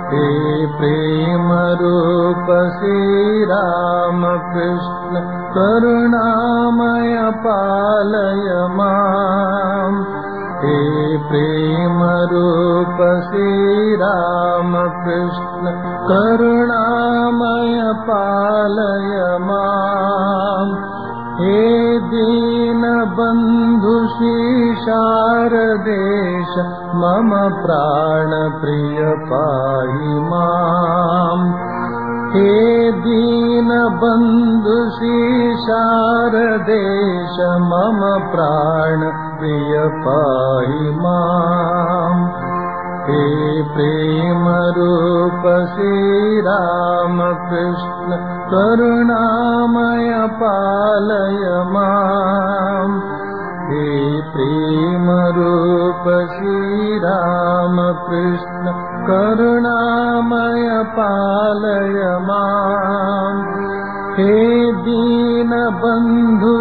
हे प्रेम रूप श्रीरामकृष्ण करुणामय पालय माम् हे प्रेम रूप श्रीरामकृष्ण करुणामय पालय माम् हे दीनबन्धु शारदेश मम प्राणप्रिय पाहि माम् हे दीनबन्धु शारदेश मम प्राणप्रिय पाहि माम् हे प्रेमरूप श्रीरामकृष्ण करुणामय पालय माम् हे प्रेमरूप श्रीरामकृष्ण करुणामय पालय माम् हे दीनबन्धु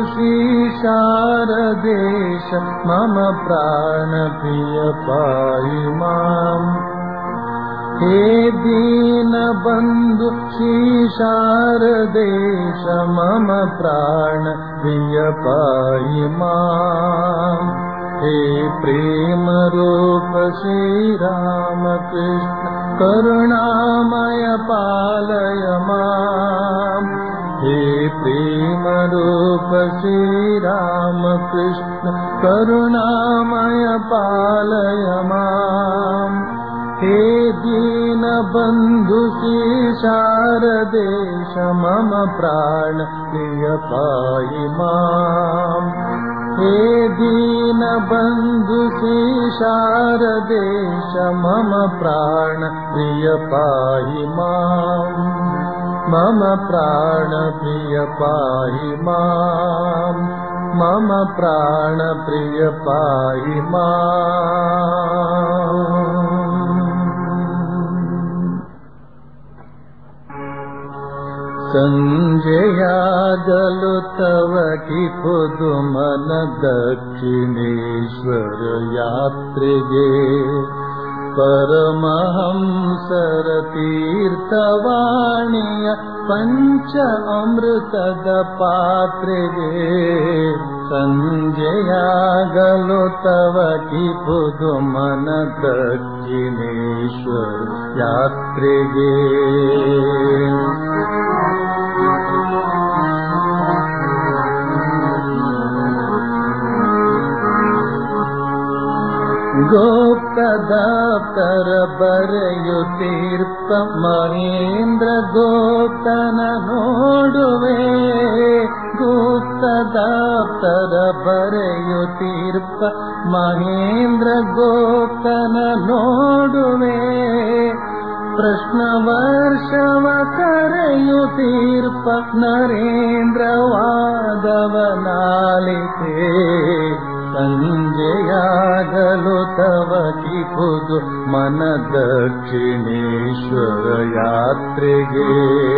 शारदेश मम प्राणप्रिय पाहि माम् हे दीनबन्धु शारदेश मम प्राणप्रिय पाहि माम् हे प्रेमरूप श्रीरामकृष्ण करुणामय पालय माम् हे प्रेमरूप श्रीरामकृष्ण करुणामय पालय माम् हे दीनबन्धु शारदेश मम प्राण प्रिय पाहि माम् हे दीनबन्धु शारदेश मम प्राण प्रिय पाहि माम् मम प्राण प्रिय पाहि माम् मम प्राण प्रिय पाहि माम् ಸಂಜೆಯಾಗಲು ತವ ಕಿಪುದು ಮನ ದಕ್ಷಿಣೇಶ್ವರ ಯಾತ್ರೆಗೆ ಪರಮಹಂಸರ ತೀರ್ಥವಾಣಿಯ ಪಂಚ ಅಮೃತದ ಪಾತ್ರೆಗೆ ಸಂಜೆಯಾಗಲು ತವ ಕಿಪುದು ಮನ ದಕ್ಷಿಣೇಶ್ವರ ಯಾತ್ರೆಗೆ ಗೋಪ್ತದಾಪ್ತರ ಬರೆಯುತ್ತೀರ್ಪ ಮಹೇಂದ್ರ ಗೋಪ್ತನ ನೋಡುವೆ ಗುಪ್ತದಾಪ್ತರ ಬರೆಯುತ್ತೀರ್ಪ ಮಹೇಂದ್ರ ಗೋಪ್ತನ ನೋಡುವೆ ಪ್ರಶ್ನ ವರ್ಷವ ಕರೆಯುತ್ತೀರ್ಪ ನರೇಂದ್ರ ವಾದವನಾಲಿತೆ ಸಂಜೆಯಾಗಲು ತವ ಕಿಪುದು ಮನ ದಕ್ಷಿಣೇಶ್ವರ ಯಾತ್ರೆಗೆ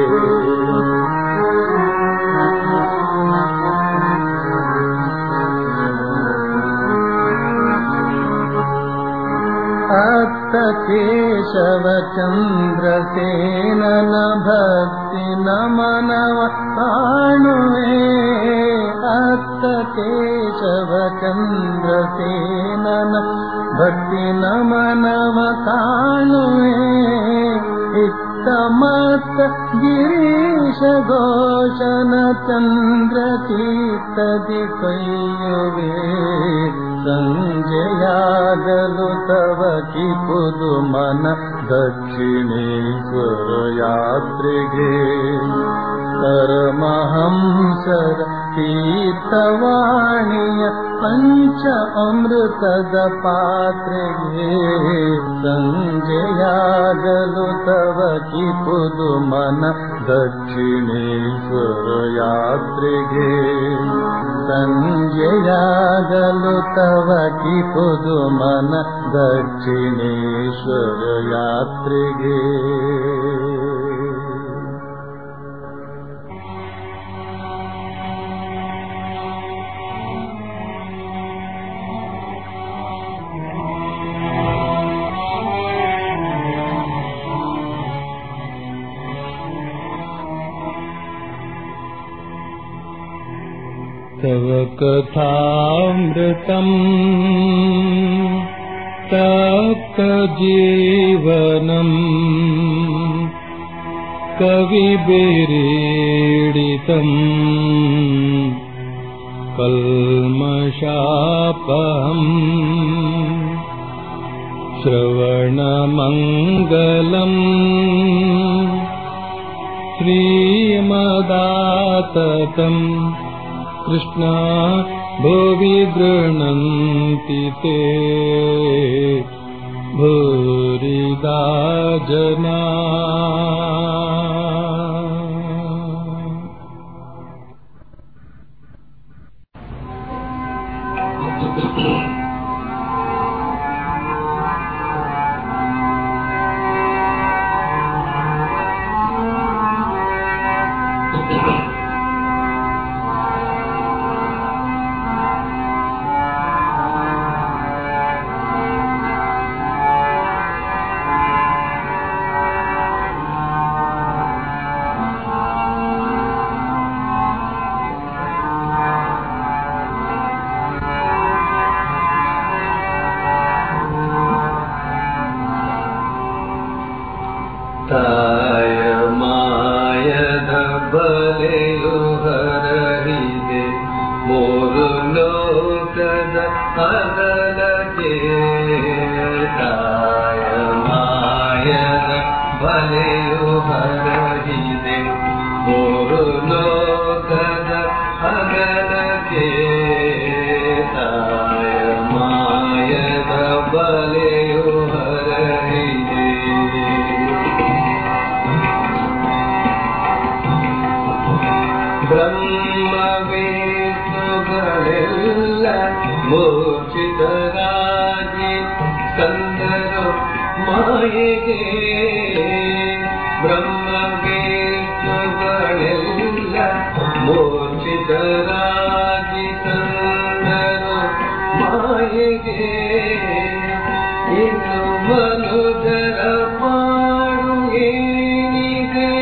ಅತ್ತ ಕೇಶವ ಚಂದ್ರಸೇನನ ಭಕ್ತಿ ನಮನವ ಕಾಣುವೆ ಅತ್ತ ಕೇಶವ ಚಂದ್ರಸೇನನ ಭಕ್ತಿ ನಮನವ ಕಾಣುವೆ ಇತ್ತ ಮತ್ತ ಗಿರೀಶ ಘೋಷನ ಚಂದ್ರ ಚೀತದಿ ಕೈಯುವೆ ಸಂಜೆಯಾಗಲು ತವ ಕಿಪುದು ಮನ ದಕ್ಷಿಣೇಶ್ವರ ಯಾತ್ರೆಗೆ ಪರಮಹಂಸರ ತೀರ್ಥವಾಣಿಯ ಪಂಚ ಅಮೃತದ ಪಾತ್ರೆಗೆ ಸಂಜೆಯಾಗಲು ತವ ಕಿಪುದು ಮನ ದಕ್ಷಿಣೇಶ್ವರ ಯಾತ್ರೆಗೆ ಸಂಜೆಯಾಗಲು ತವ ಕಿಪುದು ಮನ ದಕ್ಷಿಣೇಶ್ವರ ಯಾತ್ರೆಗೆ तव कथामृतम् तप्तजीवनम् कविभिरीडितम् कल्मषापहम् श्रवणमङ्गलम् श्रीमदाततम् कृष्णा भुवि गृह्णन्ति ते भूरिदा जना ತಾಯ ಮಾಯದ ಬಲೆಯು ಹರಡಿದೆ ಮೂರು ಲೋಕದ ಅಗಲಕ್ಕೆ ತಾಯ ಮಾಯದ ಬಲೆಯು ಹರಡಿದೆ ಮೂರು ಲೋಕದ ಅಗಲಕ್ಕೆ ತಾಯ ಮಾಯದ ಬಲೆಯು ಹರಡಿದೆ ಬ್ರಹ್ಮವೇತ್ತುಗಳೆಲ್ಲ ಮೂರ್ಛಿತರಾಗಿ ಸಂದರು ಮಾಯೆಗೆ ಬ್ರಹ್ಮವೇತ್ತುಗಳೆಲ್ಲ ಮೂರ್ಛಿತರಾಗಿ ಸಂದರು ಮಾಯೆಗೆ ಇನ್ನು ಮನುಜರ ಪಾಡು ಏನಿದೆ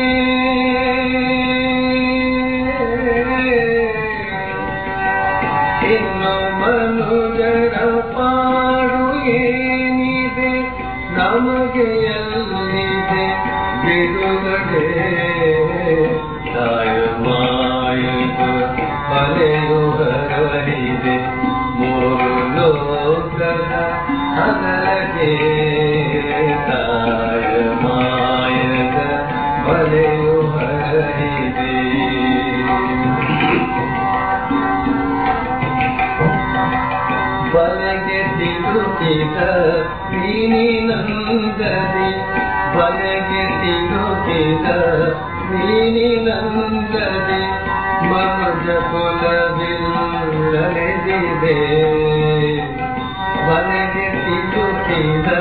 ಇನ್ನು ಮನುಜರ ಪಾಡು ಏನಿದೆ ನಮಗೆ ಎಲ್ಲಿದೆ ಬಿಡುಗಡೆ ತಾಯ ಮಾಯದ ಬಲೆಯು ಹರಡಿದೆ ಮೂರು ಲೋಕದ ಹಗಲಗೆ ತಾಯ ಮಾಯದ ಬಲೆಯು ಹರಡಿದೆ ಬಲೆಗೆ ತಿರುಗಿದ ಮೀನಿನಂದದಿ ಬಲೆಗೆ ತಿರುಗಿದ ಮೀನಿನಂದದಿ ಮನುಜ ಕುಲವಿಲ್ಲದಿದೆ ಬಲೆಗೆ ತಿರುಗಿದ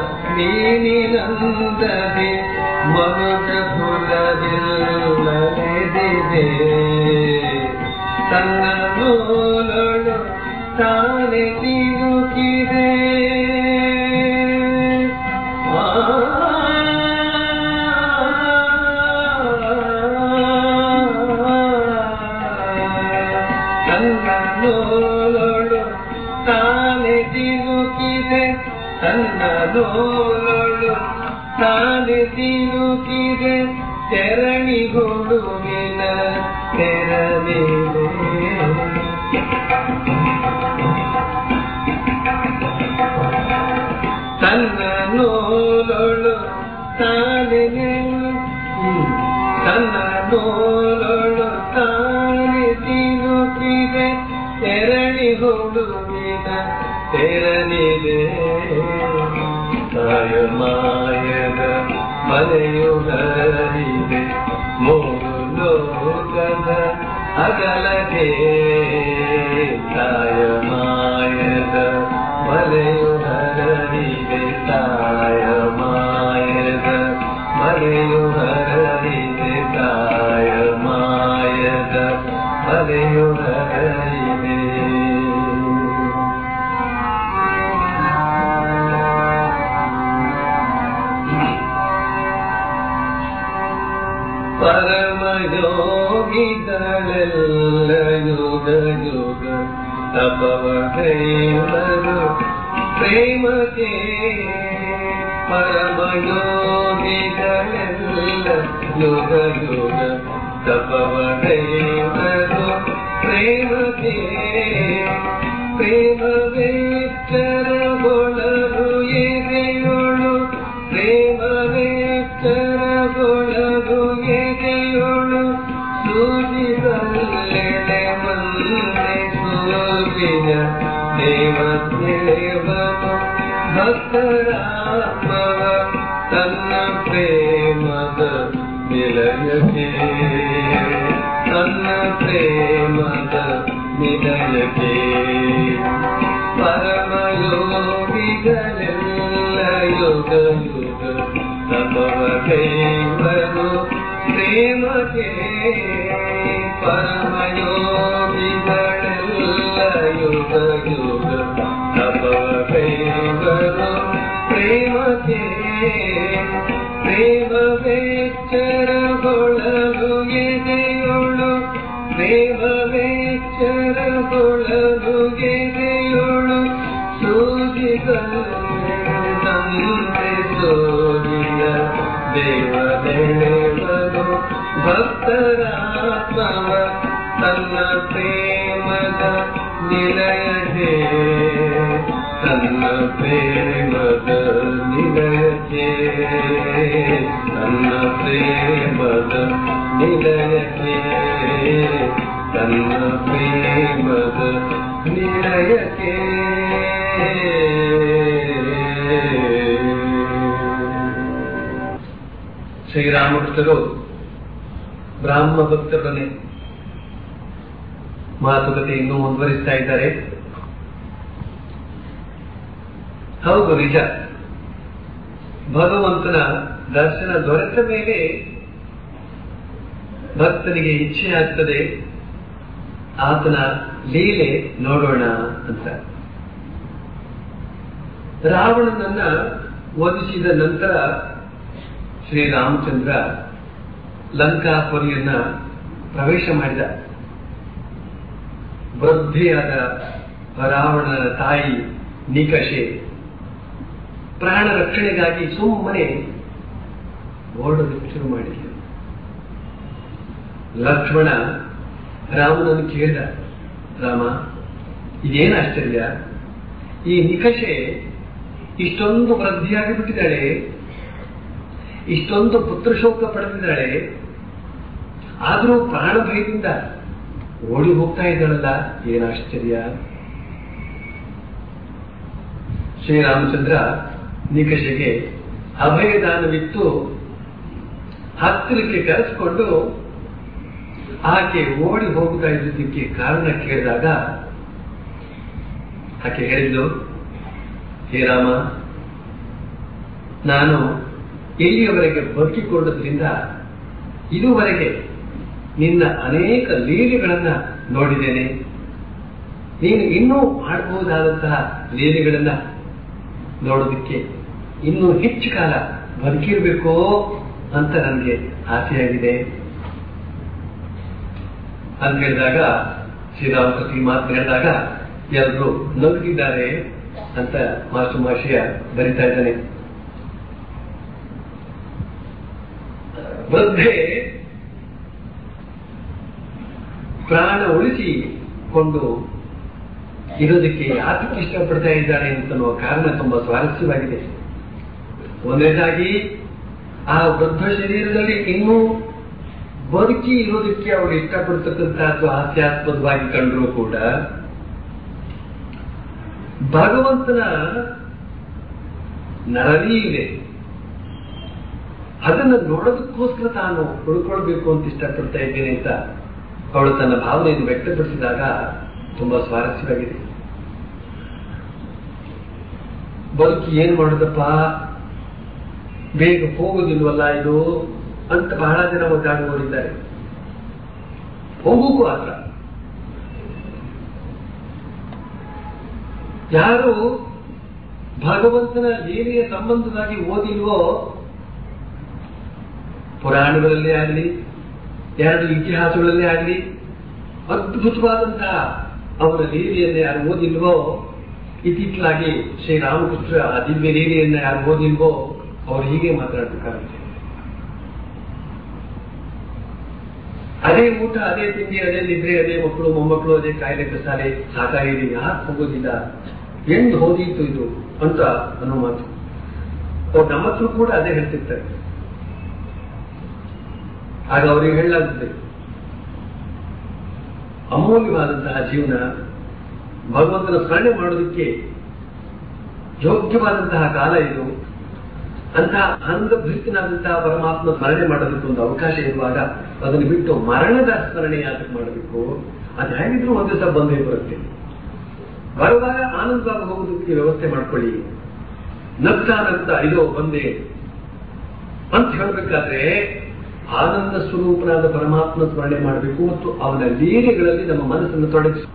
ಮೀನಿನಂದದಿ ಮನುಜ ಕುಲವಿಲ್ಲದಿದೆ ತನ್ನ ನೂಲಳು ತಾನೆ ತಿರುಗಿದೆ ಆ, ತನ್ನ ನೂಲಳು ತಾನೆ ತಿರುಗಿದೆ ತನ್ನ ನೂಲಳು ತಾನೆ ತಿರುಗಿದೆ ತೆರಣಿ ಗುಡುವಿನ ತೆರಲಿದೆ ತನ್ನ ನೂಲೊಳು ತಾನೆ ತನ್ನ ನೂಲೊಳು ತಾನೆ ತಿರುಗಿದೆ ತೆರಳಿ ಹುಡುಗಿನ ತೆರಳಿದೆ ತಾಯ ಮಾಯದ ಮನೆಯು ಹರಿದೆ ಮೂರು ಲೋಕದ ಅಗಲದೆ ತಾಯ ಮಾಯದ ಮಲೆಯು ಹರಡಿದೆ ತಾಯ ಮಾಯದ ಮಲೆಯು ಹರಡಿದೆ ತಾಯ ಮಾಯದ ಮಲೆಯು ಹರಡಿದೆ ಪರಮಯೋಗಿಗಳೆಲ್ಲ ಯುಗ ಯುಗ ತಪವ ಕೈವರು ಪ್ರೇಮಕ್ಕೆ ಪರಮಯೋಗಿಗಳೆಲ್ಲ ಯುಗ ಯುಗ ತಪವ ಕೈವರು ಪ್ರೇಮಕ್ಕೆ ಪ್ರೇಮವೇಚ್ಚರಗೊಳಲು ಎದೆಯೊಳು ಪ್ರೇಮವೇಚ್ಚರಗೊಳಲು ಎದೆಯೊಳು ಸೂಜಿಗಲ್ಲೆಡೆ ಮಂದೆ ಸೂಜಿಯ ದೇವ ದೇವನು ಭಕ್ತರಾತ್ಮವ ತನ್ನ ಪ್ರೇಮದ ನಿಲಯಕ್ಕೆ ತನ್ನ ಪ್ರೇಮದ ನಿಲಯಕ್ಕೆ ಪರಮಯೋಗಿಗಳೆಲ್ಲ ಯೋಗ ಯುಗ ತಪವ ಕೈವರು ಪ್ರೇಮಕ್ಕೆ ಪರಮಯೋಗಿಗಳೆಲ್ಲ ಯೋಗ ಯುಗ ತಪವ ಕೈವರು ಪ್ರೇಮಕ್ಕೆ ಪ್ರೇಮವೇಚ್ಚರಗೊಳಲು ಎದೆಯೊಳು ಪ್ರೇಮವೇಚ್ಚರಗೊಳಲು ಎದೆಯೊಳು ಸೂಜಿಗಂತೆ ಸೋಜಿಯ ದೇವದೇವರು ಭಕ್ತರಾತ್ಮವ ತನ್ನ ಪ್ರೇಮದ ನಿಲಯಕ್ಕೆ ತನ್ನ ಪ್ರೇಮದ ನಿಲಯಕ್ಕೆ ತನ್ನ ಪ್ರೇಮದ ನಿಲಯಕ್ಕೆ ತನ್ನ ಪ್ರೇಮದ ನಿಲಯಕ್ಕೆ ಶ್ರೀರಾಮಕೃಷ್ಣರು ಬ್ರಾಹ್ಮ ಭಕ್ತರನ್ನೇ ಮಾತುಕತೆ ಇನ್ನೂ ಮುಂದುವರಿಸ್ತಾ ಇದ್ದಾರೆ ಹೌದು ನಿಜ ಭಗವಂತನ ದರ್ಶನ ದೊರೆತ ಮೇಲೆ ಭಕ್ತನಿಗೆ ಇಚ್ಛೆ ಆಗ್ತದೆ ಆತನ ಲೀಲೆ ನೋಡೋಣ ಅಂತ ರಾವಣನನ್ನ ವಧಿಸಿದ ನಂತರ ಶ್ರೀರಾಮಚಂದ್ರ ಲಂಕಾಪುರಿಯನ್ನ ಪ್ರವೇಶ ಮಾಡಿದ ವೃದ್ಧಿಯಾದ ರಾವಣನ ತಾಯಿ ನಿಕಷೆ ಪ್ರಾಣ ರಕ್ಷಣೆಗಾಗಿ ಸುಮ್ಮನೆ ಓಡಲು ಶುರು ಮಾಡಿದ್ಲು ಲಕ್ಷ್ಮಣ ರಾಮನನ್ನು ಕೇಳಿದ ರಾಮ ಇದೇನು ಆಶ್ಚರ್ಯ ಈ ನಿಕಷೆ ಇಷ್ಟೊಂದು ವೃದ್ಧಿಯಾಗಿ ಬಿಟ್ಟಿದ್ದಾಳೆ ಇಷ್ಟೊಂದು ಪುತ್ರಶೋಕ ಪಡೆದಿದ್ದಾಳೆ ಆದರೂ ಪ್ರಾಣ ಭಯದಿಂದ ಓಡಿ ಹೋಗ್ತಾ ಇದ್ದಾಳಲ್ಲ ಏನು ಆಶ್ಚರ್ಯ ಶ್ರೀರಾಮಚಂದ್ರ ನಿಕಷೆಗೆ ಅಭಯದಾನವಿತ್ತು ಹತ್ತಿರಕ್ಕೆ ಕರೆಸಿಕೊಂಡು ಆಕೆ ಓಡಿ ಹೋಗ್ತಾ ಇದ್ದಕ್ಕೆ ಕಾರಣ ಕೇಳಿದಾಗ ಆಕೆ ಹೇಳಿದ್ದು ಹೇ ರಾಮ ನಾನು ಇಲ್ಲಿಯವರೆಗೆ ಬದುಕಿಕೊಂಡದ್ರಿಂದ ಇದುವರೆಗೆ ನಿನ್ನ ಅನೇಕ ಲೀಲೆಗಳನ್ನ ನೋಡಿದ್ದೇನೆ ನೀನು ಇನ್ನೂ ಮಾಡಬಹುದಾದಂತಹ ಲೀಲೆಗಳನ್ನ ನೋಡೋದಕ್ಕೆ ಇನ್ನೂ ಹೆಚ್ಚು ಕಾಲ ಬದುಕಿರ್ಬೇಕೋ ಅಂತ ನನಗೆ ಆಸೆಯಾಗಿದೆ ಅಂತ ಹೇಳಿದಾಗ ಶ್ರೀರಾಮಕೃಷ್ಣ ಮಾತು ಹೇಳಿದಾಗ ಎಲ್ಲರೂ ನಗುತ್ತಿದ್ದಾರೆ ಅಂತ ಮಾಸ್ಟರ್ ಮಾಷಿಯ ಬರಿತಾ ಇದ್ದಾನೆ ವೃದ್ಧೆ ಪ್ರಾಣ ಉಳಿಸಿಕೊಂಡು ಇರೋದಕ್ಕೆ ಯಾತಕ್ಕೆ ಇಷ್ಟಪಡ್ತಾ ಇದ್ದಾಳೆ ಅಂತನ್ನುವ ಕಾರಣ ತುಂಬಾ ಸ್ವಾರಸ್ಯವಾಗಿದೆ ಒಂದನೇದಾಗಿ ಆ ವೃದ್ಧ ಶರೀರದಲ್ಲಿ ಇನ್ನೂ ಬದುಕಿ ಇರೋದಕ್ಕೆ ಅವಳು ಇಷ್ಟಪಡ್ತಕ್ಕಂಥದ್ದು ಹಾಸ್ಯಾಸ್ಪದವಾಗಿ ಕಂಡರೂ ಕೂಡ ಭಗವಂತನ ನರಳಿ ಇದೆ ಅದನ್ನು ನೋಡೋದಕ್ಕೋಸ್ಕರ ತಾನು ಉಳ್ಕೊಳ್ಬೇಕು ಅಂತ ಇಷ್ಟಪಡ್ತಾ ಇದ್ದೇನೆ ಅಂತ ಅವಳು ತನ್ನ ಭಾವನೆಯನ್ನು ವ್ಯಕ್ತಪಡಿಸಿದಾಗ ತುಂಬಾ ಸ್ವಾರಸ್ಯವಾಗಿದೆ ಬದುಕಿ ಏನ್ ಮಾಡುದಪ್ಪ ಬೇಗ ಹೋಗುದಿಲ್ವಲ್ಲ ಇದು ಅಂತ ಬಹಳ ಜನ ಒದ್ದಾಡುವವರಿದ್ದಾರೆ ಹೋಗುಗೂ ಆತ್ರ ಯಾರು ಭಗವಂತನ ಲೀಲೆಯ ಸಂಬಂಧವಾಗಿ ಓದಿಲ್ವೋ ಪುರಾಣಗಳಲ್ಲೇ ಆಗಲಿ ಎರಡು ಇತಿಹಾಸಗಳನ್ನೇ ಆಗಲಿ ಅದ್ಭುತವಾದಂತಹ ಅವರ ಲೀಲೆಯನ್ನು ಯಾರು ಓದಿಲ್ವೋ ಇತ್ತೀಚಲಾಗಿ ಶ್ರೀರಾಮಕೃಷ್ಣ ಆ ದಿವ್ಯ ಲೀಲೆಯನ್ನು ಯಾರು ಓದಿಲ್ವೋ ಅವ್ರು ಹೀಗೆ ಮಾತನಾಡಬೇಕಾಗುತ್ತೆ ಅದೇ ಊಟ ಅದೇ ತಿಂಡಿ ಅದೇ ನಿದ್ರೆ ಅದೇ ಮಕ್ಕಳು ಮೊಮ್ಮಕ್ಕಳು ಅದೇ ಕಾಯಿಲೆ ಕಸಾಲೆ ಸಾಕಾಗಿದೆ ಯಾಕೆ ಹೋಗೋದಿಲ್ಲ ಎಂದು ಹೋದೀತು ಇದು ಅಂತ ಅನ್ನೋ ಮಾತು ಅವ್ರು ನಮ್ಮ ಹತ್ರ ಕೂಡ ಅದೇ ಹೇಳ್ತಿರ್ತಾರೆ ಆಗ ಅವರಿಗೆ ಹೇಳಲಾಗುತ್ತೆ ಅಮೂಲ್ಯವಾದಂತಹ ಜೀವನ ಭಗವಂತನ ಸ್ಮರಣೆ ಮಾಡೋದಕ್ಕೆ ಯೋಗ್ಯವಾದಂತಹ ಕಾಲ ಇದು ಅಂತಹ ಅಂಧಭೃತನಾದಂತಹ ಪರಮಾತ್ಮ ಸ್ಮರಣೆ ಮಾಡೋದಕ್ಕೆ ಒಂದು ಅವಕಾಶ ಇರುವಾಗ ಅದನ್ನು ಬಿಟ್ಟು ಮರಣದ ಸ್ಮರಣೆ ಯಾತಕ್ಕೆ ಮಾಡಬೇಕು ಅದು ಹೇಗಿದ್ರು ಒಂದು ದಿವಸ ಬಂದೇ ಬರುತ್ತೆ ಬರುವಾಗ ಆನಂದವಾಗಿ ಹೋಗೋದಕ್ಕೆ ವ್ಯವಸ್ಥೆ ಮಾಡ್ಕೊಳ್ಳಿ ನಗ್ತಾ ನಗ್ತಾ ಇದು ಬಂದೆ ಅಂತ ಹೇಳ್ಬೇಕಾದ್ರೆ ಆನಂದ ಸ್ವರೂಪನಾದ ಪರಮಾತ್ಮ ಸ್ಮರಣೆ ಮಾಡಬೇಕು ಮತ್ತು ಅವನ ಲೀಲೆಗಳಲ್ಲಿ ನಮ್ಮ ಮನಸ್ಸನ್ನು ತೊಡಗಿಸಿ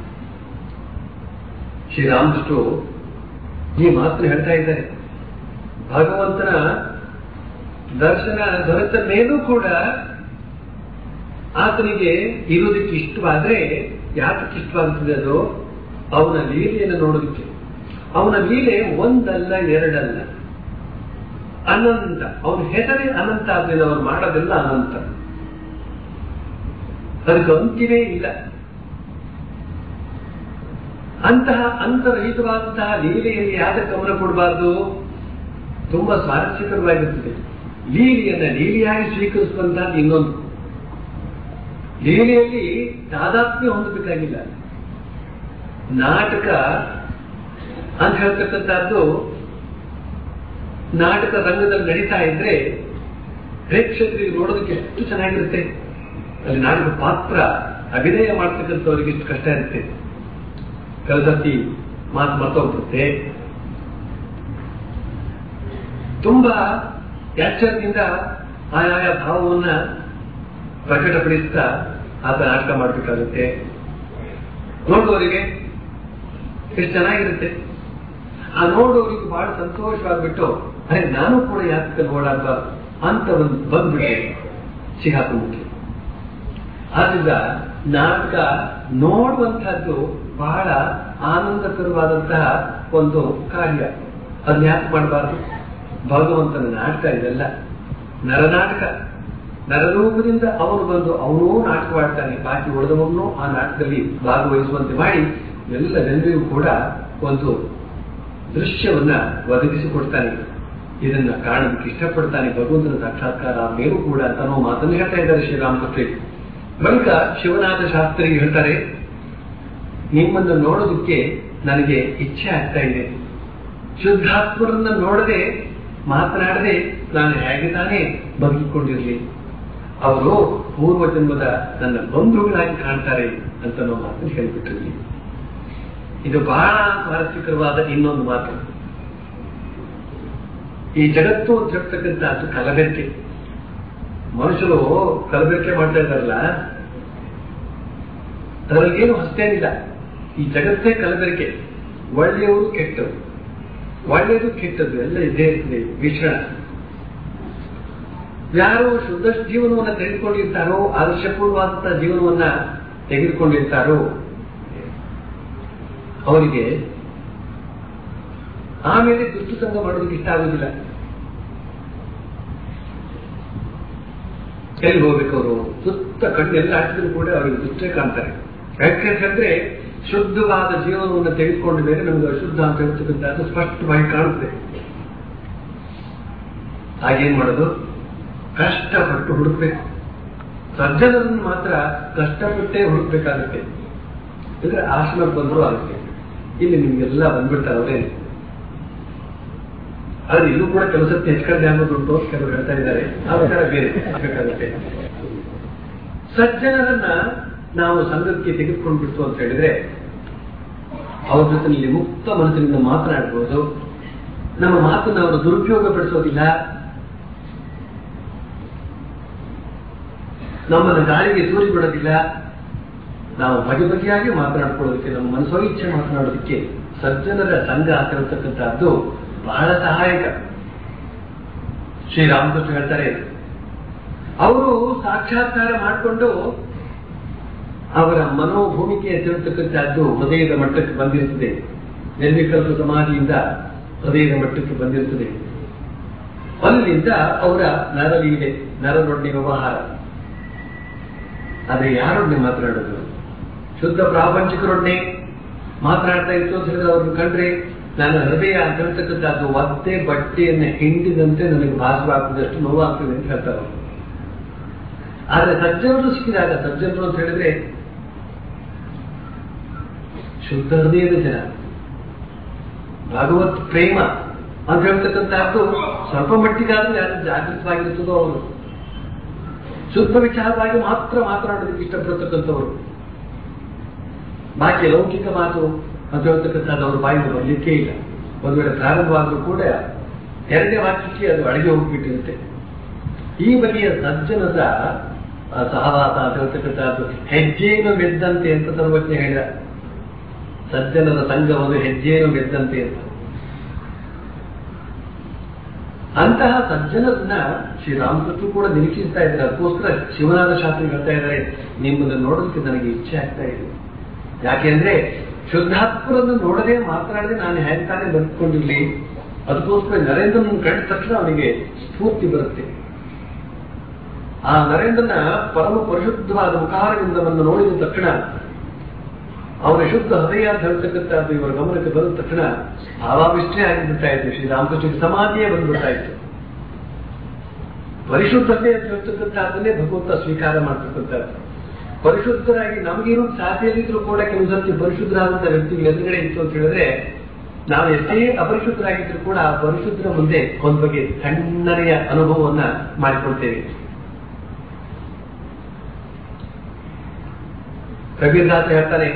ಶ್ರೀರಾಮಕೃಷ್ಣರು ಈ ಮಾತನ್ನು ಹೇಳ್ತಾ ಇದ್ದಾರೆ ಭಗವಂತನ ದರ್ಶನ ದೊರೆತ ಮೇಲೂ ಕೂಡ ಆತನಿಗೆ ಇರೋದಕ್ಕೆ ಇಷ್ಟವಾದ್ರೆ ಯಾತಕ್ಕೆ ಇಷ್ಟವಾಗುತ್ತದೆ ಅದು ಅವನ ಲೀಲೆಯನ್ನು ನೋಡೋದಕ್ಕೆ ಅವನ ಲೀಲೆ ಒಂದಲ್ಲ ಎರಡಲ್ಲ ಅನಂತ ಅವನ ಹೆಸರೇ ಅನಂತ ಆದ್ರಿಂದ ಅವನು ಮಾಡೋದೆಲ್ಲ ಅನಂತ ಅದಕ್ಕೆ ಅಂತಿಮೇ ಇಲ್ಲ ಅಂತಹ ಅಂತರಹಿತವಾದಂತಹ ಲೀಲೆಯಲ್ಲಿ ಯಾಕೆ ಗಮನ ಕೊಡಬಾರ್ದು ತುಂಬಾ ಸ್ವಾರಸ್ಯಕರವಾಗಿರುತ್ತದೆ ಲೀಲೆಯನ್ನ ಲೀಲೆಯಾಗಿ ಸ್ವೀಕರಿಸುವಂತಹ ಇನ್ನೊಂದು ಲೀಲೆಯಲ್ಲಿ ತಾದಾತ್ಮ್ಯ ಹೊಂದಬೇಕಾಗಿಲ್ಲ ನಾಟಕ ಅಂತ ಹೇಳ್ತಕ್ಕಂಥದ್ದು ನಾಟಕ ರಂಗದಲ್ಲಿ ನಡೀತಾ ಇದ್ರೆ ಪ್ರೇಕ್ಷಕರಿಗೆ ನೋಡೋದಕ್ಕೆ ಎಷ್ಟು ಚೆನ್ನಾಗಿರುತ್ತೆ ಅಲ್ಲಿ ನಾಟಕ ಪಾತ್ರ ಅಭಿನಯ ಮಾಡ್ತಕ್ಕಂಥವ್ರಿಗೆ ಎಷ್ಟು ಕಷ್ಟ ಇರುತ್ತೆ ಕೆಲಸತಿ ಮಾತು ಮರ್ತೋಗ್ಬಿಡುತ್ತೆ ತುಂಬಾ ಎಚ್ಚರದಿಂದ ಆಯಾಯ ಭಾವವನ್ನ ಪ್ರಕಟಪಡಿಸ್ತಾ ಆತ ನಾಟಕ ಮಾಡಬೇಕಾಗುತ್ತೆ ನೋಡುವವರಿಗೆ ಎಷ್ಟು ಚೆನ್ನಾಗಿರುತ್ತೆ ಆ ನೋಡುವವರಿಗೆ ಬಹಳ ಸಂತೋಷವಾಗ್ಬಿಟ್ಟು ಅರೆ ನಾನು ಕೂಡ ಯಾಕೆ ನೋಡಬಾರ್ದು ಅಂತ ಒಂದು ಬಂದ್ಬಿಟ್ಟೆ ಸಿಗಾಕೊಂಡ್ಬಿಟ್ಟು ಆದ್ರಿಂದ ನಾಟಕ ನೋಡುವಂತಹದ್ದು ಬಹಳ ಆನಂದಕರವಾದಂತಹ ಒಂದು ಕಾರ್ಯ ಅದನ್ನ ಯಾಕೆ ಮಾಡಬಾರ್ದು ಭಗವಂತನ ನಾಟಕ ಇದೆಲ್ಲ ನರನಾಟಕ ನರರೂಪದಿಂದ ಅವನು ಬಂದು ಅವನೂ ನಾಟಕವಾಡ್ತಾನೆ ಬಾಕಿ ಉಳಿದವನು ಆ ನಾಟಕದಲ್ಲಿ ಭಾಗವಹಿಸುವಂತೆ ಮಾಡಿ ಎಲ್ಲ ಜನರಿಗೂ ಕೂಡ ಒಂದು ದೃಶ್ಯವನ್ನ ಒದಗಿಸಿಕೊಡ್ತಾನೆ ಇದನ್ನ ಕಾಣೋದಕ್ಕೆ ಇಷ್ಟಪಡ್ತಾನೆ ಭಗವಂತನ ಸಾಕ್ಷಾತ್ಕಾರ ಮೇಲೂ ಕೂಡ ಅಂತ ಅನ್ನೋ ಮಾತನ್ನು ಹೇಳ್ತಾ ಇದ್ದಾರೆ ಶ್ರೀರಾಮಕೃಷ್ಣ ಬಳಿಕ ಶಿವನಾಥ ಶಾಸ್ತ್ರಿ ಹೇಳ್ತಾರೆ ನಿಮ್ಮನ್ನು ನೋಡೋದಕ್ಕೆ ನನಗೆ ಇಚ್ಛೆ ಆಗ್ತಾ ಇದೆ ಶುದ್ಧಾತ್ಮರನ್ನ ನೋಡದೆ ಮಾತನಾಡದೆ ನಾನು ಹೇಗೆ ತಾನೇ ಬದುಕಿಕೊಂಡಿರಲಿ ಅವರು ಪೂರ್ವ ಜನ್ಮದ ನನ್ನ ಬಂಧುಗಳಾಗಿ ಕಾಣ್ತಾರೆ ಅಂತ ನಾವು ಮಾತನ್ನು ಹೇಳಿಬಿಟ್ಟಿರಲಿ ಇದು ಬಹಳ ಸ್ವಾರಸ್ಯಕರವಾದ ಇನ್ನೊಂದು ಮಾತು ಈ ಜಗತ್ತು ಅಂತ ಹೇಳ್ತಕ್ಕಂಥದ್ದು ಕಲಬೆರಕೆ ಮನುಷ್ಯರು ಕಲಬೆರಕೆ ಮಾಡ್ತಾ ಇದ್ದಾರಲ್ಲ ಅದರಲ್ಲಿ ಏನು ಹೊಸತೇನಿಲ್ಲ ಈ ಜಗತ್ತೇ ಕಲಬೆರಕೆ ಒಳ್ಳೆಯವರು ಕೆಟ್ಟರು ಒಳ್ಳೆಯದು ಕೆಟ್ಟದ್ದು ಎಲ್ಲ ಇದೇ ಇರ್ತದೆ ಮಿಶ್ರಣ ಯಾರು ಶುದ್ಧ ಜೀವನವನ್ನ ತೆಗೆದುಕೊಂಡಿರ್ತಾರೋ ಆದರ್ಶಪೂರ್ಣವಾದಂತಹ ಜೀವನವನ್ನ ತೆಗೆದುಕೊಂಡಿರ್ತಾರೋ ಅವರಿಗೆ ಆಮೇಲೆ ದುಷ್ಟ ಸಂಘ ಮಾಡೋದಕ್ಕೆ ಇಷ್ಟ ಆಗೋದಿಲ್ಲ ಎಲ್ಲಿ ಹೋಗ್ಬೇಕು ಅವರು ಸುತ್ತ ಕಣ್ಣೆಲ್ಲ ಹಾಕಿದ್ರು ಕೂಡ ಅವರಿಗೆ ದುಷ್ಟೇ ಕಾಣ್ತಾರೆ ಯಾಕೆಂದ್ರೆ ಶುದ್ಧವಾದ ಜೀವನವನ್ನು ತೆಗೆದುಕೊಂಡ ಮೇಲೆ ನಮ್ಗೆ ಅಶುದ್ಧ ಅಂತ ಹೇಳ್ತಕ್ಕಂಥದ್ದು ಸ್ಪಷ್ಟವಾಗಿ ಕಾಣುತ್ತೆ ಹಾಗೇನ್ ಮಾಡೋದು ಕಷ್ಟಪಟ್ಟು ಹುಡುಕ್ಬೇಕು ಸಜ್ಜನರನ್ನು ಮಾತ್ರ ಕಷ್ಟಪಟ್ಟೇ ಹುಡುಕ್ಬೇಕಾಗುತ್ತೆ ಅಂದ್ರೆ ಆಶ್ರಮಕ್ಕೆ ಬಂದರೂ ಆಗುತ್ತೆ ಇಲ್ಲಿ ನಿಮ್ಗೆಲ್ಲ ಬಂದ್ಬಿಡ್ತಾರೆ ಅವರೇ ಆದ್ರೆ ಇಲ್ಲೂ ಕೂಡ ಕೆಲಸಕ್ಕೆ ಹೆಚ್ಚು ಕಡಿಮೆ ಆಗೋದುಂಟು ಅಂತ ಕೆಲವರು ಹೇಳ್ತಾ ಇದ್ದಾರೆ ಆ ವಿಚಾರ ಬೇರೆ ಬೇಕಾಗುತ್ತೆ ಸಜ್ಜನರನ್ನ ನಾವು ಸಂಘಕ್ಕೆ ತೆಗೆದುಕೊಂಡು ಬಿಡ್ತು ಅಂತ ಹೇಳಿದ್ರೆ ಅವ್ರ ಜೊತೆಯಲ್ಲಿ ಮುಕ್ತ ಮನಸ್ಸಿನಿಂದ ಮಾತನಾಡಬಹುದು ನಮ್ಮ ಮಾತನ್ನು ಅವರು ದುರುಪಯೋಗ ಪಡಿಸೋದಿಲ್ಲ ನಮ್ಮನ್ನು ಗಾಳಿಗೆ ಸೂರಿ ಬಿಡೋದಿಲ್ಲ ನಾವು ಬಗೆ ಬಗೆಯಾಗಿ ಮಾತನಾಡ್ಕೊಳ್ಳೋದಕ್ಕೆ ನಮ್ಮ ಮನಸ್ಸೋ ಇಚ್ಛೆ ಮಾತನಾಡೋದಕ್ಕೆ ಸಜ್ಜನರ ಸಂಘ ಅಂತ ಹೇಳ್ತಕ್ಕಂಥದ್ದು ಬಹಳ ಸಹಾಯಕ ಶ್ರೀರಾಮಕೃಷ್ಣ ಹೇಳ್ತಾರೆ ಅವರು ಸಾಕ್ಷಾತ್ಕಾರ ಮಾಡಿಕೊಂಡು ಅವರ ಮನೋಭೂಮಿಕೆ ತಿಳ್ತಕ್ಕಂಥದ್ದು ಹೃದಯದ ಮಟ್ಟಕ್ಕೆ ಬಂದಿರುತ್ತದೆ ನಿರ್ವಿಕಲ್ಪ ಸಮಾಧಿಯಿಂದ ಹೃದಯದ ಮಟ್ಟಕ್ಕೆ ಬಂದಿರುತ್ತದೆ ಅಲ್ಲಿಂದ ಅವರ ನರಲೀಲೆ ನರನೊಡ್ಡಿ ವ್ಯವಹಾರ ಆದ್ರೆ ಯಾರೊಡನೆ ಮಾತನಾಡೋದು ಶುದ್ಧ ಪ್ರಾಪಂಚಿಕರೊಡನೆ ಮಾತನಾಡ್ತಾ ಇತ್ತು ಅಂತ ಹೇಳಿದ್ರೆ ಅವ್ರನ್ನ ಕಂಡ್ರೆ ನನ್ನ ಹೃದಯ ಅಂತ ಹೇಳ್ತಕ್ಕಂಥದ್ದು ಒದ್ದೆ ಬಟ್ಟೆಯನ್ನು ಹಿಂಡಿದಂತೆ ನನಗೆ ಭಾಸವಾಗ್ತದಷ್ಟು ನೋವಾಗ್ತದೆ ಅಂತ ಹೇಳ್ತಾರೆ ಅವರು ಆದ್ರೆ ಸಜ್ಜನರು ಸಿಕ್ಕಿದಾಗ ಸಜ್ಜನರು ಅಂತ ಹೇಳಿದ್ರೆ ಶುದ್ಧ ಹೃದಯದ ಜನ ಭಗವತ್ ಪ್ರೇಮ ಅಂತ ಹೇಳ್ತಕ್ಕಂಥದ್ದು ಸ್ವಲ್ಪ ಮಟ್ಟಿಗಾದ್ರೂ ಯಾರು ಜಾಗೃತವಾಗಿರುತ್ತದೋ ಅವರು ಶುದ್ಧ ವಿಚಾರವಾಗಿ ಮಾತ್ರ ಮಾತನಾಡೋದಕ್ಕೆ ಇಷ್ಟಪಡ್ತಕ್ಕಂಥವರು ಬಾಕಿ ಲೌಕಿಕ ಮಾತು ಅಂತ ಹೇಳ್ತಕ್ಕಂಥದ್ದು ಅವ್ರ ಬಾಯಿಂದ ಬರಲಿಕ್ಕೆ ಇಲ್ಲ ಒಂದು ವೇಳೆ ಪ್ರಾರಂಭವಾದರೂ ಕೂಡ ಎರಡನೇ ವಾಕ್ಯಕ್ಕೆ ಅದು ಅಡಿಗೆ ಹೋಗ್ಬಿಟ್ಟಿರುತ್ತೆ ಈ ಬಗೆಯ ಸಜ್ಜನದ ಆ, ಸಹವಾಸ ಅಂತ ಹೇಳ್ತಕ್ಕಂಥದ್ದು ಹೆಜ್ಜೆಯನ್ನು ಮೆದ್ದಂತೆ ಅಂತ ಸರ್ವಜ್ಞ ಹೇಳಿದ ಸಜ್ಜನರ ಸಂಘವನ್ನು ಹೆಜ್ಜೆಯನ್ನು ಮೆದ್ದಂತೆ ಅಂತ ಅಂತಹ ಸಜ್ಜನರನ್ನ ಶ್ರೀರಾಮಕೃಷ್ಣ ಕೂಡ ನಿರೀಕ್ಷಿಸ್ತಾ ಇದ್ದಾರೆ ಅದಕ್ಕೋಸ್ಕರ ಶಿವನಾಥ ಶಾಸ್ತ್ರಿ ಹೇಳ್ತಾ ಇದ್ದಾರೆ ನಿಮ್ಮನ್ನು ನೋಡೋದಕ್ಕೆ ನನಗೆ ಇಚ್ಛೆ ಆಗ್ತಾ ಇದೆ ಯಾಕೆಂದ್ರೆ ಶುದ್ಧಾತ್ಮರನ್ನು ನೋಡದೆ ಮಾತನಾಡದೆ ನಾನು ಹೇಗೆ ತಾನೇ ಬದುಕೊಂಡಿರ್ಲಿ ಅದಕ್ಕೋಸ್ಕರ ನರೇಂದ್ರನ ಕಂಡ ತಕ್ಷಣ ಅವನಿಗೆ ಸ್ಫೂರ್ತಿ ಬರುತ್ತೆ ಆ ನರೇಂದ್ರನ ಪರಮ ಪರಿಶುದ್ಧವಾದ ಮುಖಾರವಿಂದವನ್ನು ನೋಡಿದ ತಕ್ಷಣ ಅವನ ಶುದ್ಧ ಹೃದಯ ಅಂತ ಹೇಳ್ತಕ್ಕಂಥದ್ದು ಇವರ ಗಮನಕ್ಕೆ ಬಂದ ತಕ್ಷಣ ಭಾವಾವಿಷ್ಟೇ ಆಗಿಬಿಡ್ತಾ ಇತ್ತು ಶ್ರೀರಾಮಕೃಷ್ಣ ಸಮಾಧಿಯೇ ಬಂದ್ಬಿಡ್ತಾ ಇತ್ತು ಪರಿಶುದ್ಧತೆ ಅಂತ ಹೇಳ್ತಕ್ಕಂಥದ್ದನ್ನೇ ಭಗವಂತ ಸ್ವೀಕಾರ ಮಾಡ್ತಕ್ಕಂಥದ್ದು ಪರಿಶುದ್ಧರಾಗಿ ನಮಗಿರೋ ಸಾಧ್ಯವಿದ್ರು ಕೂಡ ಕೆಲವು ಸರ್ತಿ ಪರಿಶುದ್ಧರಾದಂಥ ವ್ಯಕ್ತಿಗಳು ಎದುರುಗಡೆ ಇತ್ತು ಅಂತ ಹೇಳಿದ್ರೆ ನಾವು ಎಷ್ಟೇ ಅಪರಿಶುದ್ಧರಾಗಿದ್ರು ಕೂಡ ಆ ಪರಿಶುದ್ಧರ ಮುಂದೆ ಒಂದ್ ಬಗ್ಗೆ ತಣ್ಣನೆಯ ಅನುಭವವನ್ನ ಮಾಡಿಕೊಳ್ತೇವೆ ಕಬೀರ್ದಾಸ ಹೇಳ್ತಾನೆ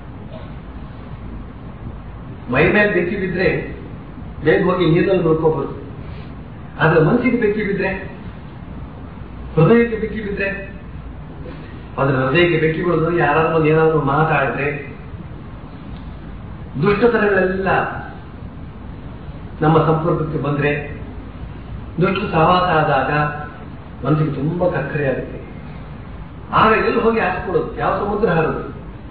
ಮೈ ಮೇಲೆ ಬೆಂಕಿ ಬಿದ್ರೆ ಬೇಗ ಹೋಗಿ ನೀರಲ್ಲಿ ನೋಡ್ಕೋಬಹುದು ಆದ್ರೆ ಮನಸ್ಸಿಗೆ ಬೆಂಕಿ ಬಿದ್ರೆ ಹೃದಯಕ್ಕೆ ಬೆಂಕಿ ಬಿದ್ರೆ ಅದ್ರ ಹೃದಯಕ್ಕೆ ಬೆಂಕಿ ಬಿಡೋದು ಯಾರಾದ್ರೂ ಏನಾದ್ರೂ ಮಾತಾಡಿದ್ರೆ ದುಷ್ಟತನಗಳೆಲ್ಲ ನಮ್ಮ ಸಂಪರ್ಕಕ್ಕೆ ಬಂದ್ರೆ ದುಷ್ಟ ಸಹವಾಸ ಆದಾಗ ಮನಸ್ಸಿಗೆ ತುಂಬಾ ಕಕ್ಕರೆ ಆಗುತ್ತೆ ಆಗ ಎಲ್ಲಿ ಹೋಗಿ ಹಾಕಿಕೊಡೋದು ಯಾವ ಸಮುದ್ರ ಹಾರೋದು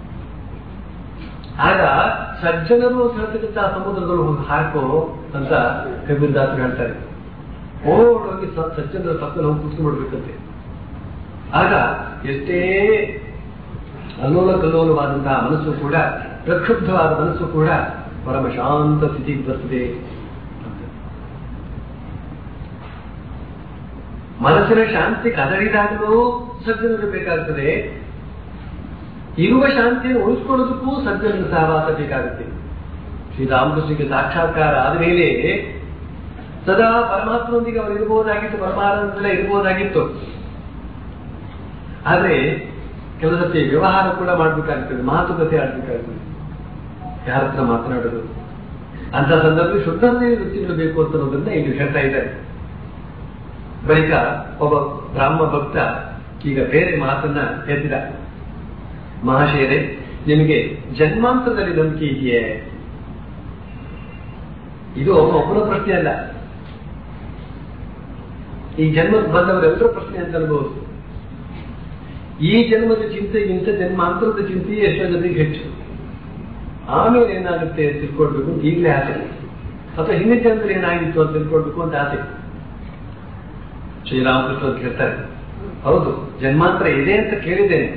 ಆಗ ಸಜ್ಜನರು ಅಂತ ಹೇಳ್ತಕ್ಕಂಥ ಸಮುದ್ರದಲ್ಲಿ ಹೋಗಿ ಹಾಕೋ ಅಂತ ಕಬೀರ್ದಾಸರು ಹೇಳ್ತಾರೆ ಓಡೋಗಿ ಸ- ಸಜ್ಜನರ ಪಕ್ಕದಲ್ಲಿ ಹೋಗಿ ಕುತ್ಕೊಂಡ್ಬಿಡ್ಬೇಕಂತೆ ಆಗ ಎಷ್ಟೇ ಅಲ್ಲೋಲ ಕಲ್ಲೋಲವಾದಂತಹ ಮನಸ್ಸು ಕೂಡ ಪ್ರಕ್ಷುಬ್ಧವಾದ ಮನಸ್ಸು ಕೂಡ ಪರಮ ಶಾಂತ ಸ್ಥಿತಿಗೆ ಬರ್ತದೆ ಅಂತ. ಮನಸ್ಸಿನ ಶಾಂತಿ ಕದಡಿದಾಗಲೂ ಸಜ್ಜನರು ಬೇಕಾಗ್ತದೆ ಇರುವ ಶಾಂತಿಯನ್ನು ಉಳಿಸ್ಕೊಳ್ಳೋದಕ್ಕೂ ಸಜ್ಜನರ ಸಹವಾಸ ಬೇಕಾಗುತ್ತೆ ಶ್ರೀರಾಮಕೃಷ್ಣಗೆ ಸಾಕ್ಷಾತ್ಕಾರ ಆದಮೇಲೆ ಸದಾ ಪರಮಾತ್ಮನೊಂದಿಗೆ ಅವರು ಇರಬಹುದಾಗಿತ್ತು ಪರಮಾನಂದದಲ್ಲೇ ಇರಬಹುದಾಗಿತ್ತು ಆದ್ರೆ ಕೆಲವು ಸತಿ ವ್ಯವಹಾರ ಕೂಡ ಮಾಡ್ಬೇಕಾಗ್ತದೆ ಮಾತುಕತೆ ಆಡ್ಬೇಕಾಗ್ತದೆ ಯಾರ ಹತ್ರ ಮಾತನಾಡೋದು ಅಂತ ಸಂದರ್ಭದಲ್ಲಿ ಶುದ್ಧನೇ ವೃತ್ತಿಗಳು ಬೇಕು ಅಂತ ಅನ್ನೋದನ್ನ ಇಲ್ಲಿ ಹೇಳ್ತಾ ಇದ್ದಾರೆ ಬಳಿಕ ಒಬ್ಬ ಬ್ರಾಹ್ಮ ಭಕ್ತ ಈಗ ಬೇರೆ ಮಾತನ್ನ ಎತ್ತಿದ ಮಹಾಶಯರೇ ನಿಮಗೆ ಜನ್ಮಾಂತರದಲ್ಲಿ ನಂಬಿಕೆ ಇದೆಯೇ ಇದು ಒಬ್ಬನ ಪ್ರಶ್ನೆ ಅಲ್ಲ ಈ ಜನ್ಮಕ್ಕೆ ಬಂದವರೆಲ್ಲರ ಪ್ರಶ್ನೆ ಅಂತ ಅನ್ಬೋದು ಈ ಜನ್ಮದ ಚಿಂತೆಗಿಂತ ಜನ್ಮಾಂತರದ ಚಿಂತೆಯೇ ಎಷ್ಟೋ ಜನರಿಗೆ ಹೆಚ್ಚು ಆಮೇಲೆ ಏನಾಗುತ್ತೆ ಅಂತ ತಿಳ್ಕೊಳ್ಬೇಕು ಅಂತ ಈಗಲೇ ಆಸೆ ಅಥವಾ ಹಿಂದಿನ ಜನ್ಮದಲ್ಲಿ ಏನಾಗಿತ್ತು ಅಂತ ತಿಳ್ಕೊಳ್ಬೇಕು ಅಂತ ಆಸೆ ಶ್ರೀರಾಮಕೃಷ್ಣ ಅಂತ ಹೇಳ್ತಾರೆ ಹೌದು ಜನ್ಮಾಂತರ ಇದೆ ಅಂತ ಕೇಳಿದ್ದೇನೆ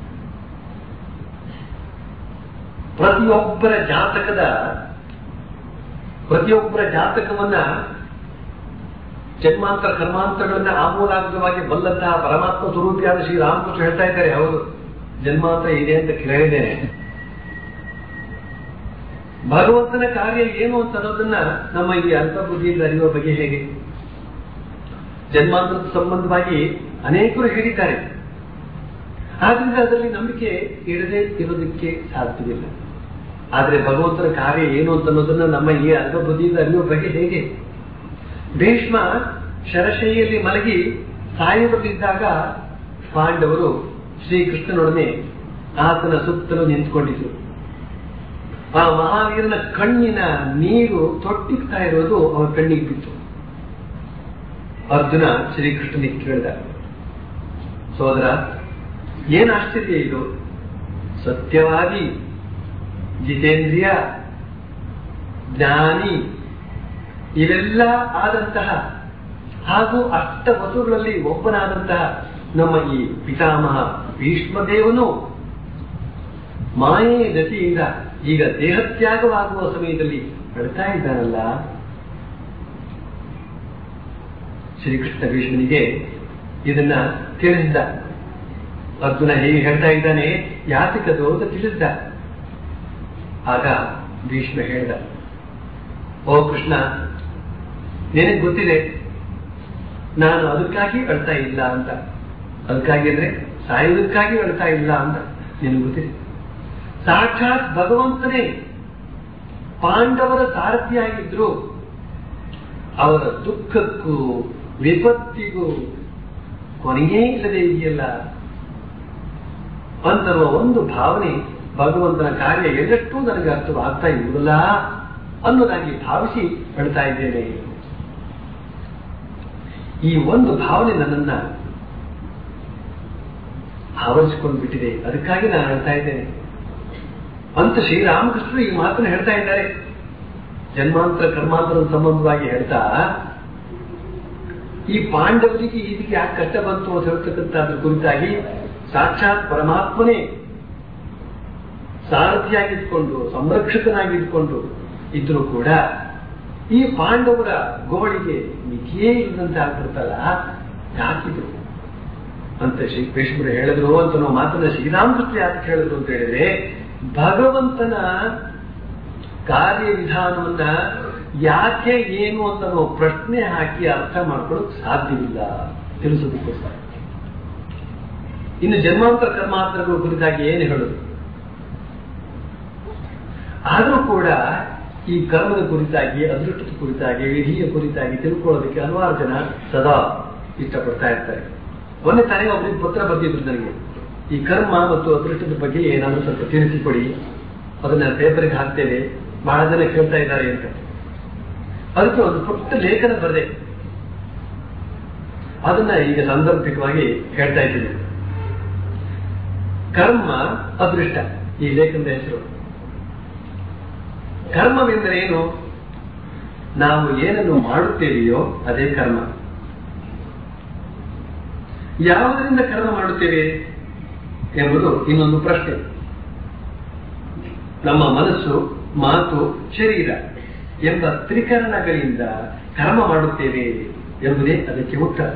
ಪ್ರತಿಯೊಬ್ಬರ ಜಾತಕದ ಪ್ರತಿಯೊಬ್ಬರ ಜಾತಕವನ್ನ ಜನ್ಮಾಂತರ ಕರ್ಮಾಂತರಗಳನ್ನ ಆಮೂಲಾಗ್ರವಾಗಿ ಬಲ್ಲಂತಹ ಪರಮಾತ್ಮ ಸ್ವರೂಪಿಯಾದ ಶ್ರೀರಾಮಕೃಷ್ಣ ಹೇಳ್ತಾ ಇದ್ದಾರೆ ಹೌದು ಜನ್ಮಾಂತರ ಇದೆ ಅಂತ ಕೇಳಿದ್ದೇನೆ ಭಗವಂತನ ಕಾರ್ಯ ಏನು ಅಂತ ಅನ್ನೋದನ್ನ ನಮ್ಮ ಈ ಅಲ್ಪಬುದ್ಧಿಯಿಂದ ಅರಿಯುವ ಬಗ್ಗೆ ಹೇಗೆ ಜನ್ಮಾಂತರದ ಸಂಬಂಧವಾಗಿ ಅನೇಕರು ಹೇಳಿದ್ದಾರೆ ಆದ್ರಿಂದ ಅದರಲ್ಲಿ ನಂಬಿಕೆ ಇಡದೆ ಇರೋದಕ್ಕೆ ಸಾಧ್ಯವಿಲ್ಲ ಆದ್ರೆ ಭಗವಂತನ ಕಾರ್ಯ ಏನು ಅಂತ ಅನ್ನೋದನ್ನ ನಮ್ಮ ಈ ಅಲ್ಪಬುದ್ಧಿಯಿಂದ ಅರಿಯುವ ಬಗ್ಗೆ ಹೇಗೆ ಭೀಷ್ಮ ಶರಶೈಯಲ್ಲಿ ಮಲಗಿ ಸಾಯುವುದಿದ್ದಾಗ ಪಾಂಡವರು ಶ್ರೀಕೃಷ್ಣನೊಡನೆ ಆತನ ಸುತ್ತಲೂ ನಿಂತ್ಕೊಂಡಿದ್ರು ಆ ಮಹಾವೀರನ ಕಣ್ಣಿನ ನೀರು ತೊಟ್ಟಿಗ್ತಾ ಇರೋದು ಅವರ ಕಣ್ಣಿಗೆ ಬಿತ್ತು ಅರ್ಜುನ ಶ್ರೀಕೃಷ್ಣನಿಗೆ ಕೇಳಿದ ಸೋದರ ಏನ್ ಆಶ್ಚರ್ಯ ಇದು ಸತ್ಯವಾಗಿ ಜಿತೇಂದ್ರಿಯ ಜ್ಞಾನಿ ಇವೆಲ್ಲ ಆದಂತಹ ಹಾಗೂ ಅಷ್ಟ ವಸುಗಳಲ್ಲಿ ಒಬ್ಬನಾದಂತಹ ನಮ್ಮ ಈ ಪಿತಾಮಹ ಭೀಷ್ಮದೇವನು ಮಾಯೆ ಗತಿಯಿಂದ ಈಗ ದೇಹತ್ಯಾಗವಾಗುವ ಸಮಯದಲ್ಲಿ ಅಳ್ತಾ ಇದ್ದಾನಲ್ಲ ಶ್ರೀಕೃಷ್ಣ ಭೀಷ್ಮನಿಗೆ ಇದನ್ನ ತಿಳಿಸಿದ ಅರ್ಜುನ ಹೇಗೆ ಹೇಳ್ತಾ ಇದ್ದಾನೆ ಯಾತಕದು ಅಂತ ತಿಳಿಸಿದ ಆಗ ಭೀಷ್ಮ ಹೇಳ್ದ ಓ ಕೃಷ್ಣ ನಿನಗೆ ಗೊತ್ತಿದೆ ನಾನು ಅದಕ್ಕಾಗಿ ಅಳ್ತಾ ಇಲ್ಲ ಅಂತ ಅದಕ್ಕಾಗಿ ಅಂದ್ರೆ ಸಾಯುವುದಕ್ಕಾಗಿ ಅಳ್ತಾ ಇಲ್ಲ ಅಂತ ನಿನಗೆ ಗೊತ್ತಿದೆ ಸಾಕ್ಷಾತ್ ಭಗವಂತನೇ ಪಾಂಡವರ ಸಾರಥಿಯಾಗಿದ್ರು ಅವರ ದುಃಖಕ್ಕೂ ವಿಪತ್ತಿಗೂ ಕೊನೆಯೇ ಇಲ್ಲದೆ ಇದೆಯಲ್ಲ ಅಂತರುವ ಒಂದು ಭಾವನೆ ಭಗವಂತನ ಕಾರ್ಯ ಎಳ್ಳಷ್ಟೂ ನನಗೆ ಅರ್ಥವಾಗ್ತಾ ಇರುವುದಿಲ್ಲ ಅನ್ನೋದಾಗಿ ಭಾವಿಸಿ ಹೇಳ್ತಾ ಇದ್ದೇನೆ ಈ ಒಂದು ಭಾವನೆ ನನ್ನನ್ನ ಆವರಿಸಿಕೊಂಡು ಬಿಟ್ಟಿದೆ ಅದಕ್ಕಾಗಿ ನಾನು ಹೇಳ್ತಾ ಇದ್ದೇನೆ ಅಂತ ಶ್ರೀರಾಮಕೃಷ್ಣರು ಈ ಮಾತನ್ನು ಹೇಳ್ತಾ ಇದ್ದಾರೆ ಜನ್ಮಾಂತರ ಕರ್ಮಾಂತರದ ಸಂಬಂಧವಾಗಿ ಹೇಳ್ತಾ ಈ ಪಾಂಡವರಿಗೆ ಇದಕ್ಕೆ ಯಾಕೆ ಕಷ್ಟ ಬಂತು ಅಂತ ಹೇಳ್ತಕ್ಕಂಥದ್ರ ಕುರಿತಾಗಿ ಸಾಕ್ಷಾತ್ ಪರಮಾತ್ಮನೇ ಸಾರಥಿಯಾಗಿದ್ಕೊಂಡು ಸಂರಕ್ಷಕನಾಗಿದ್ಕೊಂಡು ಇದ್ರೂ ಕೂಡ ಈ ಪಾಂಡವರ ಗೋಳಿಗೆ ಮಿತಿಯೇ ಇಲ್ಲದಂತೆ ಆಗ್ಬಿಡ್ತಲ್ಲ ಯಾಕಿದ್ರು ಅಂತ ಶ್ರೀ ಭೀಷ್ಮರು ಹೇಳಿದ್ರು ಅಂತ ನಾವು ಮಾತನ್ನ ಶ್ರೀರಾಮಕೃಷ್ಣ ಯಾಕೆ ಹೇಳಿದ್ರು ಅಂತ ಹೇಳಿದ್ರೆ ಭಗವಂತನ ಕಾರ್ಯವಿಧಾನವನ್ನ ಯಾಕೆ ಏನು ಅಂತ ನಾವು ಪ್ರಶ್ನೆ ಹಾಕಿ ಅರ್ಥ ಮಾಡ್ಕೊಳ್ಳೋಕೆ ಸಾಧ್ಯವಿಲ್ಲ ತಿಳಿಸೋದಕ್ಕೋಸ್ಕರ ಇನ್ನು ಜನ್ಮಾಂತರ ಕರ್ಮಾಂತರಗಳ ಕುರಿತಾಗಿ ಏನು ಹೇಳುದು ಆದರೂ ಕೂಡ ಈ ಕರ್ಮದ ಕುರಿತಾಗಿ ಅದೃಷ್ಟದ ಕುರಿತಾಗಿ ವಿಧಿಯ ಕುರಿತಾಗಿ ತಿಳ್ಕೊಳ್ಳೋದಕ್ಕೆ ಹಲವಾರು ಜನ ಸದಾ ಇಷ್ಟಪಡ್ತಾ ಇರ್ತಾರೆ ಮೊನ್ನೆ ತಾನೇ ಒಬ್ಬರಿಗೆ ಪತ್ರ ಬರ್ತಿದ್ರು ನನಗೆ ಈ ಕರ್ಮ ಮತ್ತು ಅದೃಷ್ಟದ ಬಗ್ಗೆ ಏನಾದರೂ ಸ್ವಲ್ಪ ತಿಳಿಸಿಕೊಡಿ ಅದನ್ನ ಪೇಪರ್ಗೆ ಹಾಕ್ತೇವೆ ಬಹಳ ಜನ ಕೇಳ್ತಾ ಇದ್ದಾರೆ ಅಂತ ಅದಕ್ಕೆ ಒಂದು ಪುಟ್ಟ ಲೇಖನ ಬರೆದೆ ಅದನ್ನ ಈಗ ಸಾಂದರ್ಭಿಕವಾಗಿ ಹೇಳ್ತಾ ಇದ್ದೀನಿ ಕರ್ಮ ಅದೃಷ್ಟ ಈ ಲೇಖನದ ಹೆಸರು ಕರ್ಮವೆಂದರೇನು ನಾವು ಏನನ್ನು ಮಾಡುತ್ತೇವೆಯೋ ಅದೇ ಕರ್ಮ ಯಾವುದರಿಂದ ಕರ್ಮ ಮಾಡುತ್ತೇವೆ ಎಂಬುದು ಇನ್ನೊಂದು ಪ್ರಶ್ನೆ ನಮ್ಮ ಮನಸ್ಸು ಮಾತು ಶರೀರ ಎಂಬ ತ್ರಿಕರಣಗಳಿಂದ ಕರ್ಮ ಮಾಡುತ್ತೇವೆ ಎಂಬುದೇ ಅದಕ್ಕೆ ಉತ್ತರ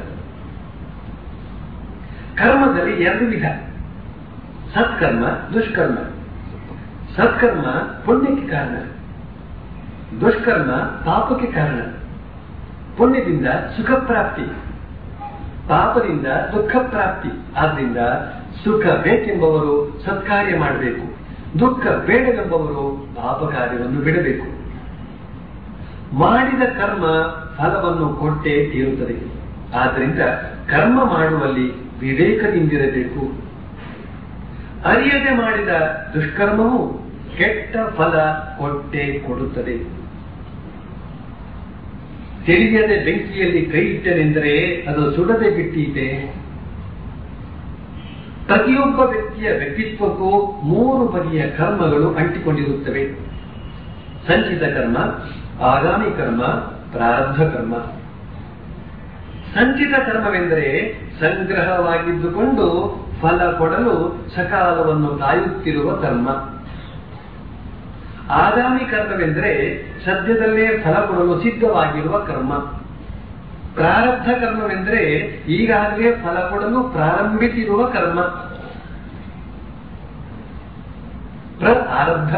ಕರ್ಮದಲ್ಲಿ ಎರಡು ವಿಧ ಸತ್ಕರ್ಮ ದುಷ್ಕರ್ಮ ಸತ್ಕರ್ಮ ಪುಣ್ಯಕ್ಕೆ ಕಾರಣ ದುಷ್ಕರ್ಮ ಪಾಪಕ್ಕೆ ಕಾರಣ ಪುಣ್ಯದಿಂದ ಸುಖ ಪ್ರಾಪ್ತಿ ಪಾಪದಿಂದ ದುಃಖ ಪ್ರಾಪ್ತಿ ಆದ್ರಿಂದ ಸುಖ ಬೇಕೆಂಬವರು ಸತ್ಕಾರ್ಯ ಮಾಡಬೇಕು ದುಃಖ ಬೇಡವೆಂಬವರು ಪಾಪ ಕಾರ್ಯವನ್ನು ಬಿಡಬೇಕು ಮಾಡಿದ ಕರ್ಮ ಫಲವನ್ನು ಕೊಟ್ಟೇ ತೀರುತ್ತದೆ ಆದ್ದರಿಂದ ಕರ್ಮ ಮಾಡುವಲ್ಲಿ ವಿವೇಕದಿಂದಿರಬೇಕು ಅರಿಯದೆ ಮಾಡಿದ ದುಷ್ಕರ್ಮವು ಕೆಟ್ಟ ಫಲ ಕೊಟ್ಟೇ ಕೊಡುತ್ತದೆ ತಿಳಿಯದೆ ಬೆಂಕಿಯಲ್ಲಿ ಕೈ ಇಟ್ಟನೆಂದರೆ ಅದು ಸುಡದೆ ಬಿಟ್ಟೀತೆ ಪ್ರತಿಯೊಬ್ಬ ವ್ಯಕ್ತಿಯ ವ್ಯಕ್ತಿತ್ವಕ್ಕೂ ಮೂರು ಬಗೆಯ ಕರ್ಮಗಳು ಅಂಟಿಕೊಂಡಿರುತ್ತವೆ ಸಂಚಿತ ಕರ್ಮ ಆಗಾಮಿ ಕರ್ಮ ಪ್ರಾರಬ್ಧ ಕರ್ಮ ಸಂಚಿತ ಕರ್ಮವೆಂದರೆ ಸಂಗ್ರಹವಾಗಿದ್ದುಕೊಂಡು ಫಲ ಕೊಡಲು ಸಕಾಲವನ್ನು ಕಾಯುತ್ತಿರುವ ಕರ್ಮ ಆಗಾಮಿ ಕರ್ಮವೆಂದರೆ ಸದ್ಯದಲ್ಲೇ ಫಲ ಕೊಡಲು ಸಿದ್ಧವಾಗಿರುವ ಕರ್ಮ ಪ್ರಾರಬ್ಧ ಕರ್ಮವೆಂದರೆ ಈಗಾಗಲೇ ಫಲ ಕೊಡಲು ಪ್ರಾರಂಭಿಸಿರುವ ಕರ್ಮ ಪ್ರ ಆರಬ್ಧ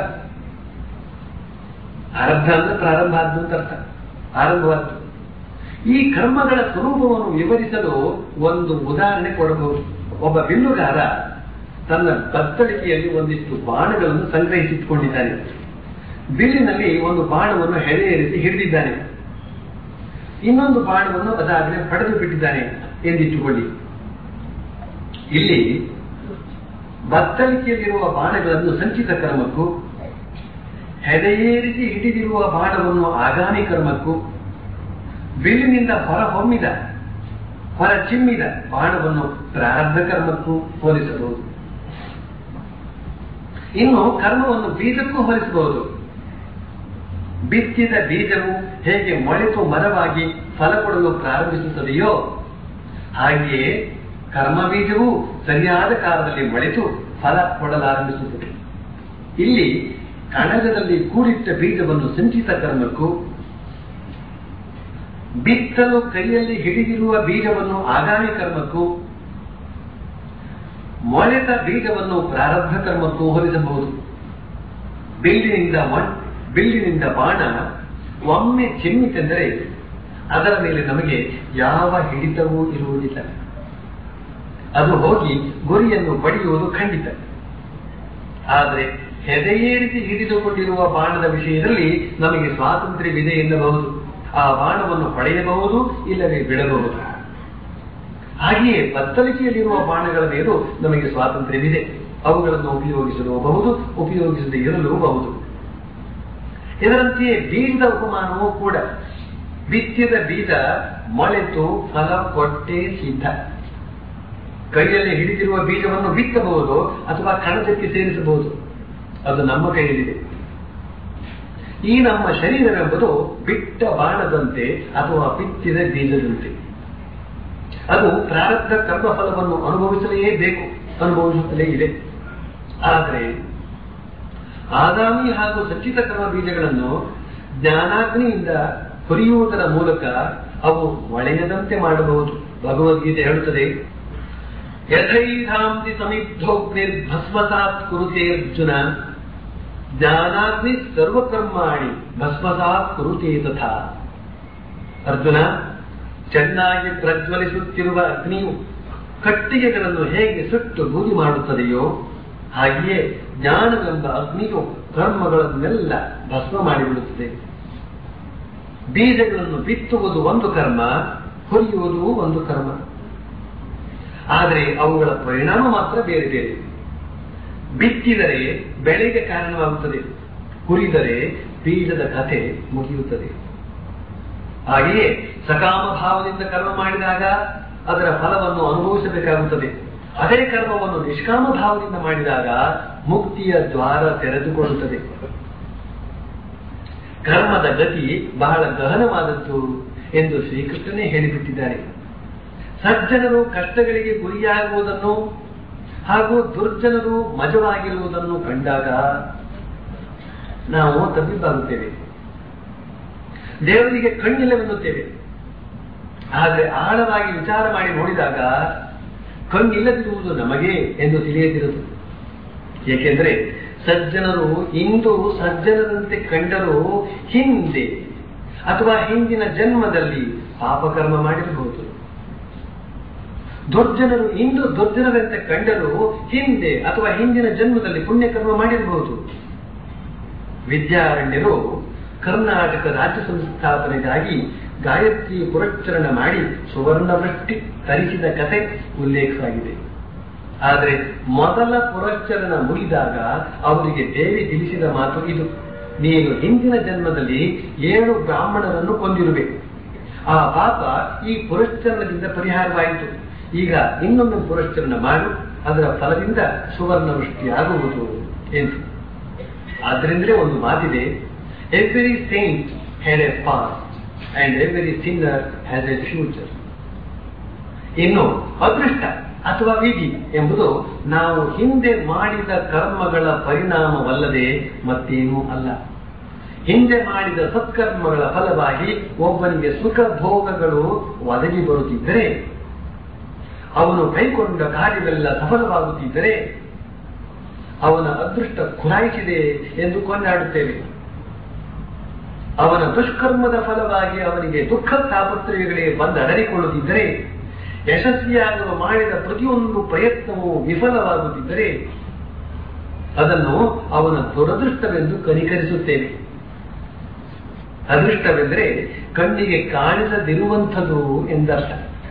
ಆರಬ್ಧ ಅಂದ್ರೆ ಪ್ರಾರಂಭ ಆದ್ದು ಅಂತ ಅರ್ಥ ಆರಂಭವಾದ್ದು ಈ ಕರ್ಮಗಳ ಸ್ವರೂಪವನ್ನು ವಿವರಿಸಲು ಒಂದು ಉದಾಹರಣೆ ಕೊಡಬಹುದು ಒಬ್ಬ ಬಿಲ್ಲುಗಾರ ತನ್ನ ಬತ್ತಳಿಕೆಯಲ್ಲಿ ಒಂದಿಷ್ಟು ಬಾಣಗಳನ್ನು ಸಂಗ್ರಹಿಸಿಟ್ಟುಕೊಂಡಿದ್ದಾನೆ ಬಿಲ್ಲಿನಲ್ಲಿ ಒಂದು ಬಾಣವನ್ನು ಹೆಡೆಯೇರಿಸಿ ಹಿಡಿದಿದ್ದಾನೆ ಇನ್ನೊಂದು ಬಾಣವನ್ನು ಅದಾಗಲೇ ಪಡೆದು ಬಿಟ್ಟಿದ್ದಾನೆ ಎಂದಿಟ್ಟುಕೊಳ್ಳಿ ಇಲ್ಲಿ ಬತ್ತಳಿಕೆಯಲ್ಲಿರುವ ಬಾಣಗಳನ್ನು ಸಂಚಿತ ಕರ್ಮಕ್ಕೂ ಹೆಡೆಯೇರಿಸಿ ಹಿಡಿದಿರುವ ಬಾಣವನ್ನು ಆಗಾಮಿ ಕರ್ಮಕ್ಕೂ ಬಿಲ್ಲಿನಿಂದ ಹೊರಹೊಮ್ಮಿದ ಹೊರ ಚಿಮ್ಮಿದ ಬಾಣವನ್ನು ಪ್ರಾರಬ್ಧ ಕರ್ಮಕ್ಕೂ ಹೋಲಿಸಬಹುದು ಇನ್ನು ಕರ್ಮವನ್ನು ಬೀಜಕ್ಕೂ ಹೋಲಿಸಬಹುದು ಬಿತ್ತಿದ ಬೀಜವು ಹೇಗೆ ಮೊಳೆತು ಮರವಾಗಿ ಫಲ ಕೊಡಲು ಪ್ರಾರಂಭಿಸುತ್ತದೆಯೋ ಹಾಗೆಯೇ ಕರ್ಮ ಬೀಜವು ಸರಿಯಾದ ಕಾಲದಲ್ಲಿ ಮೊಳೆತು ಫಲ ಕೊಡಲಾರಂಭಿಸುತ್ತದೆ ಇಲ್ಲಿ ಕಣಜದಲ್ಲಿ ಕೂಡಿಟ್ಟ ಬೀಜವನ್ನು ಸಂಚಿತ ಕರ್ಮಕ್ಕೂ ಬಿತ್ತಲು ಕೈಯಲ್ಲಿ ಹಿಡಿದಿರುವ ಬೀಜವನ್ನು ಆಗಾಮಿ ಕರ್ಮಕ್ಕೂ ಮೊಳೆತ ಬೀಜವನ್ನು ಪ್ರಾರಬ್ಧ ಕರ್ಮಕ್ಕೂ ಹೋಲಿಸಬಹುದು ಬಿಲ್ಲಿನಿಂದ ಮಣ್ ಬಿಲ್ಲಿನಿಂದ ಬಾಣ ಒಮ್ಮೆ ಚಿಮ್ಮಿತೆಂದರೆ ಅದರ ಮೇಲೆ ನಮಗೆ ಯಾವ ಹಿಡಿತವೂ ಇರುವುದಿಲ್ಲ ಅದು ಹೋಗಿ ಗುರಿಯನ್ನು ಪಡೆಯುವುದು ಖಂಡಿತ ಆದರೆ ಹೆದೆಯೇರಿಸಿ ಹಿಡಿದುಕೊಂಡಿರುವ ಬಾಣದ ವಿಷಯದಲ್ಲಿ ನಮಗೆ ಸ್ವಾತಂತ್ರ್ಯವಿದೆ ಎನ್ನಬಹುದು ಆ ಬಾಣವನ್ನು ಪಡೆಯಬಹುದು ಇಲ್ಲವೇ ಬಿಡಬಹುದು ಹಾಗೆಯೇ ಬತ್ತಲಿಕೆಯಲ್ಲಿರುವ ಬಾಣಗಳ ಮೇಲೂ ನಮಗೆ ಸ್ವಾತಂತ್ರ್ಯವಿದೆ ಅವುಗಳನ್ನು ಉಪಯೋಗಿಸಲೂಬಹುದು ಉಪಯೋಗಿಸದೇ ಇರಲೂಬಹುದು ಇದರಂತೆಯೇ ಬೀಜದ ಉಪಮಾನವೂ ಕೂಡ ಬಿತ್ತಿದ ಬೀಜ ಮೊಳೆತು ಫಲ ಕೊಟ್ಟೇ ಸಿದ್ಧ ಕೈಯಲ್ಲಿ ಹಿಡಿದಿರುವ ಬೀಜವನ್ನು ಬಿತ್ತಬಹುದು ಅಥವಾ ಕಣಜಕ್ಕೆ ಸೇರಿಸಬಹುದು ಅದು ನಮ್ಮ ಕೈಯಲ್ಲಿದೆ ಈ ನಮ್ಮ ಶರೀರವೆಂಬುದು ಬಿಟ್ಟ ಬಾಣದಂತೆ ಅಥವಾ ಬಿತ್ತಿದ ಬೀಜದಂತೆ ಅದು ಪ್ರಾರಬ್ಧ ಕರ್ಮಫಲವನ್ನು ಅನುಭವಿಸಲೇಬೇಕು ಅನುಭವಿಸುತ್ತಲೇ ಇದೆ ಆದರೆ ಆಗಾಮಿ ಹಾಗೂ ಸಂಚಿತ ಕರ್ಮ ಬೀಜಗಳನ್ನು ಜ್ಞಾನಾಗ್ನಿಯಿಂದ ಹುರಿಯುವುದರ ಮೂಲಕ ಅವು ಒಳೆಯದಂತೆ ಮಾಡಬಹುದು ಭಗವದ್ಗೀತೆ ಹೇಳುತ್ತದೆ ಯಥೈಧಾಂತಿ ಸಮಿದ್ಧೋಗ್ನಿರ್ಭಸ್ಮಸಾತ್ ಕುರುತೆ ಅರ್ಜುನ ಜ್ಞಾನಾಗ್ನಿ ಸರ್ವಕರ್ಮಾಣಿ ಭಸ್ಮಸಾತ್ ಕುರುತೆ ತಥಾ ಅರ್ಜುನ ಚೆನ್ನಾಗಿ ಪ್ರಜ್ವಲಿಸುತ್ತಿರುವ ಅಗ್ನಿಯು ಕಟ್ಟಿಗೆಗಳನ್ನು ಹೇಗೆ ಸುಟ್ಟು ಬೂದಿ ಮಾಡುತ್ತದೆಯೋ ಹಾಗೆಯೇ ಜ್ಞಾನವೆಂಬ ಅಗ್ನಿಯು ಕರ್ಮಗಳನ್ನೆಲ್ಲ ಭಸ್ಮ ಮಾಡಿಬಿಡುತ್ತದೆ ಬೀಜಗಳನ್ನು ಬಿತ್ತುವುದು ಒಂದು ಕರ್ಮ ಹುರಿಯುವುದು ಒಂದು ಕರ್ಮ ಆದರೆ ಅವುಗಳ ಪರಿಣಾಮ ಮಾತ್ರ ಬೇರೆ ಬೇರೆ ಬಿತ್ತಿದರೆ ಬೆಳೆಗೆ ಕಾರಣವಾಗುತ್ತದೆ ಹುರಿದರೆ ಬೀಜದ ಕಥೆ ಮುಗಿಯುತ್ತದೆ ಹಾಗೆಯೇ ಸಕಾಮ ಭಾವದಿಂದ ಕರ್ಮ ಮಾಡಿದಾಗ ಅದರ ಫಲವನ್ನು ಅನುಭವಿಸಬೇಕಾಗುತ್ತದೆ ಅದೇ ಕರ್ಮವನ್ನು ನಿಷ್ಕಾಮ ಭಾವದಿಂದ ಮಾಡಿದಾಗ ಮುಕ್ತಿಯ ದ್ವಾರ ತೆರೆದುಕೊಳ್ಳುತ್ತದೆ ಕರ್ಮದ ಗತಿ ಬಹಳ ಗಹನವಾದದ್ದು ಎಂದು ಶ್ರೀಕೃಷ್ಣನೇ ಹೇಳಿಬಿಟ್ಟಿದ್ದಾರೆ ಸಜ್ಜನರು ಕಷ್ಟಗಳಿಗೆ ಗುರಿಯಾಗುವುದನ್ನು ಹಾಗೂ ದುರ್ಜನರು ಮಜವಾಗಿರುವುದನ್ನು ಕಂಡಾಗ ನಾವು ತಬ್ಬಿಬ್ಬಾಗುತ್ತೇವೆ ದೇವರಿಗೆ ಕಣ್ಣಿಲ್ಲವೆನ್ನುತ್ತೇವೆ ಆದರೆ ಆಳವಾಗಿ ವಿಚಾರ ಮಾಡಿ ನೋಡಿದಾಗ ಕಣ್ಣಿಲ್ಲದಿರುವುದು ನಮಗೆ ಎಂದು ತಿಳಿಯದಿರದು ಏಕೆಂದರೆ ಸಜ್ಜನರು ಇಂದು ಸಜ್ಜನರಂತೆ ಕಂಡರೂ ಹಿಂದೆ ಅಥವಾ ಹಿಂದಿನ ಜನ್ಮದಲ್ಲಿ ಪಾಪಕರ್ಮ ಮಾಡಿರಬಹುದು ದುರ್ಜನರು ಇಂದು ದುರ್ಜನರಂತೆ ಕಂಡರೂ ಹಿಂದೆ ಅಥವಾ ಹಿಂದಿನ ಜನ್ಮದಲ್ಲಿ ಪುಣ್ಯಕರ್ಮ ಮಾಡಿರಬಹುದು ವಿದ್ಯಾರಣ್ಯರು ಕರ್ನಾಟಕ ರಾಜ್ಯ ಸಂಸ್ಥಾಪನೆಗಾಗಿ ಗಾಯತ್ರಿ ಪುರಚ್ಚರಣ ಮಾಡಿ ಸುವರ್ಣವೃಷ್ಟಿ ತರಿಸಿದ ಕತೆ ಉಲ್ಲೇಖವಾಗಿದೆ ಆದರೆ ಮೊದಲ ಪುರಚ್ಚರಣ ಮುಗಿದಾಗ ಅವರಿಗೆ ದೇವಿ ತಿಳಿಸಿದ ಮಾತು ಇದು ನೀನು ಹಿಂದಿನ ಜನ್ಮದಲ್ಲಿ ಏಳು ಬ್ರಾಹ್ಮಣರನ್ನು ಕೊಂದಿರುವೆ ಆ ಪಾಪ ಈ ಪುರಶ್ಚರಣದಿಂದ ಪರಿಹಾರವಾಯಿತು ಈಗ ಇನ್ನೊಂದು ಪುರಶ್ಚರಣ ಮಾಡು ಅದರ ಫಲದಿಂದ ಸುವರ್ಣ ವೃಷ್ಟಿಯಾಗುವುದು ಎಂದು ಆದ್ರಿಂದಲೇ ಒಂದು ಮಾತಿದೆ every saint had a past and every sinner has a future ಇನ್ನು ಅದೃಷ್ಟ ಅಥವಾ ವಿಧಿ ಎಂಬುದು ನಾವು ಹಿಂದೆ ಮಾಡಿದ ಕರ್ಮಗಳ ಪರಿಣಾಮವಲ್ಲದೆ ಮತ್ತೇನೂ ಅಲ್ಲ ಹಿಂದೆ ಮಾಡಿದ ಸತ್ಕರ್ಮಗಳ ಫಲವಾಗಿ ಒಬ್ಬನಿಗೆ ಸುಖ ಭೋಗಗಳು ಒದಗಿ ಬರುತ್ತಿದ್ದರೆ ಅವನು ಕೈಕೊಂಡ ಕಾರ್ಯವೆಲ್ಲ ಸಫಲವಾಗುತ್ತಿದ್ದರೆ ಅವನ ಅದೃಷ್ಟ ಖುರಾಯಿಸಿದೆ ಎಂದು ಕೊಂಡಾಡುತ್ತೇವೆ ಅವನ ದುಷ್ಕರ್ಮದ ಫಲವಾಗಿ ಅವನಿಗೆ ದುಃಖ ತಾಪತ್ರಯಗಳೇ ಬಂದಡರಿಕೊಳ್ಳುತ್ತಿದ್ದರೆ ಯಶಸ್ವಿಯಾಗಲು ಮಾಡಿದ ಪ್ರತಿಯೊಂದು ಪ್ರಯತ್ನವೂ ವಿಫಲವಾಗುತ್ತಿದ್ದರೆ ಅದನ್ನು ಅವನ ದುರದೃಷ್ಟವೆಂದು ಕನಿಕರಿಸುತ್ತೇವೆ ಅದೃಷ್ಟವೆಂದರೆ ಕಣ್ಣಿಗೆ ಕಾಣಿಸದಿರುವಂಥದ್ದು ಎಂದರ್ಥ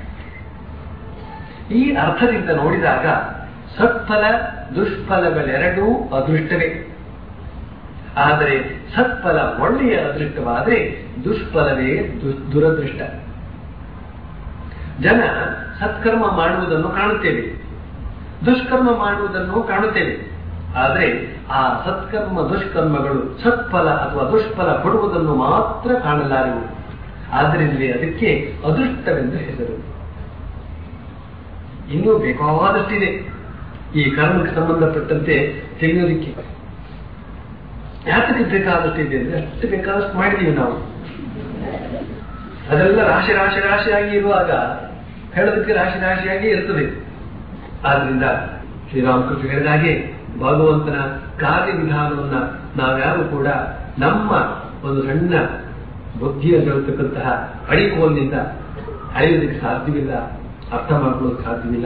ಈ ಅರ್ಥದಿಂದ ನೋಡಿದಾಗ ಸತ್ಫಲ ದುಷ್ಫಲಗಳೆರಡೂ ಅದೃಷ್ಟವೇ ಆದರೆ ಸತ್ಫಲ ಒಳ್ಳೆಯ ಅದೃಷ್ಟವಾದರೆ ದುಷ್ಫಲವೇ ದುರದೃಷ್ಟ ಜನ ಸತ್ಕರ್ಮ ಮಾಡುವುದನ್ನು ಕಾಣುತ್ತೇವೆ ದುಷ್ಕರ್ಮ ಮಾಡುವುದನ್ನು ಕಾಣುತ್ತೇವೆ ಆದರೆ ಆ ಸತ್ಕರ್ಮ ದುಷ್ಕರ್ಮಗಳು ಸತ್ಫಲ ಅಥವಾ ದುಷ್ಫಲ ಕೊಡುವುದನ್ನು ಮಾತ್ರ ಕಾಣಲಾರೆವು ಆದ್ದರಿಂದಲೇ ಅದಕ್ಕೆ ಅದೃಷ್ಟವೆಂದು ಹೆಸರು ಇನ್ನೂ ಬೇಕಾದಷ್ಟಿದೆ ಈ ಕರ್ಮಕ್ಕೆ ಸಂಬಂಧಪಟ್ಟಂತೆ ತಿಳಿಯೋದಿಕ್ಕೆ ಯಾತಕ್ಕೆ ಬೇಕಾದಷ್ಟಿದೆ ಅಂದ್ರೆ ಅಷ್ಟು ಬೇಕಾದಷ್ಟು ಮಾಡಿದೀವಿ ನಾವು ಅದೆಲ್ಲ ರಾಶಿ ರಾಶಿ ರಾಶಿಯಾಗಿ ಇರುವಾಗ ಹೇಳೋದಕ್ಕೆ ರಾಶಿ ರಾಶಿಯಾಗಿ ಇರ್ತದೆ ಆದ್ರಿಂದ ಶ್ರೀರಾಮಕೃಷ್ಣ ಹೇಳಿದ ಹಾಗೆ ಭಗವಂತನ ಕಾರ್ಯವಿಧಾನವನ್ನ ನಾವ್ಯಾರು ಕೂಡ ನಮ್ಮ ಒಂದು ಸಣ್ಣ ಬುದ್ಧಿಯಲ್ಲಿ ಹೇಳ್ತಕ್ಕಂತಹ ಅಡಿಕೋಲಿನಿಂದ ಅಳೆಯೋದಕ್ಕೆ ಸಾಧ್ಯವಿಲ್ಲ ಅರ್ಥ ಮಾಡ್ಕೊಳ್ಳೋದಕ್ಕೆ ಸಾಧ್ಯವಿಲ್ಲ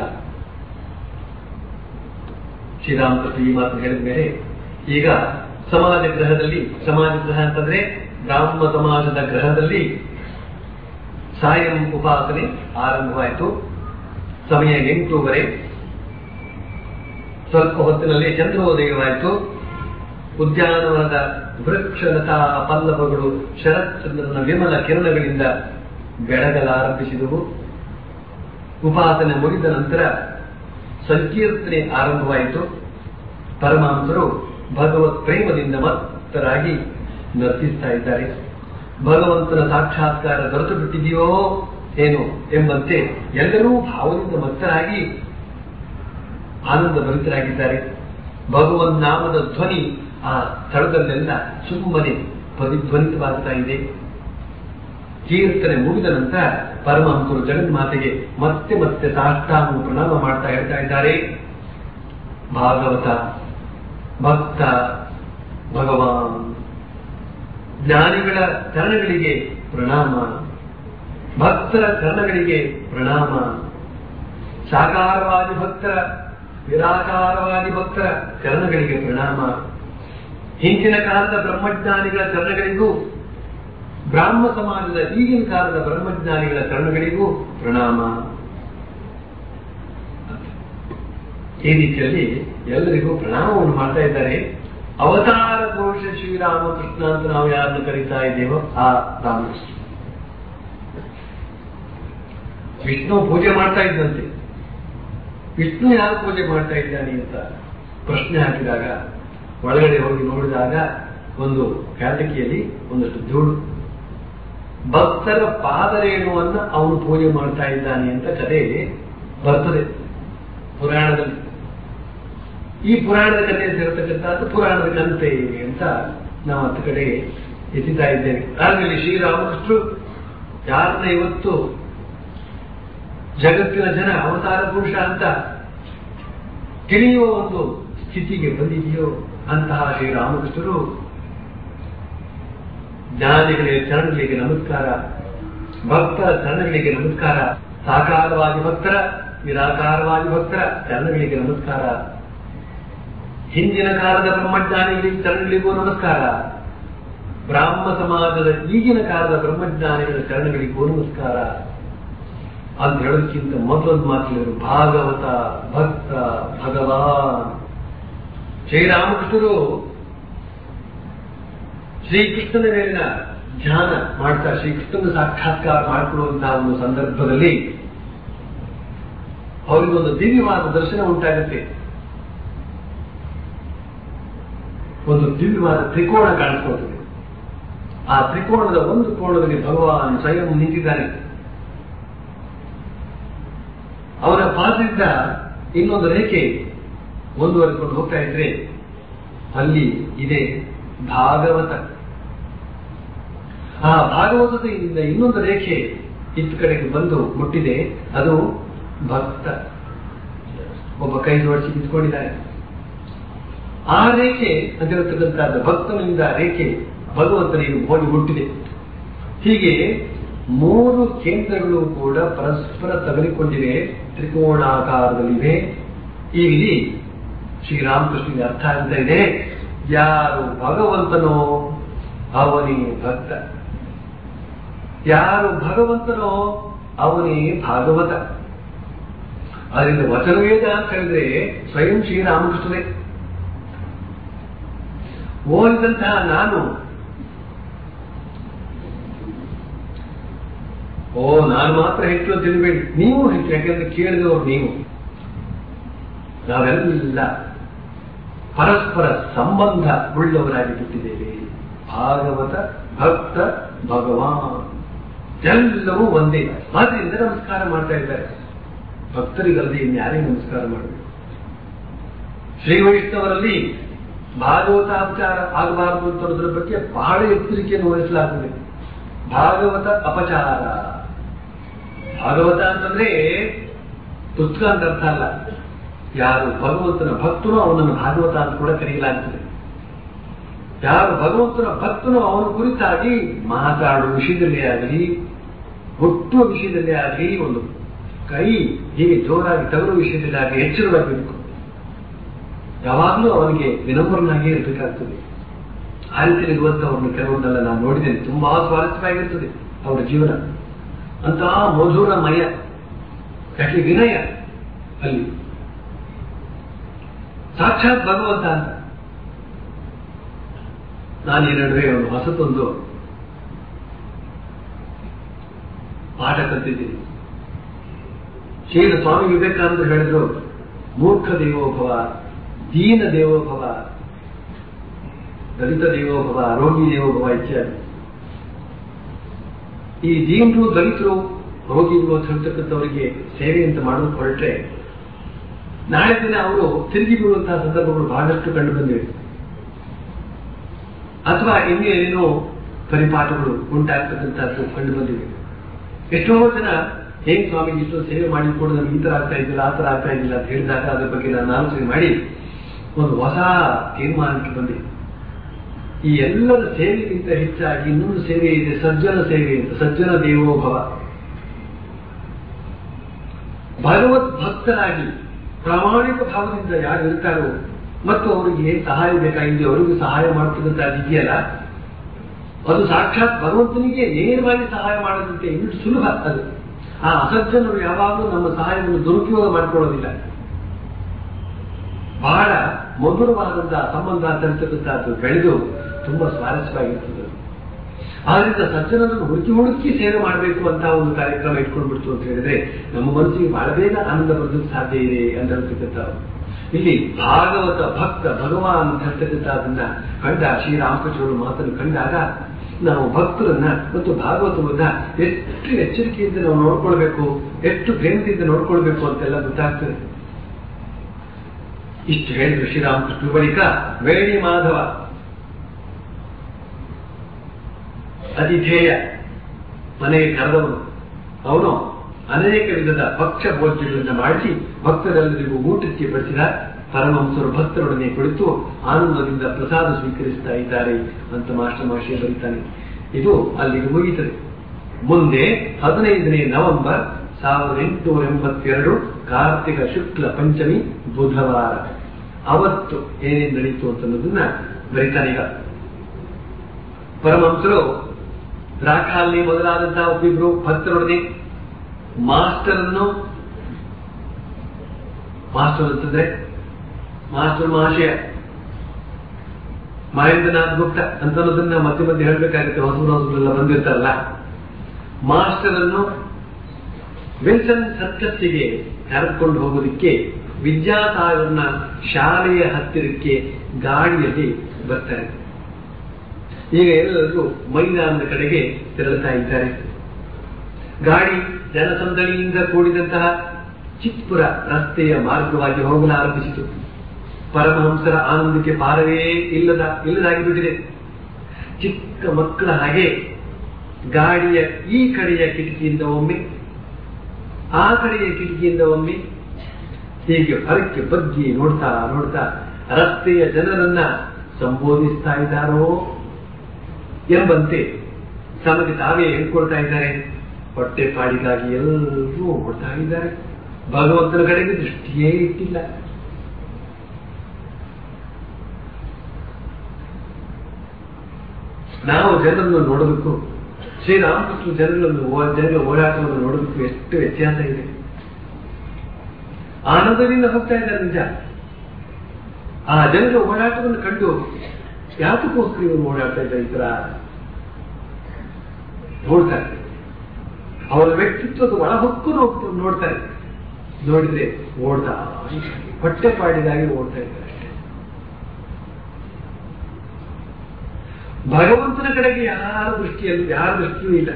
ಶ್ರೀರಾಮಕೃಷ್ಣ ಈ ಮಾತು ಹೇಳಿದ ಮೇಲೆ ಈಗ ಸಮಾಜ ಗ್ರಹದಲ್ಲಿ ಸಮಾಜ ಗ್ರಹ ಅಂತಂದ್ರೆ ಬ್ರಾಹ್ಮ ಸಮಾಜದ ಗ್ರಹದಲ್ಲಿ ಸಾಯಂ ಉಪಾಸನೆ ಆರಂಭವಾಯಿತು ಸಮಯ ಎಂಟೂವರೆ ಸ್ವಲ್ಪ ಹೊತ್ತಿನಲ್ಲಿ ಚಂದ್ರೋದಯವಾಯಿತು ಉದ್ಯಾನವನದ ವೃಕ್ಷಲತಾ ಪಲ್ಲವಗಳು ಶರತ್ಚಂದ್ರನ ವಿಮಲ ಕಿರಣಗಳಿಂದ ಬೆಳಗಲಾರಂಭಿಸಿದವು ಉಪಾಸನೆ ಮುಗಿದ ನಂತರ ಸಂಕೀರ್ತನೆ ಆರಂಭವಾಯಿತು ಪರಮಾಂಸರು ಭಗವತ್ ಪ್ರೇಮದಿಂದ ಮತ್ತರಾಗಿ ನರ್ತಿಸ್ತಾ ಇದ್ದಾರೆ ಭಗವಂತನ ಸಾಕ್ಷಾತ್ಕಾರ ದೊರೆತು ಬಿಟ್ಟಿದೆಯೋ ಏನು ಎಂಬಂತೆ ಎಲ್ಲರೂ ಭಾವದಿಂದ ಮತ್ತರಾಗಿ ಆನಂದ ಭರಿತರಾಗಿದ್ದಾರೆ ಭಗವನ್ ನಾಮದ ಧ್ವನಿ ಆ ಸ್ಥಳದಲ್ಲೆಲ್ಲ ಸುಮ್ಮನೆ ಪ್ರತಿಧ್ವನಿತವಾಗ್ತಾ ಇದೆ ಕೀರ್ತನೆ ಮುಗಿದ ನಂತರ ಪರಮಹಂಸರು ಜಗನ್ಮಾತೆಗೆ ಮತ್ತೆ ಮತ್ತೆ ಸಾಷ್ಟಾಂಗ ಪ್ರಣಾಮ ಮಾಡ್ತಾ ಹೇಳ್ತಾ ಇದ್ದಾರೆ ಭಾಗವತ ಭಕ್ತ ಭಗವಾನ್ ಜ್ಞಾನಿಗಳ ಚರಣಗಳಿಗೆ ಪ್ರಣಾಮ ಭಕ್ತರ ಚರಣಗಳಿಗೆ ಪ್ರಣಾಮ ಸಾಕಾರವಾದಿ ಭಕ್ತರ ನಿರಾಕಾರವಾದಿ ಭಕ್ತರ ಚರಣಗಳಿಗೆ ಪ್ರಣಾಮ ಹಿಂದಿನ ಕಾಲದ ಬ್ರಹ್ಮಜ್ಞಾನಿಗಳ ಚರಣಗಳಿಗೂ ಬ್ರಾಹ್ಮ ಸಮಾಜದ ಈಗಿನ ಕಾಲದ ಬ್ರಹ್ಮಜ್ಞಾನಿಗಳ ಚರಣಗಳಿಗೂ ಪ್ರಣಾಮ ಈ ರೀತಿಯಲ್ಲಿ ಎಲ್ಲರಿಗೂ ಪ್ರಣಾಮವನ್ನು ಮಾಡ್ತಾ ಇದ್ದಾರೆ ಅವತಾರ ಪುರುಷ ಶ್ರೀರಾಮಕೃಷ್ಣ ಅಂತ ನಾವು ಯಾರನ್ನು ಕರೀತಾ ಇದ್ದೇವೋ ಆ ರಾಮಕೃಷ್ಣ ವಿಷ್ಣು ಪೂಜೆ ಮಾಡ್ತಾ ಇದ್ದಂತೆ ವಿಷ್ಣು ಯಾರು ಪೂಜೆ ಮಾಡ್ತಾ ಇದ್ದಾನೆ ಅಂತ ಪ್ರಶ್ನೆ ಹಾಕಿದಾಗ ಒಳಗಡೆ ಹೋಗಿ ನೋಡಿದಾಗ ಒಂದು ಕ್ಯಾಟಕಿಯಲ್ಲಿ ಒಂದಷ್ಟು ಧೂಳು ಭಕ್ತರ ಪಾದರೇಣುವನ್ನ ಅವನು ಪೂಜೆ ಮಾಡ್ತಾ ಇದ್ದಾನೆ ಅಂತ ಕಥೆ ಬರ್ತದೆ ಪುರಾಣದಲ್ಲಿ ಈ ಪುರಾಣದ ಕಥೆ ಸೇರತಕ್ಕಂಥದ್ದು ಪುರಾಣದ ಕಂತೆ ಅಂತ ನಾವು ಹತ್ತು ಕಡೆ ಎತ್ತಿತಾ ಇದ್ದೇವೆ ಆದ್ಮೇಲೆ ಶ್ರೀರಾಮಕೃಷ್ಣರು ಯಾರನ್ನ ಇವತ್ತು ಜಗತ್ತಿನ ಜನ ಅವತಾರ ಪುರುಷ ಅಂತ ತಿಳಿಯುವ ಒಂದು ಸ್ಥಿತಿಗೆ ಬಂದಿದೆಯೋ ಅಂತಹ ಶ್ರೀರಾಮಕೃಷ್ಣರು ಜ್ಞಾನಿಗಳಿಗೆ ಚರಣಗಳಿಗೆ ನಮಸ್ಕಾರ ಭಕ್ತರ ಚರಣಗಳಿಗೆ ನಮಸ್ಕಾರ ಸಾಕಾರವಾದಿ ಭಕ್ತರ ನಿರಾಕಾರವಾದಿ ಭಕ್ತರ ಚರಣಗಳಿಗೆ ನಮಸ್ಕಾರ ಹಿಂದಿನ ಕಾಲದ ಬ್ರಹ್ಮಜ್ಞಾನಿಗಳಿಗೆ ಚರಣಗಳಿಗೂ ನಮಸ್ಕಾರ ಬ್ರಾಹ್ಮ ಸಮಾಜದ ಈಗಿನ ಕಾಲದ ಬ್ರಹ್ಮಜ್ಞಾನಿಗಳ ಚರಣಗಳಿಗೂ ನಮಸ್ಕಾರ ಅಂತ ಹೇಳೋದಕ್ಕಿಂತ ಮೊದಲೊಂದು ಮಾತುಗಳು ಭಾಗವತ ಭಕ್ತ ಭಗವಾನ್ ಶ್ರೀರಾಮಕೃಷ್ಣರು ಶ್ರೀಕೃಷ್ಣನ ಮೇಲಿನ ಧ್ಯಾನ ಮಾಡ್ತಾ ಶ್ರೀಕೃಷ್ಣನ ಸಾಕ್ಷಾತ್ಕಾರ ಮಾಡಿಕೊಳ್ಳುವಂತಹ ಒಂದು ಸಂದರ್ಭದಲ್ಲಿ ಅವರಿಗೊಂದು ದಿವ್ಯವಾದ ದರ್ಶನ ಉಂಟಾಗುತ್ತೆ ಒಂದು ದಿವ್ಯವಾದ ತ್ರಿಕೋಣ ಕಾಣಿಸ್ಕೊಳ್ತದೆ ಆ ತ್ರಿಕೋಣದ ಒಂದು ಕೋಣದಲ್ಲಿ ಭಗವಾನ್ ಸ್ವಯಂ ನಿಂತಿದ್ದಾನೆ ಅವರ ಪಾದದಿಂದ ಇನ್ನೊಂದು ರೇಖೆ ಮುಂದುವರೆದುಕೊಂಡು ಹೋಗ್ತಾ ಇದ್ರೆ ಅಲ್ಲಿ ಇದೆ ಭಾಗವತ ಆ ಭಾಗವತದಿಂದ ಇನ್ನೊಂದು ರೇಖೆ ಇತ್ತ ಕಡೆಗೆ ಬಂದು ಮುಟ್ಟಿದೆ ಅದು ಭಕ್ತ ಒಬ್ಬ ಕೈ ಜೋಡಿಸಿ ನಿಂತ್ಕೊಂಡಿದ್ದಾರೆ ಆ ರೇಖೆ ಅಂತಿರತಕ್ಕಂಥದ್ದು ಭಕ್ತನಿಂದ ರೇಖೆ ಭಗವಂತನಿಗೆ ಹೋಗಿ ಮುಟ್ಟಿದೆ ಹೀಗೆ ಮೂರು ಕೇಂದ್ರಗಳು ಕೂಡ ಪರಸ್ಪರ ತಗಲಿಕೊಂಡಿವೆ ತ್ರಿಕೋಣಾಕಾರದಲ್ಲಿವೆ ಈಗ ಇಲ್ಲಿ ಶ್ರೀರಾಮಕೃಷ್ಣನಿಗೆ ಅರ್ಥ ಆಗ್ತಾ ಇದೆ ಯಾರು ಭಗವಂತನೋ ಅವನೇ ಭಕ್ತ ಯಾರು ಭಗವಂತನೋ ಅವನೇ ಭಾಗವತ ಅದರಿಂದ ವಚನವೇದ ಅಂತ ಹೇಳಿದ್ರೆ ಸ್ವಯಂ ಶ್ರೀರಾಮಕೃಷ್ಣನೇ ಓದಿದಂತಹ ನಾನು ಓ ನಾನು ಮಾತ್ರ ಹೆಚ್ಚು ಅಂತ ತಿಳ್ಬೇಡಿ ನೀವು ಹೆಚ್ಚು ಯಾಕೆಂದ್ರೆ ಕೇಳಿದವರು ನೀವು ನಾವೆಲ್ಲ ಪರಸ್ಪರ ಸಂಬಂಧ ಉಳ್ಳವರಾಗಿ ಬಿಟ್ಟಿದ್ದೇವೆ ಭಾಗವತ ಭಕ್ತ ಭಗವಾನ್ ಎಲ್ಲವೂ ಒಂದೇ ಆದ್ರಿಂದ ನಮಸ್ಕಾರ ಮಾಡ್ತಾ ಇದ್ದಾರೆ ಭಕ್ತರಿಗಲ್ಲದೆ ಇನ್ಯಾರೇ ನಮಸ್ಕಾರ ಮಾಡಬೇಕು ಶ್ರೀ ವೈಷ್ಣವರಲ್ಲಿ ಭಾಗವತಾಪಚಾರ ಆಗಬಾರದು ಅಂತನ್ನೋದ್ರ ಬಗ್ಗೆ ಬಹಳ ಎಚ್ಚರಿಕೆಯನ್ನು ವಹಿಸಲಾಗುತ್ತದೆ ಭಾಗವತ ಅಪಚಾರ ಭಾಗವತ ಅಂತಂದ್ರೆ ಪುಸ್ತಕ ಅಂತ ಅರ್ಥ ಅಲ್ಲ ಯಾರು ಭಗವಂತನ ಭಕ್ತನೋ ಅವನನ್ನು ಭಾಗವತ ಅಂತ ಕೂಡ ಕರೆಯಲಾಗ್ತದೆ ಯಾರು ಭಗವಂತನ ಭಕ್ತನೋ ಅವನ ಕುರಿತಾಗಿ ಮಾತಾಡುವ ವಿಷಯದಲ್ಲಿ ಆಗಲಿ ಹುಟ್ಟುವ ವಿಷಯದಲ್ಲಿ ಆಗಲಿ ಒಂದು ಕೈ ಹೀಗೆ ಜೋರಾಗಿ ತಗರುವ ವಿಷಯದಲ್ಲಿ ಆಗಲಿ ಎಚ್ಚರವಾಗಿರಬೇಕು ಯಾವಾಗಲೂ ಅವನಿಗೆ ವಿನಮ್ರನಾಗಿ ಇರಬೇಕಾಗ್ತದೆ ಆ ರೀತಿ ಇರುವಂತವ್ರನ್ನು ಕೆಲವೊಂದೆಲ್ಲ ನಾನು ನೋಡಿದ್ದೇನೆ ತುಂಬಾ ಸ್ವಾರಸ್ಯವಾಗಿರ್ತದೆ ಅವರ ಜೀವನ ಅಂತಹ ಮಧುರಮಯ ಯಾಕೆ ವಿನಯ ಅಲ್ಲಿ ಸಾಕ್ಷಾತ್ ಭಗವಂತ ಅಂತ ನಾನು ಈ ನಡುವೆ ಒಂದು ಹೊಸತೊಂದು ಪಾಠ ಕಲ್ತಿದ್ದೀನಿ ಶ್ರೀಲ ಸ್ವಾಮಿ ವಿವೇಕಾನಂದ ಹೇಳಿದ್ರು ಮೂರ್ಖ ದೇವೋಭವ ದೀನ ದೇವೋಭವ ದಲಿತ ದೇವೋಭವ ರೋಗಿ ದೇವೋಭವ ಇತ್ಯಾದಿ ಈ ದೀನರು ದಲಿತರು ರೋಗಿಗಳು ಅಂತ ಹೇಳ್ತಕ್ಕಂಥವರಿಗೆ ಸೇವೆ ಅಂತ ಮಾಡೋದು ಹೊರಟ್ರೆ ನಾಳೆ ದಿನ ಅವರು ತಿರುಗಿ ಬೀಳುವಂತಹ ಸಂದರ್ಭಗಳು ಬಹಳಷ್ಟು ಕಂಡು ಬಂದಿವೆ ಅಥವಾ ಇನ್ನೇನೇನೋ ಪರಿಪಾಠಗಳು ಉಂಟಾಗ್ತಕ್ಕಂಥದ್ದು ಕಂಡು ಬಂದಿವೆ ಎಷ್ಟೋ ಜನ ಹೇಗೆ ಸ್ವಾಮೀಜಿ ಇಷ್ಟೊಂದು ಸೇವೆ ಮಾಡಿಕೊಂಡು ನಮ್ಗೆ ಈ ತರ ಆಗ್ತಾ ಇದ್ದಿಲ್ಲ ಆ ತರ ಆಗ್ತಾ ಇದ್ದಿಲ್ಲ ಅಂತ ಹೇಳಿದಾಗ ಅದ್ರ ಬಗ್ಗೆ ನಾನು ಆಲೋಚನೆ ಮಾಡಿ ಒಂದು ಹೊಸ ತೀರ್ಮಾನಕ್ಕೆ ಬಂದೆ ಈ ಎಲ್ಲರ ಸೇವೆಗಿಂತ ಹೆಚ್ಚಾಗಿ ಇನ್ನೊಂದು ಸೇವೆ ಇದೆ ಸಜ್ಜನ ಸೇವೆ ಅಂತ ಸಜ್ಜನ ದೇವೋಭವ ಭಗವತ್ ಭಕ್ತರಾಗಿ ಪ್ರಾಮಾಣಿಕ ಭಾವದಿಂದ ಯಾರು ಇರ್ತಾರೋ ಮತ್ತು ಅವರಿಗೆ ಸಹಾಯ ಬೇಕಾಗಿದೆ ಅವರಿಗೂ ಸಹಾಯ ಮಾಡ್ತಕ್ಕಂಥದ್ದು ಇದೆಯಲ್ಲ ಅದು ಸಾಕ್ಷಾತ್ ಭಗವಂತನಿಗೆ ನೇರವಾಗಿ ಸಹಾಯ ಮಾಡದಂತೆ ಇನ್ನೂ ಸುಲಭ ಅದು ಆ ಅಸಜ್ಜನರು ಯಾವಾಗಲೂ ನಮ್ಮ ಸಹಾಯವನ್ನು ದುರುಪಯೋಗ ಮಾಡಿಕೊಳ್ಳೋದಿಲ್ಲ ಬಹಳ ಮಧುರವಾದಂತಹ ಸಂಬಂಧ ತರಿಸತಕ್ಕಂಥದ್ದು ಬೆಳೆದು ತುಂಬಾ ಸ್ವಾರಸ್ಯವಾಗಿರ್ತದೆ ಆದ್ರಿಂದ ಸಜ್ಜನರನ್ನು ಹುಡುಕಿ ಹುಡುಕಿ ಸೇವೆ ಮಾಡಬೇಕು ಅಂತ ಒಂದು ಕಾರ್ಯಕ್ರಮ ಇಟ್ಕೊಂಡ್ಬಿಡ್ತು ಅಂತ ಹೇಳಿದ್ರೆ ನಮ್ಮ ಮನಸ್ಸಿಗೆ ಬಹಳ ಬೇಗ ಆನಂದ ಬರೋದಕ್ಕೆ ಸಾಧ್ಯ ಇದೆ ಅಂತ ಹೇಳ್ತಕ್ಕಂಥವ್ರು ಇಲ್ಲಿ ಭಾಗವತ ಭಕ್ತ ಭಗವಾನ್ ಅಂತ ಹೇಳ್ತಕ್ಕಂಥದನ್ನ ಕಂಡ ಶ್ರೀರಾಮಕೃಷ್ಣರು ಮಾತನ್ನು ಕಂಡಾಗ ನಾವು ಭಕ್ತರನ್ನ ಮತ್ತು ಭಾಗವತವನ್ನ ಎಷ್ಟು ಎಚ್ಚರಿಕೆಯಿಂದ ನಾವು ನೋಡ್ಕೊಳ್ಬೇಕು ಎಷ್ಟು ಪ್ರೇಮದಿಂದ ನೋಡ್ಕೊಳ್ಬೇಕು ಅಂತೆಲ್ಲ ಗೊತ್ತಾಗ್ತದೆ ಇಷ್ಟು ಹೇಳಿದ್ರು ಶ್ರೀರಾಮಕೃಷ್ಣ ಬಳಿಕ ವೇಣಿ ಮಾಧವ ಅತಿಥೇಯ ಮನೆಗೆ ಕರೆದವನು ಅವನು ಅನೇಕ ವಿಧದ ಭಕ್ಷ್ಯ ಭೋಜ್ಯಗಳನ್ನು ಮಾಡಿಸಿ ಭಕ್ತರೆಲ್ಲರಿಗೂ ಊಟಕ್ಕೆ ಬಡಿಸಿದ ಪರಮಹಂಸರು ಭಕ್ತರೊಡನೆ ಕುಳಿತು ಆನಂದದಿಂದ ಪ್ರಸಾದ ಸ್ವೀಕರಿಸ್ತಾ ಇದ್ದಾರೆ ಅಂತ ಮಾಸ್ಟರ್ ಮಾಷೆ ಬರೀತಾನೆ ಇದು ಅಲ್ಲಿಗೆ ಮುಗಿತದೆ ಮುಂದೆ ಹದಿನೈದನೇ ನವೆಂಬರ್ ಸಾವಿರದ ಎಂಟುನೂರ ಎಂಬತ್ತೆರಡು ಕಾರ್ತಿಕ ಶುಕ್ಲ ಪಂಚಮಿ ಬುಧವಾರ ಅವತ್ತು ಏನೇನು ನಡೀತು ಅಂತ ಅನ್ನೋದನ್ನ ಬರೀತಾನೀಗ ಪರಮಹಂಸರು ದ್ರಾಕಾಲಿ ಮೊದಲಾದಂತಹ ಒಬ್ಬಿಬ್ರು ಭಕ್ತರೊಡನೆ ಮಾಸ್ಟರ್ ಅನ್ನು ಮಾಸ್ಟರ್ ಅಂತಂದ್ರೆ ಮಾಸ್ಟರ್ ಮಹಾಶಯ ಮಹೇಂದ್ರನಾಥ್ ಗುಪ್ತ ಅಂತ ಅನ್ನೋದನ್ನ ಮತ್ತೆ ಮತ್ತೆ ಹೇಳ್ಬೇಕಾಗುತ್ತೆ ಹೊಸಬರು ಹೊಸಬರೆಲ್ಲ ಬಂದಿರ್ತಾರಲ್ಲ ಮಾಸ್ಟರ್ ಅನ್ನು ವಿಲ್ಸನ್ ಸರ್ಕಸ್ಸಿಗೆ ಕರೆದುಕೊಂಡು ಹೋಗೋದಕ್ಕೆ ವಿದ್ಯಾಸಾಗರ್ನ ಶಾಲೆಯ ಹತ್ತಿರಕ್ಕೆ ಗಾಡಿಯಲ್ಲಿ ಬರ್ತಾರೆ ಈಗ ಎಲ್ಲರೂ ಮೈದಾನದ ಕಡೆಗೆ ತೆರಳುತ್ತಾ ಇದ್ದಾರೆ ಗಾಡಿ ಜನಸಂದಣಿಯಿಂದ ಕೂಡಿದಂತಹ ಚಿತ್ಪುರ ರಸ್ತೆಯ ಮಾರ್ಗವಾಗಿ ಹೋಗಲಾರಂಭಿಸಿತು ಪರಮಹಂಸರ ಆನಂದಕ್ಕೆ ಪಾರವೇ ಇಲ್ಲದ ಇಲ್ಲದಾಗಿ ಬಿಟ್ಟಿದೆ ಚಿಕ್ಕ ಮಕ್ಕಳ ಹಾಗೆ ಗಾಡಿಯ ಈ ಕಡೆಯ ಕಿಟಕಿಯಿಂದ ಒಮ್ಮೆ ಆ ಕಡೆಯ ಕಿಟಕಿಯಿಂದ ಒಮ್ಮೆ ಹೀಗೆ ಹೊರಕ್ಕೆ ಬಗ್ಗಿ ನೋಡ್ತಾ ನೋಡ್ತಾ ರಸ್ತೆಯ ಜನರನ್ನ ಸಂಬೋಧಿಸ್ತಾ ಇದ್ದಾರೋ ಎಂಬಂತೆ ತಮಗೆ ತಾವೇ ಹೇಳ್ಕೊಳ್ತಾ ಇದ್ದಾರೆ ಹೊಟ್ಟೆ ಪಾಡಿಗಾಗಿ ಎಲ್ಲರೂ ಓಡ್ತಾ ಇದ್ದಾರೆ ಭಗವಂತನ ಕಡೆಗೆ ದೃಷ್ಟಿಯೇ ಇಟ್ಟಿಲ್ಲ ನಾವು ಜನರನ್ನು ನೋಡೋದಕ್ಕೂ ಶ್ರೀರಾಮಕೃಷ್ಣ ಜನರನ್ನು ಓ- ಜನರ ಓಡಾಟವನ್ನು ನೋಡೋದಕ್ಕೂ ಎಷ್ಟು ವ್ಯತ್ಯಾಸ ಇದೆ ಆನಂದದಿಂದ ಹೋಗ್ತಾ ಇದ್ದಾರೆ ನಿಜ ಆ ಜನರ ಓಡಾಟವನ್ನು ಕಂಡು ಯಾತಕ್ಕೋಸ್ಕರ ಇವರು ಓಡಾಡ್ತಾ ಇದ್ದಾರೆ ಈ ತರ ನೋಡ್ತಾರೆ ಅವರ ವ್ಯಕ್ತಿತ್ವದ ಒಳಹೊಕ್ಕು ನೋಡ್- ನೋಡ್ತಾರೆ ನೋಡಿದ್ರೆ ಓಡ್ತಾ ಹೊಟ್ಟೆ ಪಾಡಿದಾಗಿ ಓಡ್ತಾ ಇದ್ದಾರೆ ಅಷ್ಟೇ ಭಗವಂತನ ಕಡೆಗೆ ಯಾರ ದೃಷ್ಟಿಯಲ್ಲಿ ಯಾರ ದೃಷ್ಟಿಯೂ ಇಲ್ಲ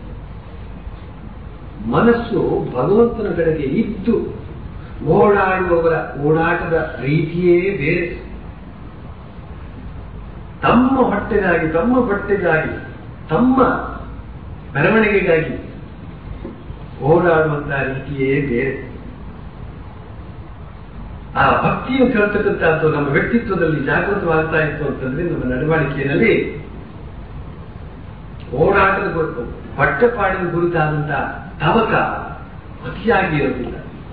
ಮನಸ್ಸು ಭಗವಂತನ ಕಡೆಗೆ ಇದ್ದು ಓಡಾಡುವವರ ಓಡಾಟದ ರೀತಿಯೇ ಬೇರೆ ತಮ್ಮ ಹೊಟ್ಟೆಗಾಗಿ ತಮ್ಮ ಬಟ್ಟೆಗಾಗಿ ತಮ್ಮ ಮೆರವಣಿಗೆಗಾಗಿ ಓಡಾಡುವಂತಹ ರೀತಿಯೇ ಬೇರೆ ಆ ಭಕ್ತಿಯನ್ನು ಕೇಳ್ತಕ್ಕಂಥದ್ದು ನಮ್ಮ ವ್ಯಕ್ತಿತ್ವದಲ್ಲಿ ಜಾಗೃತವಾಗ್ತಾ ಇತ್ತು ಅಂತಂದ್ರೆ ನಮ್ಮ ನಡವಳಿಕೆಯಲ್ಲಿ ಓಡಾಟದ ಕುರಿತು ಹೊಟ್ಟೆಪಾಡಿನ ಕುರಿತಾದಂತಹ ತವಕ ಅತಿಯಾಗಿ ಇರೋದಿಲ್ಲ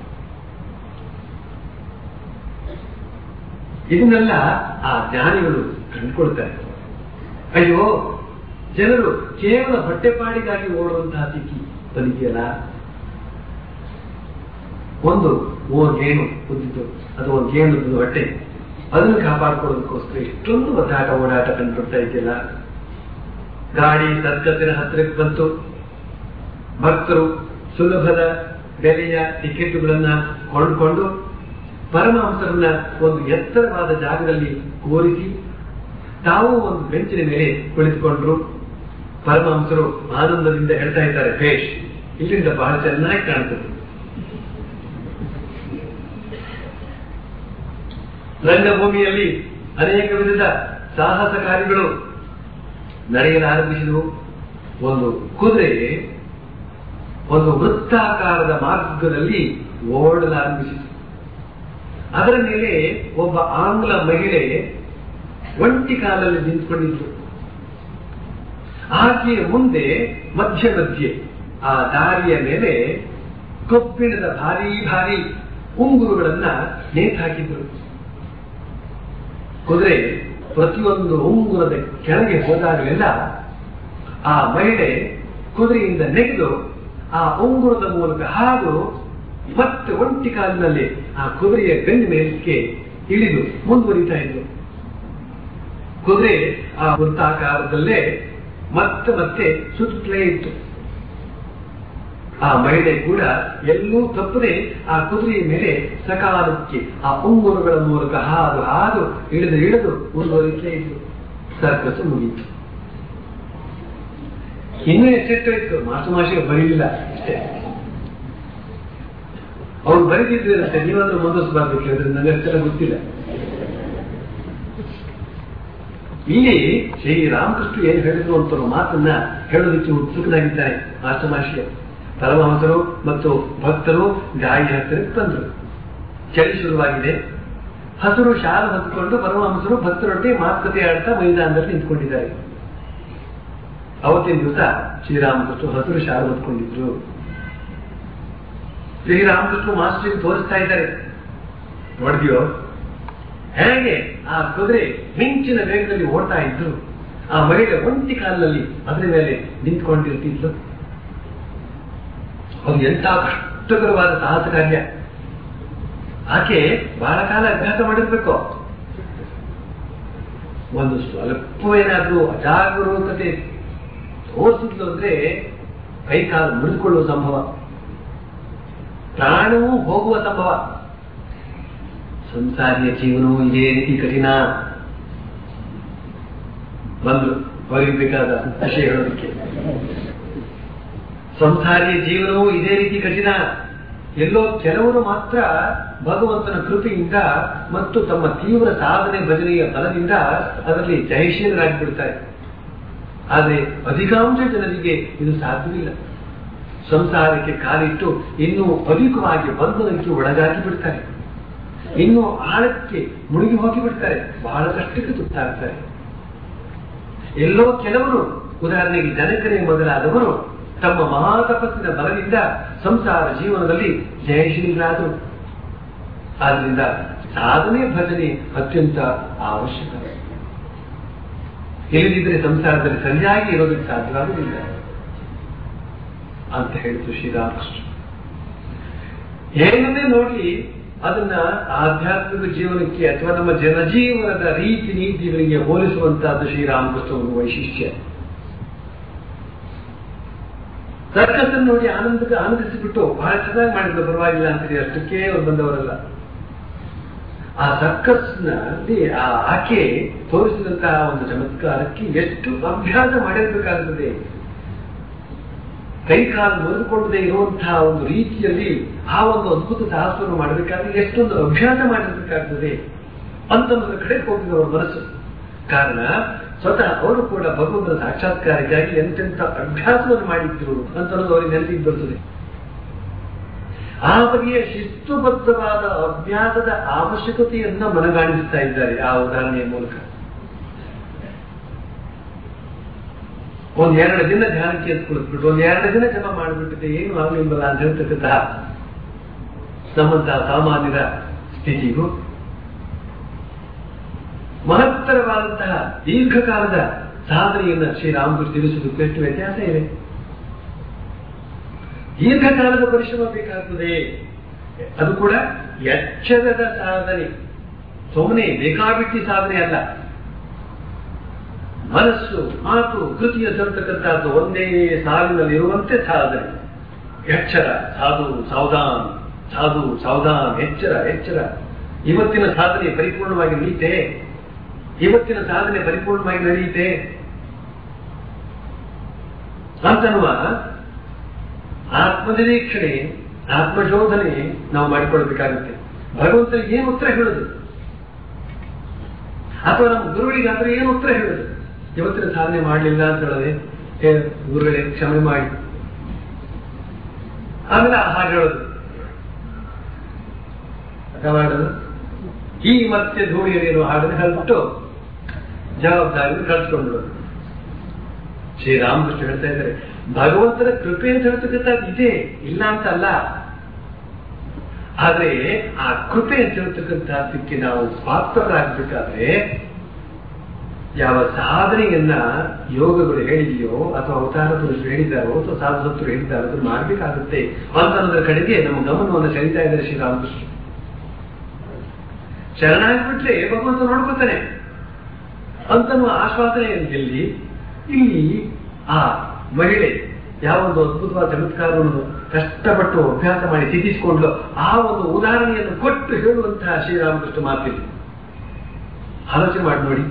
ಇದನ್ನೆಲ್ಲ ಆ ಜ್ಞಾನಿಗಳು ಕಂಡುಕೊಳ್ತಾರೆ ಅಯ್ಯೋ ಜನರು ಕೇವಲ ಹೊಟ್ಟೆಪಾಡಿಗಾಗಿ ಓಡುವಂತಹ ದಿಕ್ಕಿ ಬಲಿದೆಯಲ್ಲ ಒಂದು ಮೂರು ಗೇಣು ಬಂದಿದ್ದು ಅದು ಒಂದು ಗೇಣು ಹೊಟ್ಟೆ ಅದನ್ನು ಕಾಪಾಡ್ಕೊಳ್ಳೋದಕ್ಕೋಸ್ಕರ ಇಷ್ಟೊಂದು ಒದ್ದಾಟ ಓಡಾಟ ಕಂಡುಕೊಳ್ತಾ ಇದೆಯಲ್ಲ ಗಾಡಿ ಸದ್ಗತಿನ ಹತ್ತಿರಕ್ಕೆ ಬಂತು ಭಕ್ತರು ಸುಲಭದ ಬೆಲೆಯ ಟಿಕೆಟ್ಗಳನ್ನ ಕೊಂಡುಕೊಂಡು ಪರಮಹಂಸರನ್ನ ಒಂದು ಎತ್ತರವಾದ ಜಾಗದಲ್ಲಿ ಕೂರಿಸಿ ತಾವು ಒಂದು ಬೆಂಚಿನ ಮೇಲೆ ಕುಳಿತುಕೊಂಡ್ರು ಪರಮಹಂಸರು ಆನಂದದಿಂದ ಹೇಳ್ತಾ ಇದ್ದಾರೆ ಭೇಷ್ ಇಲ್ಲಿಂದ ಬಹಳ ಚೆನ್ನಾಗಿ ಕಾಣ್ತದೆ ರಂಗಭೂಮಿಯಲ್ಲಿ ಅನೇಕ ವಿಧದ ಸಾಹಸ ಕಾರ್ಯಗಳು ನಡೆಯಲಾರಂಭಿಸಿದವು ಒಂದು ಕುದುರೆ ಒಂದು ವೃತ್ತಾಕಾರದ ಮಾರ್ಗದಲ್ಲಿ ಓಡಲಾರಂಭಿಸಿತು ಅದರ ಮೇಲೆ ಒಬ್ಬ ಆಂಗ್ಲ ಮಹಿಳೆ ಒಂಟಿ ಕಾಲಲ್ಲಿ ನಿಂತ್ಕೊಂಡಿದ್ರು ಆಕೆಯ ಮುಂದೆ ಮಧ್ಯ ಮಧ್ಯೆ ಆ ದಾರಿಯ ಮೇಲೆ ಕಬ್ಬಿಣದ ಭಾರಿ ಭಾರಿ ಉಂಗುರುಗಳನ್ನ ನೇತಾಕಿದ್ರು ಕುದುರೆ ಪ್ರತಿಯೊಂದು ಉಂಗುರದ ಕೆಳಗೆ ಹೋದಾಗಲೆಲ್ಲ ಆ ಮಹಿಳೆ ಕುದುರೆಯಿಂದ ನೆಗೆದು ಆ ಉಂಗುರದ ಮೂಲಕ ಹಾದು ಮತ್ತೆ ಒಂಟಿ ಕಾಲಿನಲ್ಲಿ ಆ ಕುದುರೆಯ ಬೆನ್ನ ಮೇಲಕ್ಕೆ ಇಳಿದು ಮುಂದುವರಿತಾ ಇದ್ರು ಕುದುರೆ ಆ ವೃತ್ತಾಕಾರದಲ್ಲೇ ಮತ್ತೆ ಮತ್ತೆ ಸುತ್ತಲೇ ಇತ್ತು ಆ ಮಹಿಳೆ ಕೂಡ ಎಲ್ಲೂ ತಪ್ಪದೆ ಆ ಕುದುರೆಯ ಮೇಲೆ ಸಕಾಲಕ್ಕೆ ಆ ಉಂಗುರುಗಳ ಮೂಲಕ ಹಾದು ಹಾದು ಇಳಿದು ಇಳಿದು ಮುಂದುವರಿತಲೇ ಇತ್ತು ಸರ್ಕಸ್ ಮುಗೀತು ಇನ್ನೂ ಎಷ್ಟೆಷ್ಟು ಇತ್ತು ಮಾಸು ಮಾಸಿಗೆ ಬರೀಲಿಲ್ಲ ಅಷ್ಟೇ ಅವ್ರು ಬರೀತಿದ್ರೆ ಅಷ್ಟೇ ನೀವಾದ್ರೂ ಮುಂದುವರಿಸಬಾರ್ದು ಕೇಳಿದ್ರೆ ನನಗೆ ಅಷ್ಟೆಲ್ಲ ಗೊತ್ತಿಲ್ಲ ಇಲ್ಲಿ ಶ್ರೀ ರಾಮಕೃಷ್ಣ ಏನ್ ಹೇಳಿದ್ರು ಅಂತ ಅನ್ನೋ ಮಾತನ್ನ ಹೇಳೋದಕ್ಕೆ ಉತ್ಸುಕನಾಗಿದ್ದಾರೆ ಮಾಸ್ತಮಾಶಿಯ ಪರಮಹಂಸರು ಮತ್ತು ಭಕ್ತರು ಗಾಯಿ ಹತ್ತಿರಕ್ಕೆ ಬಂದರು ಚಳಿ ಶುರುವಾಗಿದೆ ಹಸಿರು ಶಾಲು ಹೊತ್ಕೊಂಡು ಪರಮಹಂಸರು ಭಕ್ತರೊಟ್ಟಿಗೆ ಮಾತುಕತೆ ಆಡ್ತಾ ಮೈದಾನದಲ್ಲಿ ನಿಂತ್ಕೊಂಡಿದ್ದಾರೆ ಅವತ್ತಿನ ದಿವಸ ಶ್ರೀರಾಮಕೃಷ್ಣ ಹಸಿರು ಶಾಲು ಹೊತ್ಕೊಂಡಿದ್ರು ಶ್ರೀರಾಮಕೃಷ್ಣ ಮಾಸ್ಟರ್ ತೋರಿಸ್ತಾ ಇದ್ದಾರೆ ನೋಡಿದ್ಯೋ ಹೇಗೆ ಆ ಕುದುರೆ ಮಿಂಚಿನ ವೇಗದಲ್ಲಿ ಓಡ್ತಾ ಇದ್ರು ಆ ಮಹಿಳೆ ಒಂಟಿ ಕಾಲಿನಲ್ಲಿ ಅದರ ಮೇಲೆ ನಿಂತ್ಕೊಂಡಿರ್ತಿದ್ಲು ಅದು ಎಂತ ಕಷ್ಟಕರವಾದ ಸಾಹಸ ಕಾರ್ಯ ಆಕೆ ಬಹಳ ಕಾಲ ಅಭ್ಯಾಸ ಮಾಡಿರ್ಬೇಕು ಒಂದು ಸ್ವಲ್ಪವೇನಾದ್ರೂ ಅಜಾಗರೂಕತೆ ತೋರಿಸಿದ್ಲು ಅಂದ್ರೆ ಕೈ ಕಾಲು ಮುರಿದುಕೊಳ್ಳುವ ಸಂಭವ ಪ್ರಾಣವೂ ಹೋಗುವ ಸಂಭವ ಸಂಸಾರಿಯ ಜೀವನವೂ ಇದೇ ರೀತಿ ಕಠಿಣ ಬಂದು ಅವರಿಗೆ ಬೇಕಾದ ವಿಷಯ ಹೇಳೋದಕ್ಕೆ ಸಂಸಾರಿಯ ಜೀವನವೂ ಇದೇ ರೀತಿ ಕಠಿಣ ಎಲ್ಲೋ ಕೆಲವರು ಮಾತ್ರ ಭಗವಂತನ ಕೃಪೆಯಿಂದ ಮತ್ತು ತಮ್ಮ ತೀವ್ರ ಸಾಧನೆ ಭಜನೆಯ ಬಲದಿಂದ ಅದರಲ್ಲಿ ಜಯಶೀಲರಾಗಿ ಬಿಡ್ತಾರೆ ಆದರೆ ಅಧಿಕಾಂಶ ಜನರಿಗೆ ಇದು ಸಾಧ್ಯವಿಲ್ಲ ಸಂಸಾರಕ್ಕೆ ಕಾಲಿಟ್ಟು ಇನ್ನೂ ಅಧಿಕವಾಗಿ ಬಂಧನಕ್ಕೆ ಒಳಗಾಗಿ ಬಿಡ್ತಾರೆ ಇನ್ನು ಆಳಕ್ಕೆ ಮುಳುಗಿ ಹೋಗಿ ಬಿಡ್ತಾರೆ ಬಹಳ ಕಷ್ಟಕ್ಕೆ ತುತ್ತಾಗ್ತಾರೆ ಎಲ್ಲೋ ಕೆಲವರು ಉದಾಹರಣೆಗೆ ಜನಕನೇ ಮೊದಲಾದವರು ತಮ್ಮ ಮಹಾತಪಸ್ಸಿನ ಬಲದಿಂದ ಸಂಸಾರ ಜೀವನದಲ್ಲಿ ಜಯಶೀಲರಾದರು ಆದ್ರಿಂದ ಸಾಧನೆ ಭಜನೆ ಅತ್ಯಂತ ಅವಶ್ಯಕ ಇಲ್ಲದಿದ್ದರೆ ಸಂಸಾರದಲ್ಲಿ ಸರಿಯಾಗಿ ಇರೋದಕ್ಕೆ ಸಾಧ್ಯವಾಗುವುದಿಲ್ಲ ಅಂತ ಹೇಳಿತು ಶ್ರೀರಾಮಕೃಷ್ಣ ಏನನ್ನೇ ನೋಡಿ ಅದನ್ನ ಆಧ್ಯಾತ್ಮಿಕ ಜೀವನಕ್ಕೆ ಅಥವಾ ನಮ್ಮ ಜನಜೀವನದ ರೀತಿ ನೀತಿಗಳಿಗೆ ಹೋಲಿಸುವಂತಹದ್ದು ಶ್ರೀರಾಮಕೃಷ್ಣ ಒಂದು ವೈಶಿಷ್ಟ್ಯ ಸರ್ಕಸ್ ಅನ್ನು ನೋಡಿ ಆನಂದಕ್ಕೆ ಆನಂದಿಸಿಬಿಟ್ಟು ಬಹಳ ಚೆನ್ನಾಗಿ ಮಾಡಿದ್ರು ಪರವಾಗಿಲ್ಲ ಅಂತೀರಿ ಅಷ್ಟಕ್ಕೆ ಅವ್ರು ಬಂದವರಲ್ಲ ಆ ಸರ್ಕಸ್ ನಲ್ಲಿ ಆ ಆಕೆ ತೋರಿಸಿದಂತಹ ಒಂದು ಚಮತ್ಕಾರಕ್ಕೆ ಎಷ್ಟು ಅಭ್ಯಾಸ ಮಾಡಿರಬೇಕಾಗುತ್ತದೆ ಕೈ ಕಾಲು ಮುರಿದುಕೊಳ್ಳದೆ ಇರುವಂತಹ ಒಂದು ರೀತಿಯಲ್ಲಿ ಆ ಒಂದು ಅದ್ಭುತ ಸಾಹಸವನ್ನು ಮಾಡಬೇಕಾದ್ರೆ ಎಷ್ಟೊಂದು ಅಭ್ಯಾಸ ಮಾಡಿರಬೇಕಾಗ್ತದೆ ಅಂತ ಒಂದು ಕಡೆ ಹೋಗಿದವರ ಮನಸ್ಸು ಕಾರಣ ಸ್ವತಃ ಅವರು ಕೂಡ ಭಗವಂತನ ಸಾಕ್ಷಾತ್ಕಾರಕ್ಕಾಗಿ ಎಂತೆಂಥ ಅಭ್ಯಾಸವನ್ನು ಮಾಡಿದ್ರು ಅಂತ ಅನ್ನೋದು ಅವರಿಗೆ ನೆನಪಿಗೆ ಬರ್ತದೆ ಆ ಬಗೆಯ ಶಿಸ್ತುಬದ್ಧವಾದ ಅಭ್ಯಾಸದ ಅವಶ್ಯಕತೆಯನ್ನ ಮನಗಾಣಿಸ್ತಾ ಇದ್ದಾರೆ ಆ ಉದಾಹರಣೆಯ ಮೂಲಕ ಒಂದ್ ಎರಡು ದಿನ ಧ್ಯಾನಕ್ಕೆ ಎದ್ದು ಕುಳಿತುಬಿಟ್ಟು ಒಂದ್ ಎರಡು ದಿನ ಜಪ ಮಾಡಿಬಿಟ್ಟಿದೆ ಏನು ಆಗಲಿಲ್ವಲ್ಲ ಅಂತ ಹೇಳ್ತಕ್ಕಂತಹ ನಮ್ಮಂತಹ ಸಾಮಾನ್ಯರ ಸ್ಥಿತಿಗೂ ಮಹತ್ತರವಾದಂತಹ ದೀರ್ಘಕಾಲದ ಸಾಧನೆಯನ್ನ ಶ್ರೀರಾಮಕೃಷ್ಣ ತಿಳಿಸುವುದಕ್ಕೆ ಎಷ್ಟು ವ್ಯತ್ಯಾಸ ಇದೆ ದೀರ್ಘಕಾಲದ ಪರಿಶ್ರಮ ಬೇಕಾಗ್ತದೆ ಅದು ಕೂಡ ಎಚ್ಚರದ ಸಾಧನೆ ಸುಮ್ಮನೆ ಬೇಕಾಬಿಟ್ಟಿ ಸಾಧನೆ ಅಲ್ಲ ಮನಸ್ಸು ಮಾತು ಕೃತಿಯ ತರ್ತಕ್ಕಂಥದ್ದು ಒಂದೇ ಸಾಲಿನಲ್ಲಿ ಇರುವಂತೆ ಸಾಧನೆ ಎಚ್ಚರ ಸಾಧು ಸಾವಧಾನ್ ಸಾಧು ಸಾವಧಾನ್ ಎಚ್ಚರ ಎಚ್ಚರ ಇವತ್ತಿನ ಸಾಧನೆ ಪರಿಪೂರ್ಣವಾಗಿ ನಡೆಯುತ್ತೆ ಇವತ್ತಿನ ಸಾಧನೆ ಪರಿಪೂರ್ಣವಾಗಿ ನಡೆಯುತ್ತೆ ಅಂತನ್ನುವ ಆತ್ಮನಿರೀಕ್ಷಣೆ ಆತ್ಮಶೋಧನೆ ನಾವು ಮಾಡಿಕೊಳ್ಬೇಕಾಗುತ್ತೆ ಭಗವಂತನಿಗೆ ಏನು ಉತ್ತರ ಹೇಳುದು ಅಥವಾ ನಮ್ಮ ಗುರುಗಳಿಗಾದ್ರೆ ಏನು ಉತ್ತರ ಹೇಳುದು ಇವತ್ತಿನ ಸಾಧನೆ ಮಾಡಲಿಲ್ಲ ಅಂತ ಹೇಳದೆ ಹೇ ಗುರುಗಳೇ ಕ್ಷಮೆ ಮಾಡಿ ಆಮೇಲೆ ಹಾಗೆ ಹೇಳೋದು ಅರ್ಥ ಮಾಡೋದು ಈ ಮತ್ತೆ ಧೂಳಿಯರೇನು ಹಾಡನ್ನು ಹೇಳ್ಬಿಟ್ಟು ಜವಾಬ್ದಾರಿ ಕಳ್ಸ್ಕೊಂಡು ಶ್ರೀರಾಮಕೃಷ್ಣ ಹೇಳ್ತಾ ಇದ್ದಾರೆ ಭಗವಂತನ ಕೃಪೆ ಅಂತ ಹೇಳ್ತಕ್ಕಂಥದ್ದು ಇದೆ ಇಲ್ಲ ಅಂತ ಅಲ್ಲ ಆದ್ರೆ ಆ ಕೃಪೆ ಅಂತ ಹೇಳ್ತಕ್ಕಂಥದ್ದಕ್ಕೆ ನಾವು ಪಾತ್ರರಾಗಬೇಕಾದ್ರೆ ಯಾವ ಸಾಧನೆಯನ್ನ ಯೋಗಗಳು ಹೇಳಿದೆಯೋ ಅಥವಾ ಅವತಾರ ಪುರುಷರು ಹೇಳಿದಾರೋ ಅಥವಾ ಸಾಧುಸತ್ರು ಹೇಳಿದಾರೋ ಅದನ್ನು ಮಾಡಬೇಕಾಗುತ್ತೆ ಅಂತ ಅನ್ನೋದ್ರ ಕಡೆಗೆ ನಮ್ಮ ಗಮನವನ್ನು ಸೆಳೀತಾ ಇದ್ದಾರೆ ಶ್ರೀರಾಮಕೃಷ್ಣ ಶರಣಾಗ್ಬಿಟ್ರೆ ಭಗವಂತ ನೋಡ್ಕೊತಾನೆ ಅಂತನ್ನುವ ಆಶ್ವಾಸನೆ ಎಲ್ಲಿ ಇಲ್ಲಿ ಆ ಮಹಿಳೆ ಯಾವ ಒಂದು ಅದ್ಭುತವಾದ ಚಮತ್ಕಾರವನ್ನು ಕಷ್ಟಪಟ್ಟು ಅಭ್ಯಾಸ ಮಾಡಿ ಸಿದ್ಧಿಸಿಕೊಂಡ್ಲು ಆ ಒಂದು ಉದಾಹರಣೆಯನ್ನು ಕೊಟ್ಟು ಹೇಳುವಂತಹ ಶ್ರೀರಾಮಕೃಷ್ಣ ಮಾತಿದೆ ಆಲೋಚನೆ ಮಾಡಿ ನೋಡಿ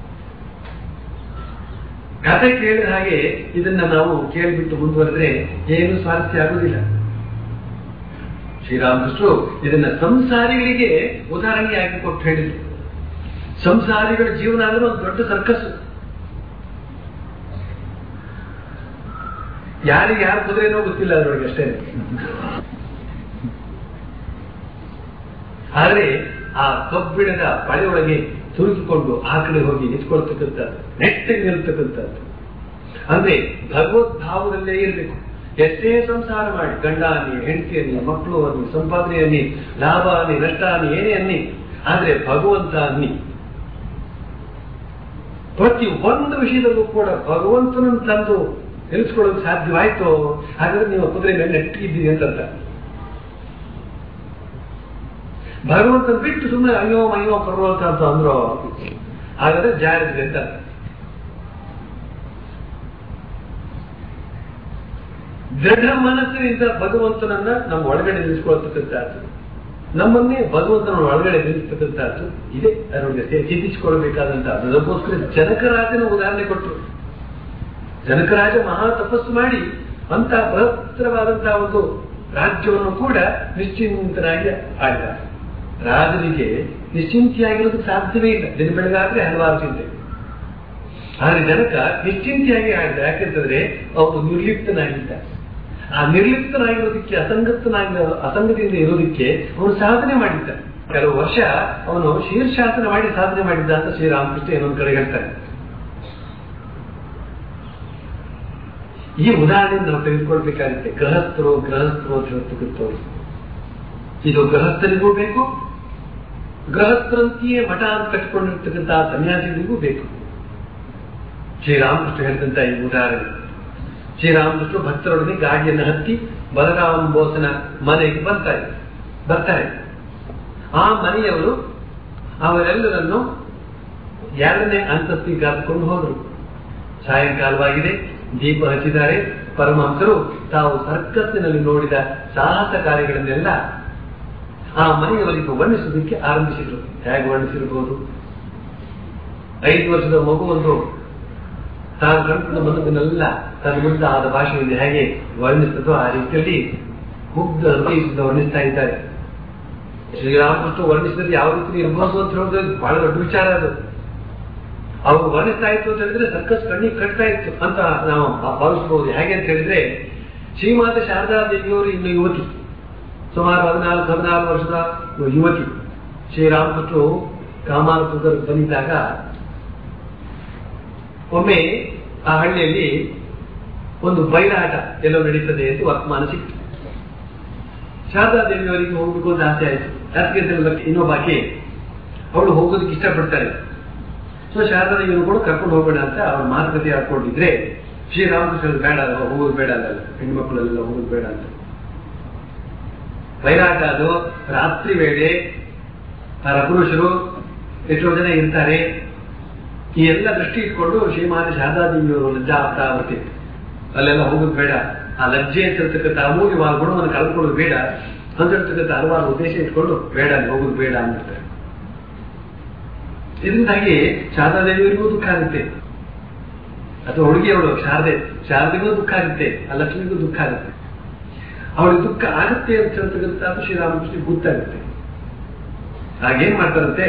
ಕಥೆ ಕೇಳಿದ ಹಾಗೆ ಇದನ್ನ ನಾವು ಕೇಳಿಬಿಟ್ಟು ಮುಂದುವರೆದ್ರೆ ಏನು ಸ್ವಾರಸ್ಯ ಆಗುವುದಿಲ್ಲ ಶ್ರೀರಾಮಕೃಷ್ಣರು ಇದನ್ನ ಸಂಸಾರಿಗಳಿಗೆ ಉದಾಹರಣೆಯಾಗಿ ಕೊಟ್ಟು ಹೇಳಿದ್ರು ಸಂಸಾರಿಗಳ ಜೀವನ ಅಂದ್ರೆ ಒಂದು ದೊಡ್ಡ ಸರ್ಕಸ್ ಯಾರಿಗೆ ಯಾರು ಕುದುರೆನೋ ಗೊತ್ತಿಲ್ಲ ಅದರೊಳಗೆ ಅಷ್ಟೇ ಆದ್ರೆ ಆ ಕಬ್ಬಿಣದ ಪಳೆಯೊಳಗೆ ತುರುಕಿಕೊಂಡು ಆ ಕಡೆ ಹೋಗಿ ನಿಂತ್ಕೊಳ್ತಕ್ಕಂಥದ್ದು ನೆಟ್ಟಿಗೆ ನಿಲ್ತಕ್ಕಂಥದ್ದು ಅಂದ್ರೆ ಭಗವದ್ಭಾವದಲ್ಲೇ ಇರಬೇಕು ಎಷ್ಟೇ ಸಂಸಾರ ಮಾಡಿ ಗಂಡ ಅನ್ನಿ ಹೆಂಡತಿ ಅನ್ನಿ ಮಕ್ಕಳು ಅನ್ನಿ ಸಂಪಾದನೆ ಅನ್ನಿ ಲಾಭ ಅನ್ನಿ ನಷ್ಟ ಅನ್ನಿ ಏನೇ ಅನ್ನಿ ಆದ್ರೆ ಭಗವಂತ ಅನ್ನಿ ಪ್ರತಿ ಒಂದು ವಿಷಯದಲ್ಲೂ ಕೂಡ ಭಗವಂತನನ್ನು ತಂದು ನಿಲ್ಲಿಸ್ಕೊಳ್ಳೋಕೆ ಸಾಧ್ಯವಾಯ್ತು ಹಾಗಾದ್ರೆ ನೀವು ಕುದುರೆ ಮೇಲೆ ನೆಟ್ಟಿದ್ದೀರಿ ಅಂತಂತ ಭಗವಂತನ ಬಿಟ್ಟು ಸುಮ್ಮನೆ ಅಯ್ಯೋ ಅಯ್ಯೋ ಪರ್ವತ ಅಂತ ಅಂದ್ರು ಹಾಗಾದ್ರೆ ಜಾರಿದೆ ಅಂತ ದೃಢ ಮನಸ್ಸಿನಿಂದ ಭಗವಂತನನ್ನ ನಮ್ಮ ಒಳಗಡೆ ನಿಲ್ಲಿಸ್ಕೊಳ್ತಕ್ಕಂಥದ್ದು ನಮ್ಮನ್ನೇ ಭಗವಂತನ ಒಳಗಡೆ ನಿಲ್ಲಿಸ್ತಕ್ಕಂಥದ್ದು ಇದೆ ಅದರೊಳಗೆ ಚಿಂತಿಸಿಕೊಳ್ಬೇಕಾದಂತ ಅದಕ್ಕೋಸ್ಕರ ಜನಕರಾಜನ ಉದಾಹರಣೆ ಕೊಟ್ಟರು ಜನಕರಾಜ ಮಹಾ ತಪಸ್ಸು ಮಾಡಿ ಅಂತ ಬೃಹತ್ತರವಾದಂತಹ ಒಂದು ರಾಜ್ಯವನ್ನು ಕೂಡ ನಿಶ್ಚಿಂತನಾಗಿ ಆಳಿದ ರಾಜನಿಗೆ ನಿಶ್ಚಿಂತೆಯಾಗಿರೋದಕ್ಕೆ ಸಾಧ್ಯವೇ ಇಲ್ಲ ದಿನ ಬೆಳಗಾದ್ರೆ ಹಲವಾರು ಚಿಂತೆ ಆದ್ರೆ ಜನಕ ನಿಶ್ಚಿಂತೆಯಾಗಿ ಆಡಿದ ಯಾಕೆಂತಂದ್ರೆ ಅವನು ನಿರ್ಲಿಪ್ತನಾಗಿದ್ದ ಆ ನಿರ್ಲಿಪ್ತನಾಗಿರೋದಕ್ಕೆ ಅಸಂಗತನಾಗಿ ಅಸಂಗದಿಂದ ಇರೋದಕ್ಕೆ ಅವನು ಸಾಧನೆ ಮಾಡಿದ್ದ ಕೆಲವು ವರ್ಷ ಅವನು ಶೀರ್ಷಾಸನ ಮಾಡಿ ಸಾಧನೆ ಮಾಡಿದ್ದ ಅಂತ ಶ್ರೀರಾಮಕೃಷ್ಣ ಏನೊಂದು ಕಡೆ ಹೇಳ್ತಾರೆ ಈ ಉದಾಹರಣೆ ನಾವು ತೆಗೆದುಕೊಳ್ಬೇಕಾಗುತ್ತೆ ಗೃಹಸ್ಥರು ಗೃಹಸ್ಥರು ಅಂತ ಹೇಳ್ತಕ್ಕಂಥವ್ರು ಇದು ಗೃಹಸ್ಥರಿಗೂ ಬೇಕು ಗೃಹಸ್ಥರಂತೆಯೇ ಮಠ ಅಂತ ಕಟ್ಟಿಕೊಂಡಿರ್ತಕ್ಕಂತಹ ಸನ್ಯಾಸಿಗಳಿಗೂ ಬೇಕು ಶ್ರೀರಾಮಕೃಷ್ಣ ಹೇಳಿದಂತ ಈ ಉದಾಹರಣೆ ಶ್ರೀರಾಮಕೃಷ್ಣ ಭಕ್ತರೊಡನೆ ಗಾಡಿಯನ್ನು ಹತ್ತಿ ಬಲರಾಮ ಬೋಸನ ಮನೆಗೆ ಬರ್ತಾರೆ ಬರ್ತಾರೆ ಆ ಮನೆಯವರು ಅವರೆಲ್ಲರನ್ನು ಎರಡನೇ ಅಂತಸ್ತಿಗೆ ಕರೆದುಕೊಂಡು ಹೋದರು ಸಾಯಂಕಾಲವಾಗಿದೆ ದೀಪ ಹಚ್ಚಿದ್ದಾರೆ ಪರಮಹಂಸರು ತಾವು ಸರ್ಕಸ್ಸಿನಲ್ಲಿ ನೋಡಿದ ಸಾಹಸ ಕಾರ್ಯಗಳನ್ನೆಲ್ಲ ಆ ಮನೆಯವರಿಗೆ ವರ್ಣಿಸುವುದಕ್ಕೆ ಆರಂಭಿಸಿದ್ರು ಹೇಗೆ ವರ್ಣಿಸಿರ್ಬೋದು ಐದು ವರ್ಷದ ಮಗು ಒಂದು ತಾನು ಕಂಡುಕೊಂಡು ಬಂದದನ್ನೆಲ್ಲ ತನ್ನ ಮುಂದೆ ಆದ ಭಾಷೆಯಲ್ಲಿ ಹೇಗೆ ವರ್ಣಿಸ್ತದೋ ಆ ರೀತಿಯಲ್ಲಿ ಮುಗ್ಧ ಹೃದಯದಿಂದ ವರ್ಣಿಸ್ತಾ ಇದ್ದಾರೆ ಶ್ರೀರಾಮಕೃಷ್ಣ ವರ್ಣಿಸಿದ್ರೆ ಯಾವ ರೀತಿ ಇರ್ಬೋದು ಅಂತ ಹೇಳಿದ್ರೆ ಬಹಳ ದೊಡ್ಡ ವಿಚಾರ ಅದು ಅವರು ವರ್ಣಿಸ್ತಾ ಇತ್ತು ಅಂತ ಹೇಳಿದ್ರೆ ಸರ್ಕಸ್ ಕಣ್ಣಿಗೆ ಕಟ್ತಾ ಇತ್ತು ಅಂತ ನಾವು ಭಾವಿಸಬಹುದು ಹೇಗೆ ಅಂತ ಹೇಳಿದ್ರೆ ಶ್ರೀಮಾತ ಶಾರದಾ ದೇವಿಯವರು ಇನ್ನು ಯುವತಿ ಸುಮಾರು ಹದಿನಾಲ್ಕು ಹದಿನಾರು ವರ್ಷದ ಯುವತಿ ಶ್ರೀರಾಮಕೃಷ್ಣರು ಕಾಮಾನಪುರ ಬಂದಿದ್ದಾಗ ಒಮ್ಮೆ ಆ ಹಳ್ಳಿಯಲ್ಲಿ ಒಂದು ಬೈಲಾಟ ಎಲ್ಲೋ ನಡೀತದೆ ಎಂದು ವರ್ತಮಾನ ಸಿಕ್ತು ಶಾರದಾ ದೇವಿಯವರಿಗೆ ಹೋಗ್ಬೇಕು ಅಂತ ಆಸೆ ಆಯಿತು ಯಾಕೆ ಇನ್ನೊಬ್ಬಾಕಿ ಅವಳು ಹೋಗೋದಕ್ಕೆ ಇಷ್ಟಪಡ್ತಾರೆ ಸೊ ಶಾರದಾ ದೇವಿಯನ್ನು ಕೂಡ ಕರ್ಕೊಂಡು ಹೋಗೋಣ ಅಂತ ಅವ್ರ ಮಾತುಕತೆ ಹಾಕೊಂಡಿದ್ರೆ ಶ್ರೀರಾಮಕೃಷ್ಣ ಬೇಡ ಅಲ್ವಾ ಹೋಗೋದು ಬೇಡ ಅಲ್ಲ ಹೆಣ್ಮಕ್ಳೆಲ್ಲ ಹೋಗೋದು ಬೇಡ ಅಂತ ಬೈರಾಟ ಅದು ರಾತ್ರಿ ವೇಳೆ ಪರಪುರುಷರು ಎಷ್ಟೋ ಜನ ಇರ್ತಾರೆ ಈ ಎಲ್ಲ ದೃಷ್ಟಿ ಇಟ್ಕೊಂಡು ಶ್ರೀಮಾನ ಶಾರದಾದೇವಿಯವರು ಲಜ್ಜಾವೃತ್ತಿ ಅಲ್ಲೆಲ್ಲ ಹೋಗೋದು ಬೇಡ ಆ ಲಜ್ಜೆ ಅಂತ ಇರ್ತಕ್ಕಂಥ ಅಮೂಲ್ಯವಾದ ಗುಣವನ್ನು ಕಳ್ಕೊಳ್ಳೋದು ಬೇಡ ಅಂತಿರ್ತಕ್ಕಂಥ ಹಲವಾರು ಉದ್ದೇಶ ಇಟ್ಕೊಂಡು ಬೇಡ ಅಲ್ಲಿ ಹೋಗೋದು ಬೇಡ ಅಂದಿರ್ತಾರೆ ಇದರಿಂದಾಗಿ ಶಾರದಾದೇವಿಯವರಿಗೂ ದುಃಖ ಆಗುತ್ತೆ ಅಥವಾ ಹುಡುಗಿಯವಳು ಶಾರದೆ ಶಾರದೆಗೂ ದುಃಖ ಆಗುತ್ತೆ ಆ ಲಕ್ಷ್ಮಿಗೂ ದುಃಖ ಆಗುತ್ತೆ ಅವಳಿಗೆ ದುಃಖ ಆಗುತ್ತೆ ಅಂತ ಹೇಳ್ತಕ್ಕಂಥದ್ದು ಶ್ರೀರಾಮಕೃಷ್ಣ ಗೊತ್ತಾಗುತ್ತೆ ಹಾಗೇನ್ ಮಾಡ್ತಾರಂತೆ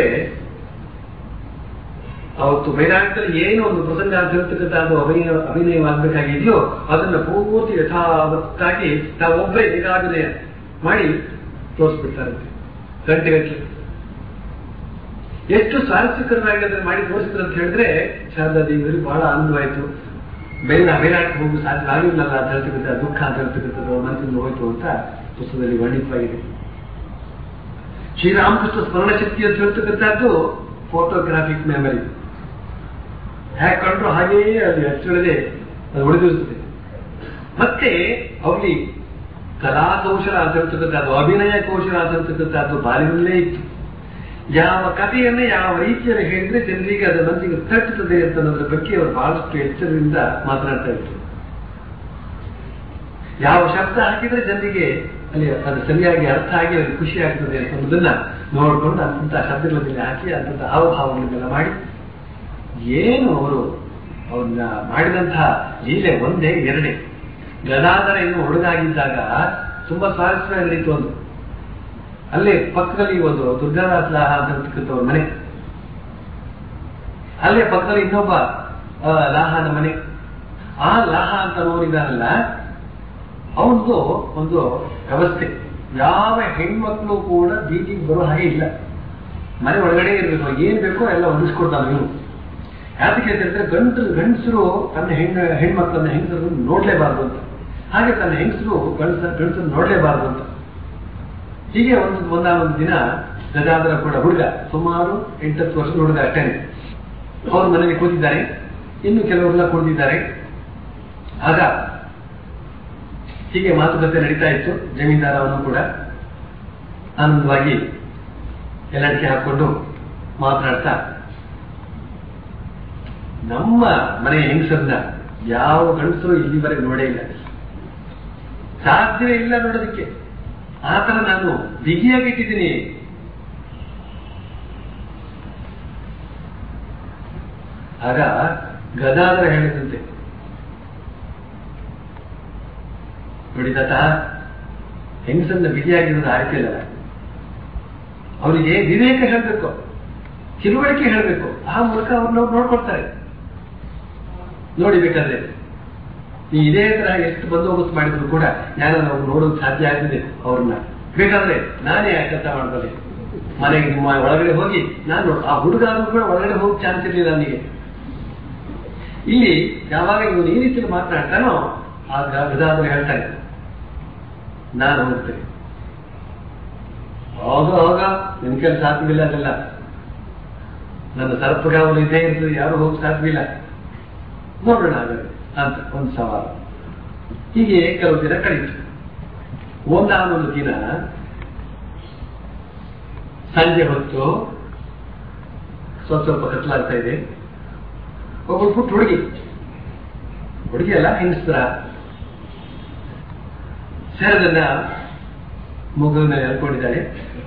ಅವತ್ತು ಬೈರಾಟದಲ್ಲಿ ಏನು ಒಂದು ಪ್ರಸಂಗ ಅಂತ ಹೇಳ್ತಕ್ಕಂಥ ಅದು ಅಭಿನಯ ಅಭಿನಯವಾಗಬೇಕಾಗಿದೆಯೋ ಅದನ್ನ ಪೂರ್ತಿ ಯಥಾವತ್ತಾಗಿ ತಾವೊಬ್ಬರೇ ಏಕಾಭಿನಯ ಮಾಡಿ ತೋರಿಸ್ಬಿಡ್ತಾರಂತೆ ಗಂಟೆಗಟ್ಟಲೆ ಎಷ್ಟು ಸ್ವಾರಸ್ಯಕರವಾಗಿ ಅದನ್ನ ಮಾಡಿ ತೋರಿಸಿದ್ರು ಅಂತ ಹೇಳಿದ್ರೆ ಶಾರದಾ ದೇವಿಯರಿಗೆ ಬಹಳ ಆನಂದವಾಯಿತು ಬೇರೆ ಅಭಿರಾಟಕ್ಕೆ ಹೋಗು ಸಾಧ್ಯ ಆಗಿರ್ಲಲ್ಲ ಅಂತ ಹೇಳ್ತಕ್ಕಂಥ ದುಃಖ ಅಂತ ಹೇಳ್ತಕ್ಕಂಥದ್ದು ಮನಸ್ಸಿಂದ ಹೋಯ್ತು ಅಂತ ಪುಸ್ತಕದಲ್ಲಿ ವರ್ಣಿತವಾಗಿದೆ ಶ್ರೀರಾಮಕೃಷ್ಣ ಸ್ಮರಣ ಶಕ್ತಿ ಅಂತ ಹೇಳ್ತಕ್ಕಂಥದ್ದು ಫೋಟೋಗ್ರಾಫಿಕ್ ಮೆಮರಿ ಹೇಗೆ ಕಂಡ್ರು ಹಾಗೆಯೇ ಅದು ಹೆಚ್ಚಳದೆ ಅದು ಉಳಿದಿರುತ್ತದೆ ಮತ್ತೆ ಅವಳಿ ಕಲಾ ಕೌಶಲ ಅಂತ ಹೇಳ್ತಕ್ಕಂಥದ್ದು ಅಭಿನಯ ಕೌಶಲ ಅಂತ ಹೇಳ್ತಕ್ಕಂಥದ್ದು ಬಾಲ್ಯದಲ್ಲೇ ಇತ್ತು ಯಾವ ಕಥೆಯನ್ನ ಯಾವ ರೀತಿಯಲ್ಲಿ ಹೇಳಿದ್ರೆ ಜನರಿಗೆ ಅದರ ಮನಸ್ಸಿಗೆ ತಟ್ಟುತ್ತದೆ ಅಂತ ಅನ್ನೋದ್ರ ಬಗ್ಗೆ ಅವರು ಬಹಳಷ್ಟು ಎಚ್ಚರದಿಂದ ಮಾತನಾಡ್ತಾ ಇದ್ರು ಯಾವ ಶಬ್ದ ಹಾಕಿದ್ರೆ ಜನರಿಗೆ ಅಲ್ಲಿ ಅದು ಸರಿಯಾಗಿ ಅರ್ಥ ಆಗಿ ಅವ್ರಿಗೆ ಖುಷಿ ಆಗ್ತದೆ ಅಂತ ಅನ್ನೋದನ್ನ ನೋಡ್ಕೊಂಡು ಅಂತ ಶಬ್ದಗಳನ್ನೆಲ್ಲ ಹಾಕಿ ಅಂತ ಹಾವಭಾವಗಳನ್ನೆಲ್ಲ ಮಾಡಿ ಏನು ಅವರು ಅವ್ರನ್ನ ಮಾಡಿದಂತಹ ಲೀಲೆ ಒಂದೇ ಎರಡೇ ಗದಾಧರ ಇನ್ನು ಹುಡುಗಾಗಿದ್ದಾಗ ತುಂಬಾ ಸ್ವಾರಸ್ಯ ನಡೀತು ಒಂದು ಅಲ್ಲೇ ಪಕ್ಕದಲ್ಲಿ ಒಂದು ದುರ್ಗಾದಾಸ ಲಾಹ ಅಂತ ಅಂತಕ್ಕಂಥವ್ರ ಮನೆ ಅಲ್ಲೇ ಪಕ್ಕದಲ್ಲಿ ಇನ್ನೊಬ್ಬ ಆ, ಲಾಹನ ಮನೆ ಆ ಲಾಹ ಅಂತ ನೋಡಿದಾರಲ್ಲ ಅವನದು ಒಂದು ವ್ಯವಸ್ಥೆ ಯಾವ ಹೆಣ್ಮಕ್ಳು ಕೂಡ ಬೀದಿಗೆ ಬರೋ ಹಾಗೆ ಇಲ್ಲ ಮನೆ ಒಳಗಡೆ ಇರಬೇಕು ಏನ್ ಬೇಕೋ ಎಲ್ಲ ಹೊಂದಿಸ್ಕೊಡ್ತಾನೆ ಇವನು ಯಾತಕ್ಕೆ ಅಂತ ಹೇಳಿದ್ರೆ ಗಂಡಸರು ಗಂಡಸರು ತನ್ನ ಹೆಣ್ಣು ಹೆಣ್ಮಕ್ಳನ್ನ ಹೆಂಗಸರು ನೋಡ್ಲೇಬಾರ್ದು ಅಂತ ಹಾಗೆ ತನ್ನ ಹೆಂಗಸರು ಗಂಡಸ ಗಂಡಸರು ನೋಡ್ಲೇಬಾರ್ದು ಅಂತ ಹೀಗೆ ಒಂದು ಒಂದಾನೊಂದು ದಿನ ಗದಾಧರ ಕೂಡ ಹುಡುಗ ಸುಮಾರು ಎಂಟತ್ತು ವರ್ಷದ ಹುಡುಗ ಅಷ್ಟೇನೆ ಅವ್ರ ಮನೆಗೆ ಕೂತಿದ್ದಾರೆ ಇನ್ನು ಕೆಲವರೆಲ್ಲ ಕುಳಿತಿದ್ದಾರೆ ಆಗ ಹೀಗೆ ಮಾತುಕತೆ ನಡೀತಾ ಇತ್ತು ಜಮೀನ್ದಾರ ಅವನು ಕೂಡ ಆನಂದವಾಗಿ ಎಲ್ಲಡಿಕೆ ಹಾಕೊಂಡು ಮಾತನಾಡ್ತಾ ನಮ್ಮ ಮನೆಯ ಹೆಂಗಸರನ್ನ ಯಾವ ಗಂಡಸರು ಇಲ್ಲಿವರೆಗೆ ನೋಡೇ ಇಲ್ಲ ಸಾಧ್ಯವೇ ಇಲ್ಲ ನೋಡೋದಕ್ಕೆ ಆ ತರ ನಾನು ಬಿಗಿಯಾಗಿಟ್ಟಿದ್ದೀನಿ ಆಗ ಗದಾಧರ ಹೇಳಿದಂತೆ ನೋಡಿ ತಾತ ಹೆಂಗಸನ್ನ ಬಿಗಿಯಾಗಿರೋದು ಆಯ್ತಿಲ್ಲ ಅವರಿಗೆ ವಿವೇಕ ಹೇಳಬೇಕು ತಿಳುವಳಿಕೆ ಹೇಳಬೇಕು ಆ ಮೂಲಕ ಅವ್ರನ್ನ ಅವ್ರು ನೋಡ್ಕೊಳ್ತಾರೆ ನೋಡಿ ಬೇಕಾದ್ರೆ ನೀ ಇದೇ ತರ ಎಷ್ಟು ಬಂದೋಬಸ್ತ್ ಮಾಡಿದ್ರು ಕೂಡ ನಾನು ನಾವು ನೋಡೋದು ಸಾಧ್ಯ ಆಗ್ತಿದೆ ಅವ್ರನ್ನ ಬೇಕಾದ್ರೆ ನಾನೇ ಕೆಲಸ ಮಾಡ್ಬಲ್ಲೆ ಮನೆಗೆ ನಿಮ್ಮ ಒಳಗಡೆ ಹೋಗಿ ನಾನು ನೋಡು ಆ ಹುಡುಗ ಕೂಡ ಒಳಗಡೆ ಹೋಗಿ ಚಾನ್ಸ್ ಇರಲಿಲ್ಲ ನನಗೆ ಇಲ್ಲಿ ಯಾವಾಗ ಇವನು ಈ ರೀತಿ ಮಾತನಾಡ್ತಾನೋ ಆಗ ಗದಾದ್ರೆ ಹೇಳ್ತಾನೆ ನಾನು ಹೋಗ್ತೇನೆ ಹೋಗ ಹೋಗ ನಿನ್ ಕೆಲಸ ಸಾಧ್ಯವಿಲ್ಲ ಅದೆಲ್ಲ ನನ್ನ ಸರ್ಪಗಾವಲು ಇದೇ ಇರ್ತದೆ ಯಾರು ಹೋಗಿ ಸಾಧ್ಯವಿಲ್ಲ ನೋಡೋಣ ಹಾಗಾದ್ರೆ ಅಂತ ಒಂದು ಸವಾಲು ಹೀಗೆ ಕೆಲವು ದಿನ ಕಳೀತು ಒಂದಾನೊಂದು ದಿನ ಸಂಜೆ ಹೊತ್ತು ಸ್ವಲ್ಪ ಸ್ವಲ್ಪ ಕತ್ಲಾಗ್ತಾ ಇದೆ ಒಬ್ಬಳು ಪುಟ್ಟ ಹುಡುಗಿ ಹುಡುಗಿ ಅಲ್ಲ ಹೆಂಗಸ್ತರ ಸರದನ್ನ ಮಗುವಿನ ಮೇಲೆ ಎಳ್ಕೊಂಡಿದ್ದಾಳೆ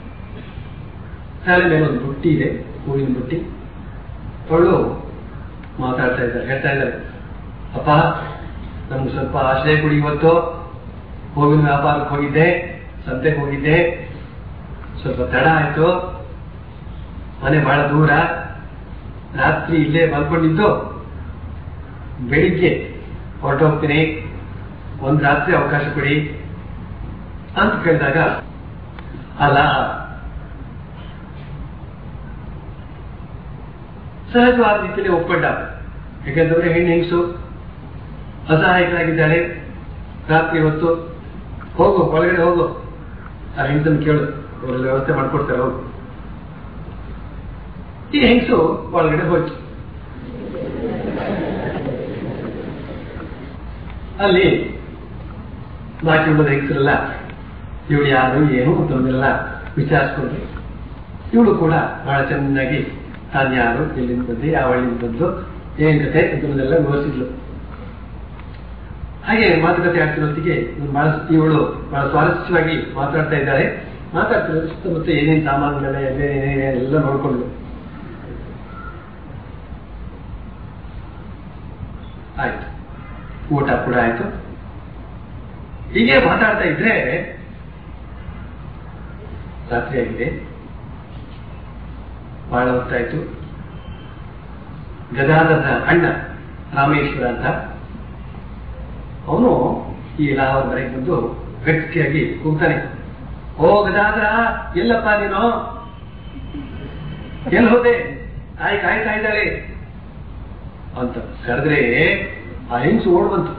ತಲೆ ಮೇಲೆ ಒಂದು ಬುಟ್ಟಿ ಇದೆ ಹೂವಿನ ಬುಟ್ಟಿ ಅವಳು ಮಾತಾಡ್ತಾ ಇದ್ದಾರೆ ಹೇಳ್ತಾ ಇದ್ದಾರೆ ಅಪ್ಪ ನಮ್ಗೆ ಸ್ವಲ್ಪ ಆಶ್ರಯ ಕೊಡಿ ಇವತ್ತು ಹೂವಿನ ವ್ಯಾಪಾರಕ್ಕೆ ಹೋಗಿದ್ದೆ ಸಂತೆಗೆ ಹೋಗಿದ್ದೆ ಸ್ವಲ್ಪ ತಡ ಆಯ್ತು ಮನೆ ಬಹಳ ದೂರ ರಾತ್ರಿ ಇಲ್ಲೇ ಮಲ್ಕೊಂಡಿದ್ದು ಬೆಳಿಗ್ಗೆ ಹೊರಟೋಗ್ತೀನಿ ಒಂದ್ ರಾತ್ರಿ ಅವಕಾಶ ಕೊಡಿ ಅಂತ ಕೇಳಿದಾಗ ಅಲ್ಲ ಸಹಜವಾದ ರೀತಿಯಲ್ಲಿ ಒಪ್ಕೊಂಡ ಯಾಕಂತಂದ್ರೆ ಹೆಣ್ಣು ಹೆಂಗಸು ಅಸಹಾಯಕರಾಗಿದ್ದಾಳೆ ರಾತ್ರಿ ಹೊತ್ತು ಹೋಗು ಒಳಗಡೆ ಹೋಗು ಆ ಹೆಂಗಸನ್ನು ಕೇಳು ಅವರೆಲ್ಲ ವ್ಯವಸ್ಥೆ ಮಾಡ್ಕೊಡ್ತಾರೆ ಹೋಗು ಈ ಹೆಂಗಸು ಒಳಗಡೆ ಹೋಯ್ತು ಅಲ್ಲಿ ಬಾಕಿ ಉಳಿದ ಹೆಂಗಸರೆಲ್ಲ ಇವಳು ಯಾರು ಏನು ಅಂತಂದೆಲ್ಲ ವಿಚಾರಿಸ್ಕೊಂಡ್ರು ಇವಳು ಕೂಡ ಬಹಳ ಚೆನ್ನಾಗಿ ತಾನು ಯಾರು ಎಲ್ಲಿಂದ ಬಂದು ಯಾವ ಹಳ್ಳಿಯಿಂದ ಬಂದು ಏನ್ ಕತೆ ಅಂತನ್ನೆಲ್ಲ ವಿವರಿಸಿದ್ಲು ಹಾಗೆ ಮಾತುಕತೆ ಆಡ್ತಿರೋತ್ತಿಗೆ ಬಹಳ ಇವಳು ಬಹಳ ಸ್ವಾರಸ್ಯವಾಗಿ ಮಾತಾಡ್ತಾ ಇದ್ದಾಳೆ ಮಾತಾಡ್ತಿರೋ ಸುತ್ತಮುತ್ತ ಏನೇನು ಸಾಮಾನುಗಳ ಏನೇನೇ ಎಲ್ಲ ನೋಡ್ಕೊಂಡು ಆಯ್ತು ಊಟ ಕೂಡ ಆಯ್ತು ಹೀಗೆ ಮಾತಾಡ್ತಾ ಇದ್ರೆ ರಾತ್ರಿ ಆಗಿದೆ ಬಹಳ ಹೊತ್ತಾಯ್ತು ಗದಾಧರ ಅಣ್ಣ ರಾಮೇಶ್ವರ ಅಂತ ಅವನು ಈ ಲಾಹೋರ್ ಮನೆಗೆ ಬಂದು ಗಟ್ಟಿಯಾಗಿ ಕೂಗ್ತಾನೆ ಓ ಗದಾಧರ ಎಲ್ಲಪ್ಪ ನೀನು ಎಲ್ಲಿ ಹೋದೆ ತಾಯಿ ಕಾಯ್ತಾ ಇದ್ದಾಳೆ ಅಂತ ಕರೆದ್ರೆ ಆ ಹೆಂಗಸು ಓಡ್ ಬಂತು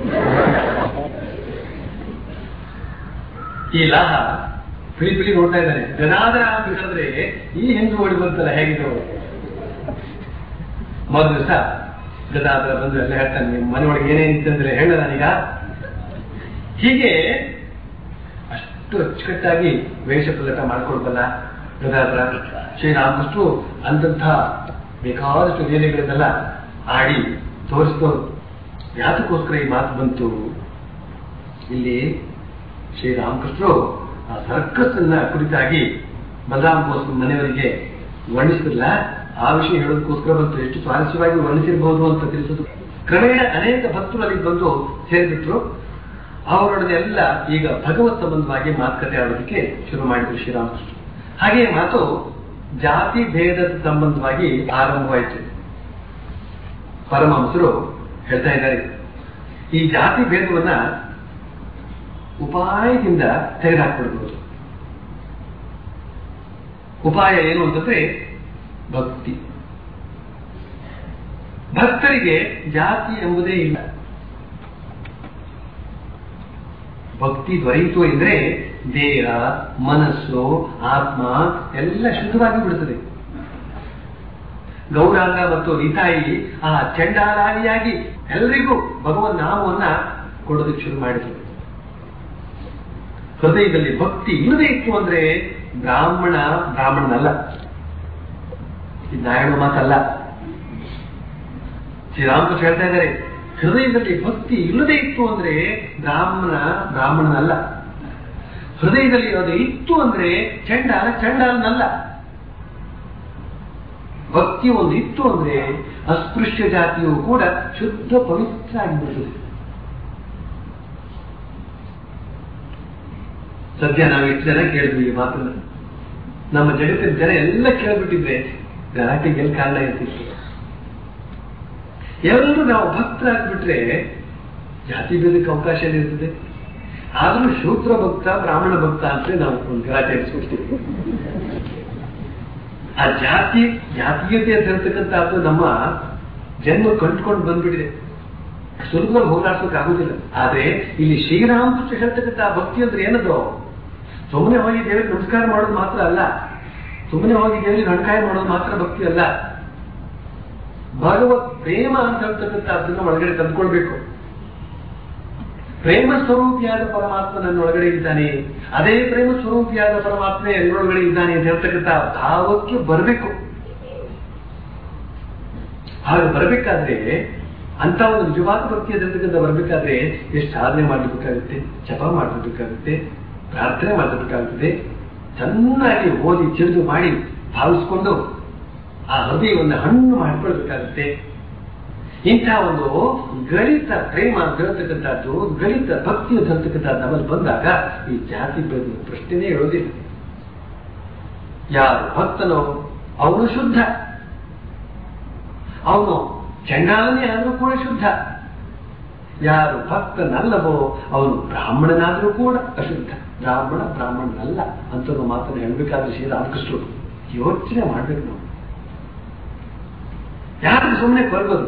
ಈ ಲಾಹ ಪಿಳಿ ಪಿಳಿ ನೋಡ್ತಾ ಇದ್ದಾನೆ ಗದಾಧರ ಅಂತ ಕರೆದ್ರೆ ಈ ಹೆಂಗಸು ಓಡಿ ಬಂತಲ್ಲ ಹೇಗಿದೆ ಮೊದಲು ದಿವಸ ಗದಾಧರ ಬಂದು ಎಲ್ಲ ಹೇಳ್ತಾನೆ ನಿಮ್ಮ ಮನೆ ಒಳಗೆ ಏನೇನಿತ್ತಂದ್ರೆ ಹೇಳ ನಾನೀಗ ಹೀಗೆ ಅಷ್ಟು ಅಚ್ಚುಕಟ್ಟಾಗಿ ವೇಷ ಪಲ್ಲಟ ಮಾಡ್ಕೊಳ್ಬಲ್ಲ ಗದಾಧರ ಶ್ರೀರಾಮಕೃಷ್ಣರು ಅಂದಂಥ ಬೇಕಾದಷ್ಟು ಲೀಲೆಗಳನ್ನೆಲ್ಲ ಆಡಿ ತೋರಿಸಿದವರು ಯಾತಕ್ಕೋಸ್ಕರ ಈ ಮಾತು ಬಂತು ಇಲ್ಲಿ ಶ್ರೀರಾಮಕೃಷ್ಣರು ಆ ಸರ್ಕಸ್ ಅನ್ನ ಕುರಿತಾಗಿ ಬಲರಾಮ್ ಬೋಸ್ ಮನೆಯವರಿಗೆ ವರ್ಣಿಸಿದ್ರಲ್ಲ ಆ ವಿಷಯ ಹೇಳೋದಕ್ಕೋಸ್ಕರ ಬಂತು ಎಷ್ಟು ಸ್ವಾರಸ್ಯವಾಗಿ ವರ್ಣಿಸಿರಬಹುದು ಅಂತ ತಿಳಿಸೋದು ಕ್ರಮೇಣ ಅನೇಕ ಭಕ್ತರು ಅಲ್ಲಿಗೆ ಬಂದು ಸೇರಿಬಿಟ್ರು ಅವರೊಡನೆ ಎಲ್ಲ ಈಗ ಭಗವತ್ ಸಂಬಂಧವಾಗಿ ಮಾತುಕತೆ ಆಡೋದಕ್ಕೆ ಶುರು ಮಾಡಿದ್ರು ಶ್ರೀರಾಮಕೃಷ್ಣ ಹಾಗೆ ಮಾತು ಜಾತಿ ಭೇದದ ಸಂಬಂಧವಾಗಿ ಆರಂಭವಾಯಿತು ಪರಮಹಂಸರು ಹೇಳ್ತಾ ಇದ್ದಾರೆ ಈ ಜಾತಿ ಭೇದವನ್ನ ಉಪಾಯದಿಂದ ತೆಗೆದುಹಾಕ್ಬಿಡ್ಬೋದು ಉಪಾಯ ಏನು ಅಂತಂದ್ರೆ ಭಕ್ತಿ ಭಕ್ತರಿಗೆ ಜಾತಿ ಎಂಬುದೇ ಇಲ್ಲ ಭಕ್ತಿ ದೊರೆಯಿತು ಎಂದ್ರೆ ದೇಹ ಮನಸ್ಸು ಆತ್ಮ ಎಲ್ಲ ಶುದ್ಧವಾಗಿ ಬಿಡುತ್ತದೆ ಗೌರಾಂಗ ಮತ್ತು ನಿತಾಯಿ ಆ ಚಂಡಾಲಾಗಿಯಾಗಿ ಎಲ್ರಿಗೂ ಭಗವನ್ ನಾಮವನ್ನ ಕೊಡೋದಕ್ಕೆ ಶುರು ಮಾಡಿದ್ರು ಹೃದಯದಲ್ಲಿ ಭಕ್ತಿ ಇಲ್ಲದೆ ಇತ್ತು ಅಂದ್ರೆ ಬ್ರಾಹ್ಮಣ ಬ್ರಾಹ್ಮಣನಲ್ಲ ಇದು ನಾರಾಯಣ ಮಾತಲ್ಲ ಶ್ರೀರಾಮಕೃಷ್ಣ ಹೇಳ್ತಾ ಇದ್ದಾರೆ ಹೃದಯದಲ್ಲಿ ಭಕ್ತಿ ಇಲ್ಲದೆ ಇತ್ತು ಅಂದ್ರೆ ಬ್ರಾಹ್ಮಣ ಬ್ರಾಹ್ಮಣನಲ್ಲ ಹೃದಯದಲ್ಲಿ ಅದು ಇತ್ತು ಅಂದ್ರೆ ಚಂಡಾಲ ಚಂಡಾಲನಲ್ಲ ಭಕ್ತಿ ಒಂದು ಇತ್ತು ಅಂದ್ರೆ ಅಸ್ಪೃಶ್ಯ ಜಾತಿಯು ಕೂಡ ಶುದ್ಧ ಪವಿತ್ರ ಆಗಿಬಿಡುತ್ತದೆ ಸದ್ಯ ನಾವು ಎಷ್ಟು ಜನ ಕೇಳಿದ್ವಿ ಈ ಮಾತನ್ನ ನಮ್ಮ ಜಗತ್ತಿನ ಜನ ಎಲ್ಲ ಕೇಳ್ಬಿಟ್ಟಿದ್ರೆ ಗಲಾಟೆಗೆ ಎಲ್ಲಿ ಕಾರಣ ಇರ್ತಿತ್ತು ಎಲ್ಲರೂ ನಾವು ಭಕ್ತರಾಗ್ಬಿಟ್ರೆ ಜಾತಿ ಭೇದಕ್ಕೆ ಅವಕಾಶ ಇರ್ತದೆ ಆದ್ರೂ ಶೂದ್ರ ಭಕ್ತ ಬ್ರಾಹ್ಮಣ ಭಕ್ತ ಅಂತ ನಾವು ಒಂದು ಗಲಾಟೆ ಎಬ್ಸ್ಕೊಳ್ತೀವಿ ಆ ಜಾತಿ ಜಾತೀಯತೆ ಅಂತ ಹೇಳ್ತಕ್ಕಂಥದ್ದು ನಮ್ಮ ಜನ್ಮ ಕಂಡುಕೊಂಡು ಬಂದ್ಬಿಟ್ಟಿದೆ ಸುಲಭವಾಗಿ ಹೋರಾಡ್ಸೋಕೆ ಆಗುದಿಲ್ಲ ಆದ್ರೆ ಇಲ್ಲಿ ಶ್ರೀರಾಮಕೃಷ್ಣ ಹೇಳ್ತಕ್ಕಂಥ ಭಕ್ತಿ ಅಂದ್ರೆ ಏನದು ಸುಮ್ಮನೆ ಹೋಗಿ ದೇವರಿಗೆ ನಮಸ್ಕಾರ ಮಾಡೋದು ಮಾತ್ರ ಅಲ್ಲ ಸುಮ್ಮನೆ ಹೋಗಿ ದೇವರಿಗೆ ಹಣಕಾಯಿ ಮಾಡೋದು ಮಾತ್ರ ಭಕ್ತಿ ಅಲ್ಲ ಭಗವತ್ ಪ್ರೇಮ ಅಂತ ಹೇಳ್ತಕ್ಕಂಥ ಅದನ್ನ ಒಳಗಡೆ ತಂದ್ಕೊಳ್ಬೇಕು ಪ್ರೇಮ ಸ್ವರೂಪಿಯಾದ ಪರಮಾತ್ಮ ನನ್ನ ಒಳಗಡೆ ಇದ್ದಾನೆ ಅದೇ ಪ್ರೇಮ ಸ್ವರೂಪಿಯಾದ ಪರಮಾತ್ಮ ಎಲ್ಲರೊಳಗಡೆ ಇದ್ದಾನೆ ಅಂತ ಹೇಳ್ತಕ್ಕಂಥ ಭಾವಕ್ಕೆ ಬರಬೇಕು ಹಾಗೆ ಬರಬೇಕಾದ್ರೆ ಅಂತ ಒಂದು ನಿಜವಾದ ಭಕ್ತಿಯ ಜಗತ್ತಿಂದ ಬರಬೇಕಾದ್ರೆ ಎಷ್ಟು ಸಾಧನೆ ಮಾಡಬೇಕಾಗುತ್ತೆ ಜಪ ಮಾಡಬೇಕಾಗುತ್ತೆ ಪ್ರಾರ್ಥನೆ ಮಾಡಬೇಕಾಗುತ್ತದೆ ಚೆನ್ನಾಗಿ ಓದಿ ತಿಳಿದು ಮಾಡಿ ಭಾವಿಸ್ಕೊಂಡು ಆ ಹೃದಯವನ್ನು ಹಣ್ಣು ಮಾಡಿಕೊಳ್ಬೇಕಾಗುತ್ತೆ ಇಂಥ ಒಂದು ಗಣಿತ ಪ್ರೇಮ ಅಂತ ಹೇಳ್ತಕ್ಕಂಥದ್ದು ಗಣಿತ ಭಕ್ತಿ ಅಂತ ಹೇಳ್ತಕ್ಕಂಥದ್ದು ನಮ್ಮಲ್ಲಿ ಬಂದಾಗ ಈ ಜಾತಿ ಭೇದದ ಪ್ರಶ್ನೆನೇ ಹೇಳೋದಿಲ್ಲ ಯಾರು ಭಕ್ತನೋ ಅವನು ಶುದ್ಧ ಅವನು ಚಂಡಾಲನೇ ಆದರೂ ಕೂಡ ಶುದ್ಧ ಯಾರು ಭಕ್ತನಲ್ಲವೋ ಅವನು ಬ್ರಾಹ್ಮಣನಾದರೂ ಕೂಡ ಅಶುದ್ಧ ಬ್ರಾಹ್ಮಣ ಬ್ರಾಹ್ಮಣನಲ್ಲ ಅಂತ ಮಾತನ್ನು ಹೇಳಬೇಕಾದ್ರೆ ಶ್ರೀರಾಮಕೃಷ್ಣರು ಯೋಚನೆ ಮಾಡ್ಬೇಕು ನಾವು ಯಾರಿಗೆ ಸುಮ್ಮನೆ ಕೊರಗೋದು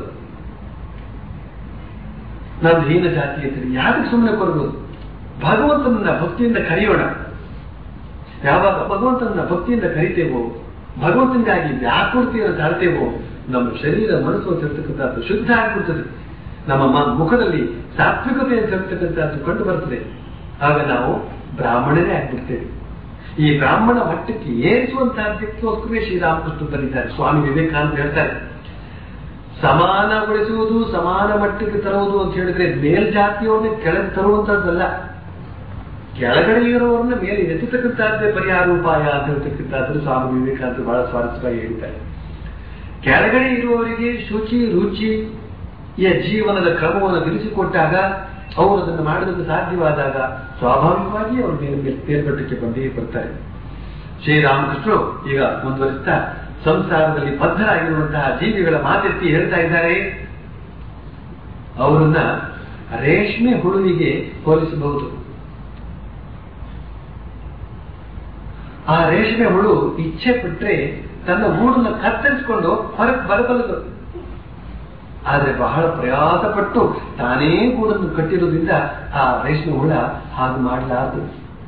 ನಾನು ಹೀನ ಜಾತಿ ಅಂತೀನಿ ಯಾರಿಗೆ ಸುಮ್ಮನೆ ಕೊರಗೋದು ಭಗವಂತನನ್ನ ಭಕ್ತಿಯಿಂದ ಕರೆಯೋಣ ಯಾವಾಗ ಭಗವಂತನನ್ನ ಭಕ್ತಿಯಿಂದ ಕರಿತೇವೋ ಭಗವಂತನಿಗಾಗಿ ವ್ಯಾಕುಲತೆಯನ್ನು ತಾಳ್ತೇವೋ ನಮ್ಮ ಶರೀರ ಮನಸ್ಸು ಅಂತ ಹೇಳ್ತಕ್ಕಂಥದ್ದು ಶುದ್ಧ ಆಗಿಬಿಡ್ತದೆ ನಮ್ಮ ಮ- ಮುಖದಲ್ಲಿ ಸಾತ್ವಿಕತೆ ಅಂತ ಹೇಳ್ತಕ್ಕಂಥದ್ದು ಕಂಡು ಬರ್ತದೆ ಆಗ ನಾವು ಬ್ರಾಹ್ಮಣರೇ ಆಗ್ಬಿಡ್ತೇವೆ ಈ ಬ್ರಾಹ್ಮಣ ಮಟ್ಟಕ್ಕೆ ಏರಿಸುವಂತಹದ್ದಕ್ಕೋಸ್ಕರವೇ ಶ್ರೀರಾಮಕೃಷ್ಣ ಬರೀತಾರೆ ಸ್ವಾಮಿ ವಿವೇಕಾನಂದ ಹೇಳ್ತಾರೆ ಸಮಾನಗೊಳಿಸುವುದು ಸಮಾನ ಮಟ್ಟಕ್ಕೆ ತರುವುದು ಅಂತ ಹೇಳಿದ್ರೆ ಮೇಲ್ಜಾತಿಯವ್ರನ್ನ ಕೆಳಗೆ ತರುವಂತದ್ದಲ್ಲ ಕೆಳಗಡೆ ಇರುವವರನ್ನ ಮೇಲೆ ಎತ್ತತಕ್ಕಂಥದ್ದೇ ಪರಿಹಾರ ಉಪಾಯ ಅಂತ ಹೇಳ್ತಕ್ಕಂಥದ್ದು ಸ್ವಾಮಿ ವಿವೇಕಾನಂದ ಬಹಳ ಸ್ವಾರಸ್ಯವಾಗಿ ಹೇಳ್ತಾರೆ ಕೆಳಗಡೆ ಇರುವವರಿಗೆ ಶುಚಿ ರುಚಿ ಯ ಜೀವನದ ಕ್ರಮವನ್ನು ತಿಳಿಸಿಕೊಟ್ಟಾಗ ಅವರು ಅದನ್ನು ಮಾಡೋದಕ್ಕೆ ಸಾಧ್ಯವಾದಾಗ ಸ್ವಾಭಾವಿಕವಾಗಿ ಅವರು ಮೇಲೆ ಮೇಲೆ ಮೇಲ್ಮಟ್ಟಕ್ಕೆ ಬಂದೇ ಬರ್ತಾರೆ ಶ್ರೀರಾಮಕೃಷ್ಣರು ಈಗ ಮುಂದುವರಿಸ್ತಾ ಸಂಸಾರದಲ್ಲಿ ಬದ್ಧರಾಗಿರುವಂತಹ ಜೀವಿಗಳ ಮಾತೆತ್ತಿ ಹೇಳ್ತಾ ಇದ್ದಾರೆ ಅವರನ್ನ ರೇಷ್ಮೆ ಹುಳುವಿಗೆ ಹೋಲಿಸಬಹುದು ಆ ರೇಷ್ಮೆ ಹುಳು ಇಚ್ಛೆ ಪಟ್ಟರೆ ತನ್ನ ಗೂಡನ್ನು ಕತ್ತರಿಸಿಕೊಂಡು ಹೊರಗೆ ಬರಬಲ್ಲದು ಆದರೆ ಬಹಳ ಪ್ರಯಾಸ ಪಟ್ಟು ತಾನೇ ಗೂಡನ್ನು ಕಟ್ಟಿರೋದ್ರಿಂದ ಆ ರೇಷ್ಮೆ ಹುಳ ಹಾಗೆ ಮಾಡಲಾರದು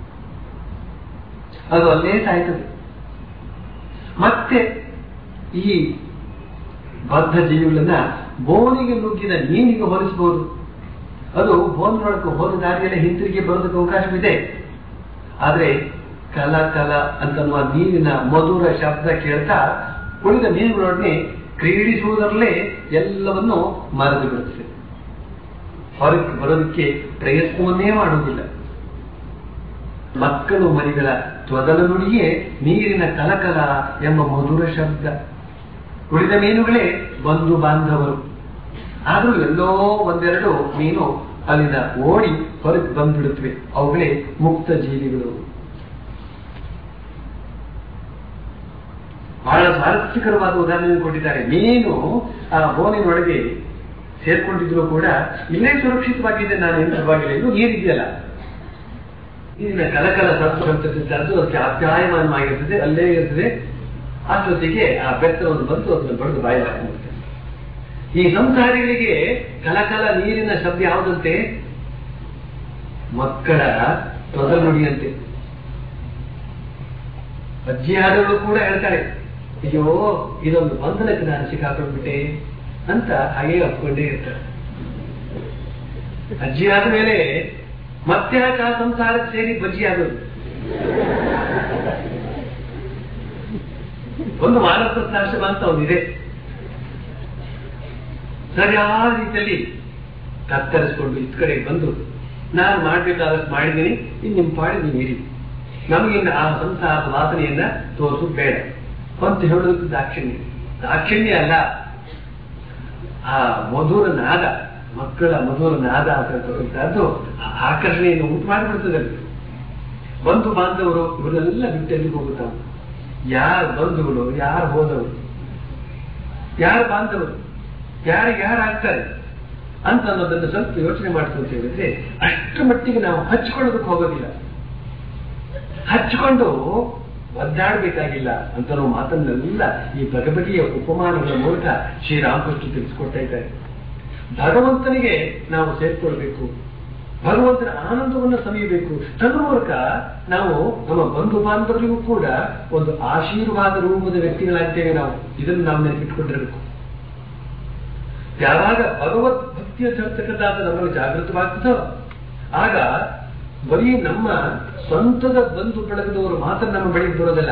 ಅದು ಅಲ್ಲೇ ಸಾಯ್ತದೆ ಮತ್ತೆ ಈ ಬದ್ಧ ಜೀವಿಗಳನ್ನ ಬೋನಿಗೆ ನುಗ್ಗಿದ ನೀನಿಗೆ ಹೋಲಿಸಬಹುದು ಅದು ಬೋನಿನೊಳಗೆ ಹೋದ ದಾರಿಯಲ್ಲಿ ಹಿಂತಿರುಗಿ ಬರೋದಕ್ಕೆ ಅವಕಾಶವಿದೆ ಆದ್ರೆ ಕಲ ಕಲ ಅಂತನ್ನುವ ನೀರಿನ ಮಧುರ ಶಬ್ದ ಕೇಳ್ತಾ ಉಳಿದ ಮೀನುಗಳೊಡನೆ ಕ್ರೀಡಿಸುವುದರಲ್ಲೇ ಎಲ್ಲವನ್ನು ಮರೆದು ಬಿಡುತ್ತದೆ ಹೊರಗೆ ಬರೋದಕ್ಕೆ ಪ್ರಯತ್ನವನ್ನೇ ಮಾಡುವುದಿಲ್ಲ ಮಕ್ಕಳು ಮರಿಗಳ ತ್ವದಲ ನುಡಿಯೇ ನೀರಿನ ಕಲಕಲ ಎಂಬ ಮಧುರ ಶಬ್ದ ಉಳಿದ ಮೀನುಗಳೇ ಬಂಧು ಬಾಂಧವರು ಆದ್ರೂ ಎಲ್ಲೋ ಒಂದೆರಡು ಮೀನು ಅಲ್ಲಿಂದ ಓಡಿ ಹೊರಗೆ ಬಂದ್ಬಿಡುತ್ತವೆ ಅವುಗಳೇ ಮುಕ್ತ ಜೀವಿಗಳು ಬಹಳ ಸ್ವಾರಸ್ಯಕರವಾದ ಉದಾಹರಣೆ ಕೊಟ್ಟಿದ್ದಾರೆ ಮೀನು ಆ ಬೋನಿನೊಳಗೆ ಸೇರ್ಕೊಂಡಿದ್ರು ಕೂಡ ಇಲ್ಲೇ ಸುರಕ್ಷಿತವಾಗಿದೆ ನಾನು ಏನು ಪರವಾಗಿಲ್ಲ ಇದು ನೀರಿದೆಯಲ್ಲ ನೀರಿನ ಕಲಕಲ ಸತ್ತಕ್ಕಂಥದ್ದು ಅದಕ್ಕೆ ಅಪ್ಯಾಯಮಾನವಾಗಿರ್ತದೆ ಅಲ್ಲೇ ಇರ್ತದೆ ಅಷ್ಟೊತ್ತಿಗೆ ಆ ಬೆತ್ತವನ್ನು ಬಂದು ಅದನ್ನು ಬಡಿದು ಬಾಯಿ ಹಾಕಿಬಿಡ್ತದೆ ಈ ಸಂಸಾರಿಗಳಿಗೆ ಕಲಕಲ ನೀರಿನ ಶಬ್ದ ಯಾವುದಂತೆ ಮಕ್ಕಳ ತೊದಲು ನುಡಿಯಂತೆ ಅಜ್ಜಿಯಾದವರು ಕೂಡ ಹೇಳ್ತಾರೆ ಅಯ್ಯೋ ಇದೊಂದು ಬಂಧನಕ್ಕೆ ನಾನು ಸಿಕ್ಕಾಕೊಂಡ್ಬಿಟ್ಟೆ ಅಂತ ಹಾಗೆ ಅಪ್ಕೊಂಡೇ ಇರ್ತಾರೆ ಅಜ್ಜಿ ಆದ ಮೇಲೆ ಮತ್ತೆ ಯಾಕೆ ಆ ಸಂಸಾರಕ್ಕೆ ಸೇರಿ ಬಜ್ಜಿ ಆಗೋದು ಒಂದು ಮಾನವೃತ್ತಾಶ್ರಮ ಅಂತ ಒಂದಿದೆ ಸರಿಯಾದ ರೀತಿಯಲ್ಲಿ ಕತ್ತರಿಸ್ಕೊಂಡು ಇತ್ ಕಡೆ ಬಂದು ನಾನು ಮಾಡ್ಬೇಕಾದಷ್ಟು ಮಾಡಿದ್ದೀನಿ ಇನ್ನು ನಿಮ್ಮ ಪಾಡಿ ನೀವು ಇರಿ ನಮಗಿನ್ನ ಆ ಸಂಸಾರದ ವಾಸನೆಯನ್ನ ತೋರಿಸೋದು ಬೇಡ ಅಂತ ಹೇಳೋದಕ್ಕೆ ದಾಕ್ಷಿಣ್ಯ ದಾಕ್ಷಿಣ್ಯ ಅಲ್ಲ ಆ ಮಧುರ ನಾದ ಮಕ್ಕಳ ಮಧುರ ನಾದ ಅಂತ ಹೇಳ್ತಕ್ಕಂಥದ್ದು ಆ ಆಕರ್ಷಣೆಯನ್ನು ಉಂಟು ಮಾಡಿಬಿಡ್ತದೆ ಅಲ್ಲಿ. ಬಂಧು ಬಾಂಧವರು ಇವರೆಲ್ಲ ಬಿಟ್ಟು ಎಲ್ಲಿಗೆ ಹೋಗುತ್ತಾವ ಯಾರು ಬಂಧುಗಳು ಯಾರು ಹೋದವರು ಯಾರು ಬಾಂಧವರು ಯಾರಿಗೆ ಯಾರು ಆಗ್ತಾರೆ ಅಂತ ಅನ್ನೋದನ್ನು ಸ್ವಲ್ಪ ಯೋಚನೆ ಮಾಡ್ಕೊಂತ ಹೇಳಿದ್ರೆ ಅಷ್ಟರ ಮಟ್ಟಿಗೆ ನಾವು ಹಚ್ಕೊಳ್ಳೋದಕ್ಕೆ ಹೋಗೋದಿಲ್ಲ ಹಚ್ಕೊಂಡು ಒದ್ದಾಡಬೇಕಾಗಿಲ್ಲ ಅಂತ ನಾವು ಮಾತನ್ನೆಲ್ಲ ಈ ಬಗೆಬಗೆಯ ಉಪಮಾನಗಳ ಮೂಲಕ ಶ್ರೀರಾಮಕೃಷ್ಣ ತಿಳಿಸಿಕೊಡ್ತಾ ಇದ್ದಾರೆ ಭಗವಂತನಿಗೆ ನಾವು ಸೇರ್ಕೊಳ್ಬೇಕು ಭಗವಂತನ ಆನಂದವನ್ನು ಸವಿಯಬೇಕು ತನ್ಮೂಲಕ ನಾವು ನಮ್ಮ ಬಂಧು ಬಾಂಧವರಿಗೂ ಕೂಡ ಒಂದು ಆಶೀರ್ವಾದ ರೂಪದ ವ್ಯಕ್ತಿಗಳಾಗ್ತೇವೆ ನಾವು ಇದನ್ನು ನಾವು ನೆನಪಿಟ್ಕೊಂಡಿರಬೇಕು ಯಾವಾಗ ಭಗವತ್ ಭಕ್ತಿಯ ಚರ್ತಕ್ಕಂಥದ್ದು ನಮ್ಮಲ್ಲಿ ಜಾಗೃತವಾಗ್ತದೋ ಆಗ ಬರೀ ನಮ್ಮ ಸ್ವಂತದ ಬಂಧು ಬಳಗದವರು ಮಾತ್ರ ನಮ್ಮ ಬಳಿಗೆ ಬರೋದಲ್ಲ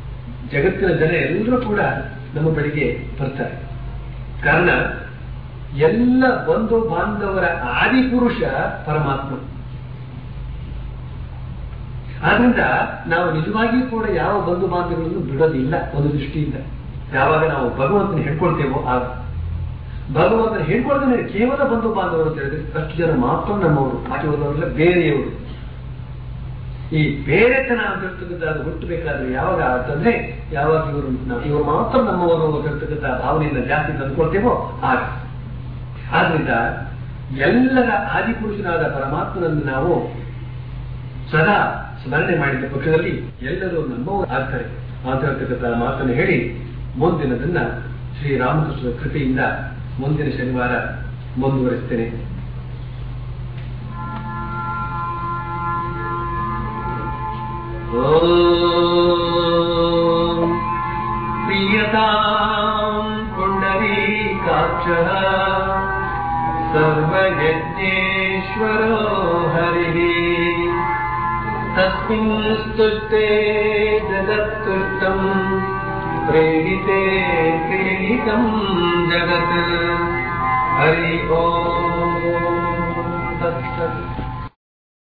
ಜಗತ್ತಿನ ಜನ ಎಲ್ಲರೂ ಕೂಡ ನಮ್ಮ ಬಳಿಗೆ ಬರ್ತಾರೆ ಕಾರಣ ಎಲ್ಲ ಬಂಧು ಬಾಂಧವರ ಆದಿಪುರುಷ ಪರಮಾತ್ಮ ಆದ್ರಿಂದ ನಾವು ನಿಜವಾಗಿಯೂ ಕೂಡ ಯಾವ ಬಂಧು ಬಾಂಧವಗಳನ್ನು ಬಿಡೋದಿಲ್ಲ ಒಂದು ದೃಷ್ಟಿಯಿಂದ ಯಾವಾಗ ನಾವು ಭಗವಂತನ ಹಿಡ್ಕೊಳ್ತೇವೋ ಆಗ ಭಗವಂತನ ಹಿಡ್ಕೊಳ್ತಾನೆ ಕೇವಲ ಬಂಧು ಬಾಂಧವರು ಅಂತ ಹೇಳಿದ್ರೆ ಅಷ್ಟು ಜನ ಮಾತ್ರ ನಮ್ಮವರು ಬಾಕಿ ಹೋದವರೆಲ್ಲ ಬೇರೆಯವರು ಈ ಬೇರೆತನ ಅಂತ ಹೇಳ್ತಕ್ಕಂಥ ಅದು ಹುಟ್ಟಬೇಕಾದ್ರೆ ಯಾವಾಗ ಅಂತಂದ್ರೆ ಯಾವಾಗ ಇವರು ಇವರು ಮಾತ್ರ ನಮ್ಮವರು ಅಂತ ಹೇಳ್ತಕ್ಕಂಥ ಭಾವನೆಯಿಂದ ಜಾಸ್ತಿ ತಂದ್ಕೊಳ್ತೇವೋ ಆಗ ಆದ್ರಿಂದ ಎಲ್ಲರ ಆದಿಪುರುಷನಾದ ಪರಮಾತ್ಮನನ್ನು ನಾವು ಸದಾ ಸ್ಮರಣೆ ಮಾಡಿದ ಪಕ್ಷದಲ್ಲಿ ಎಲ್ಲರೂ ನಮ್ಮವರು ಆಗ್ತಾರೆ ಅಂತ ಹೇಳ್ತಕ್ಕಂಥ ಮಾತನ್ನು ಹೇಳಿ ಮುಂದಿನದನ್ನ ಶ್ರೀರಾಮಕೃಷ್ಣನ ಕೃಪೆಯಿಂದ ಮುಂದಿನ ಶನಿವಾರ ಮುಂದುವರಿಸ್ತೇನೆ ಓಂ ಪ್ರಿಯತಾಂ ಪುಂಡರೀಕಾಕ್ಷಃ सर्वयज्ञेश्वरो हरिः तस्मिन् स्तुते जगत्कृतम् प्रेरिते प्रेरितम् जगत्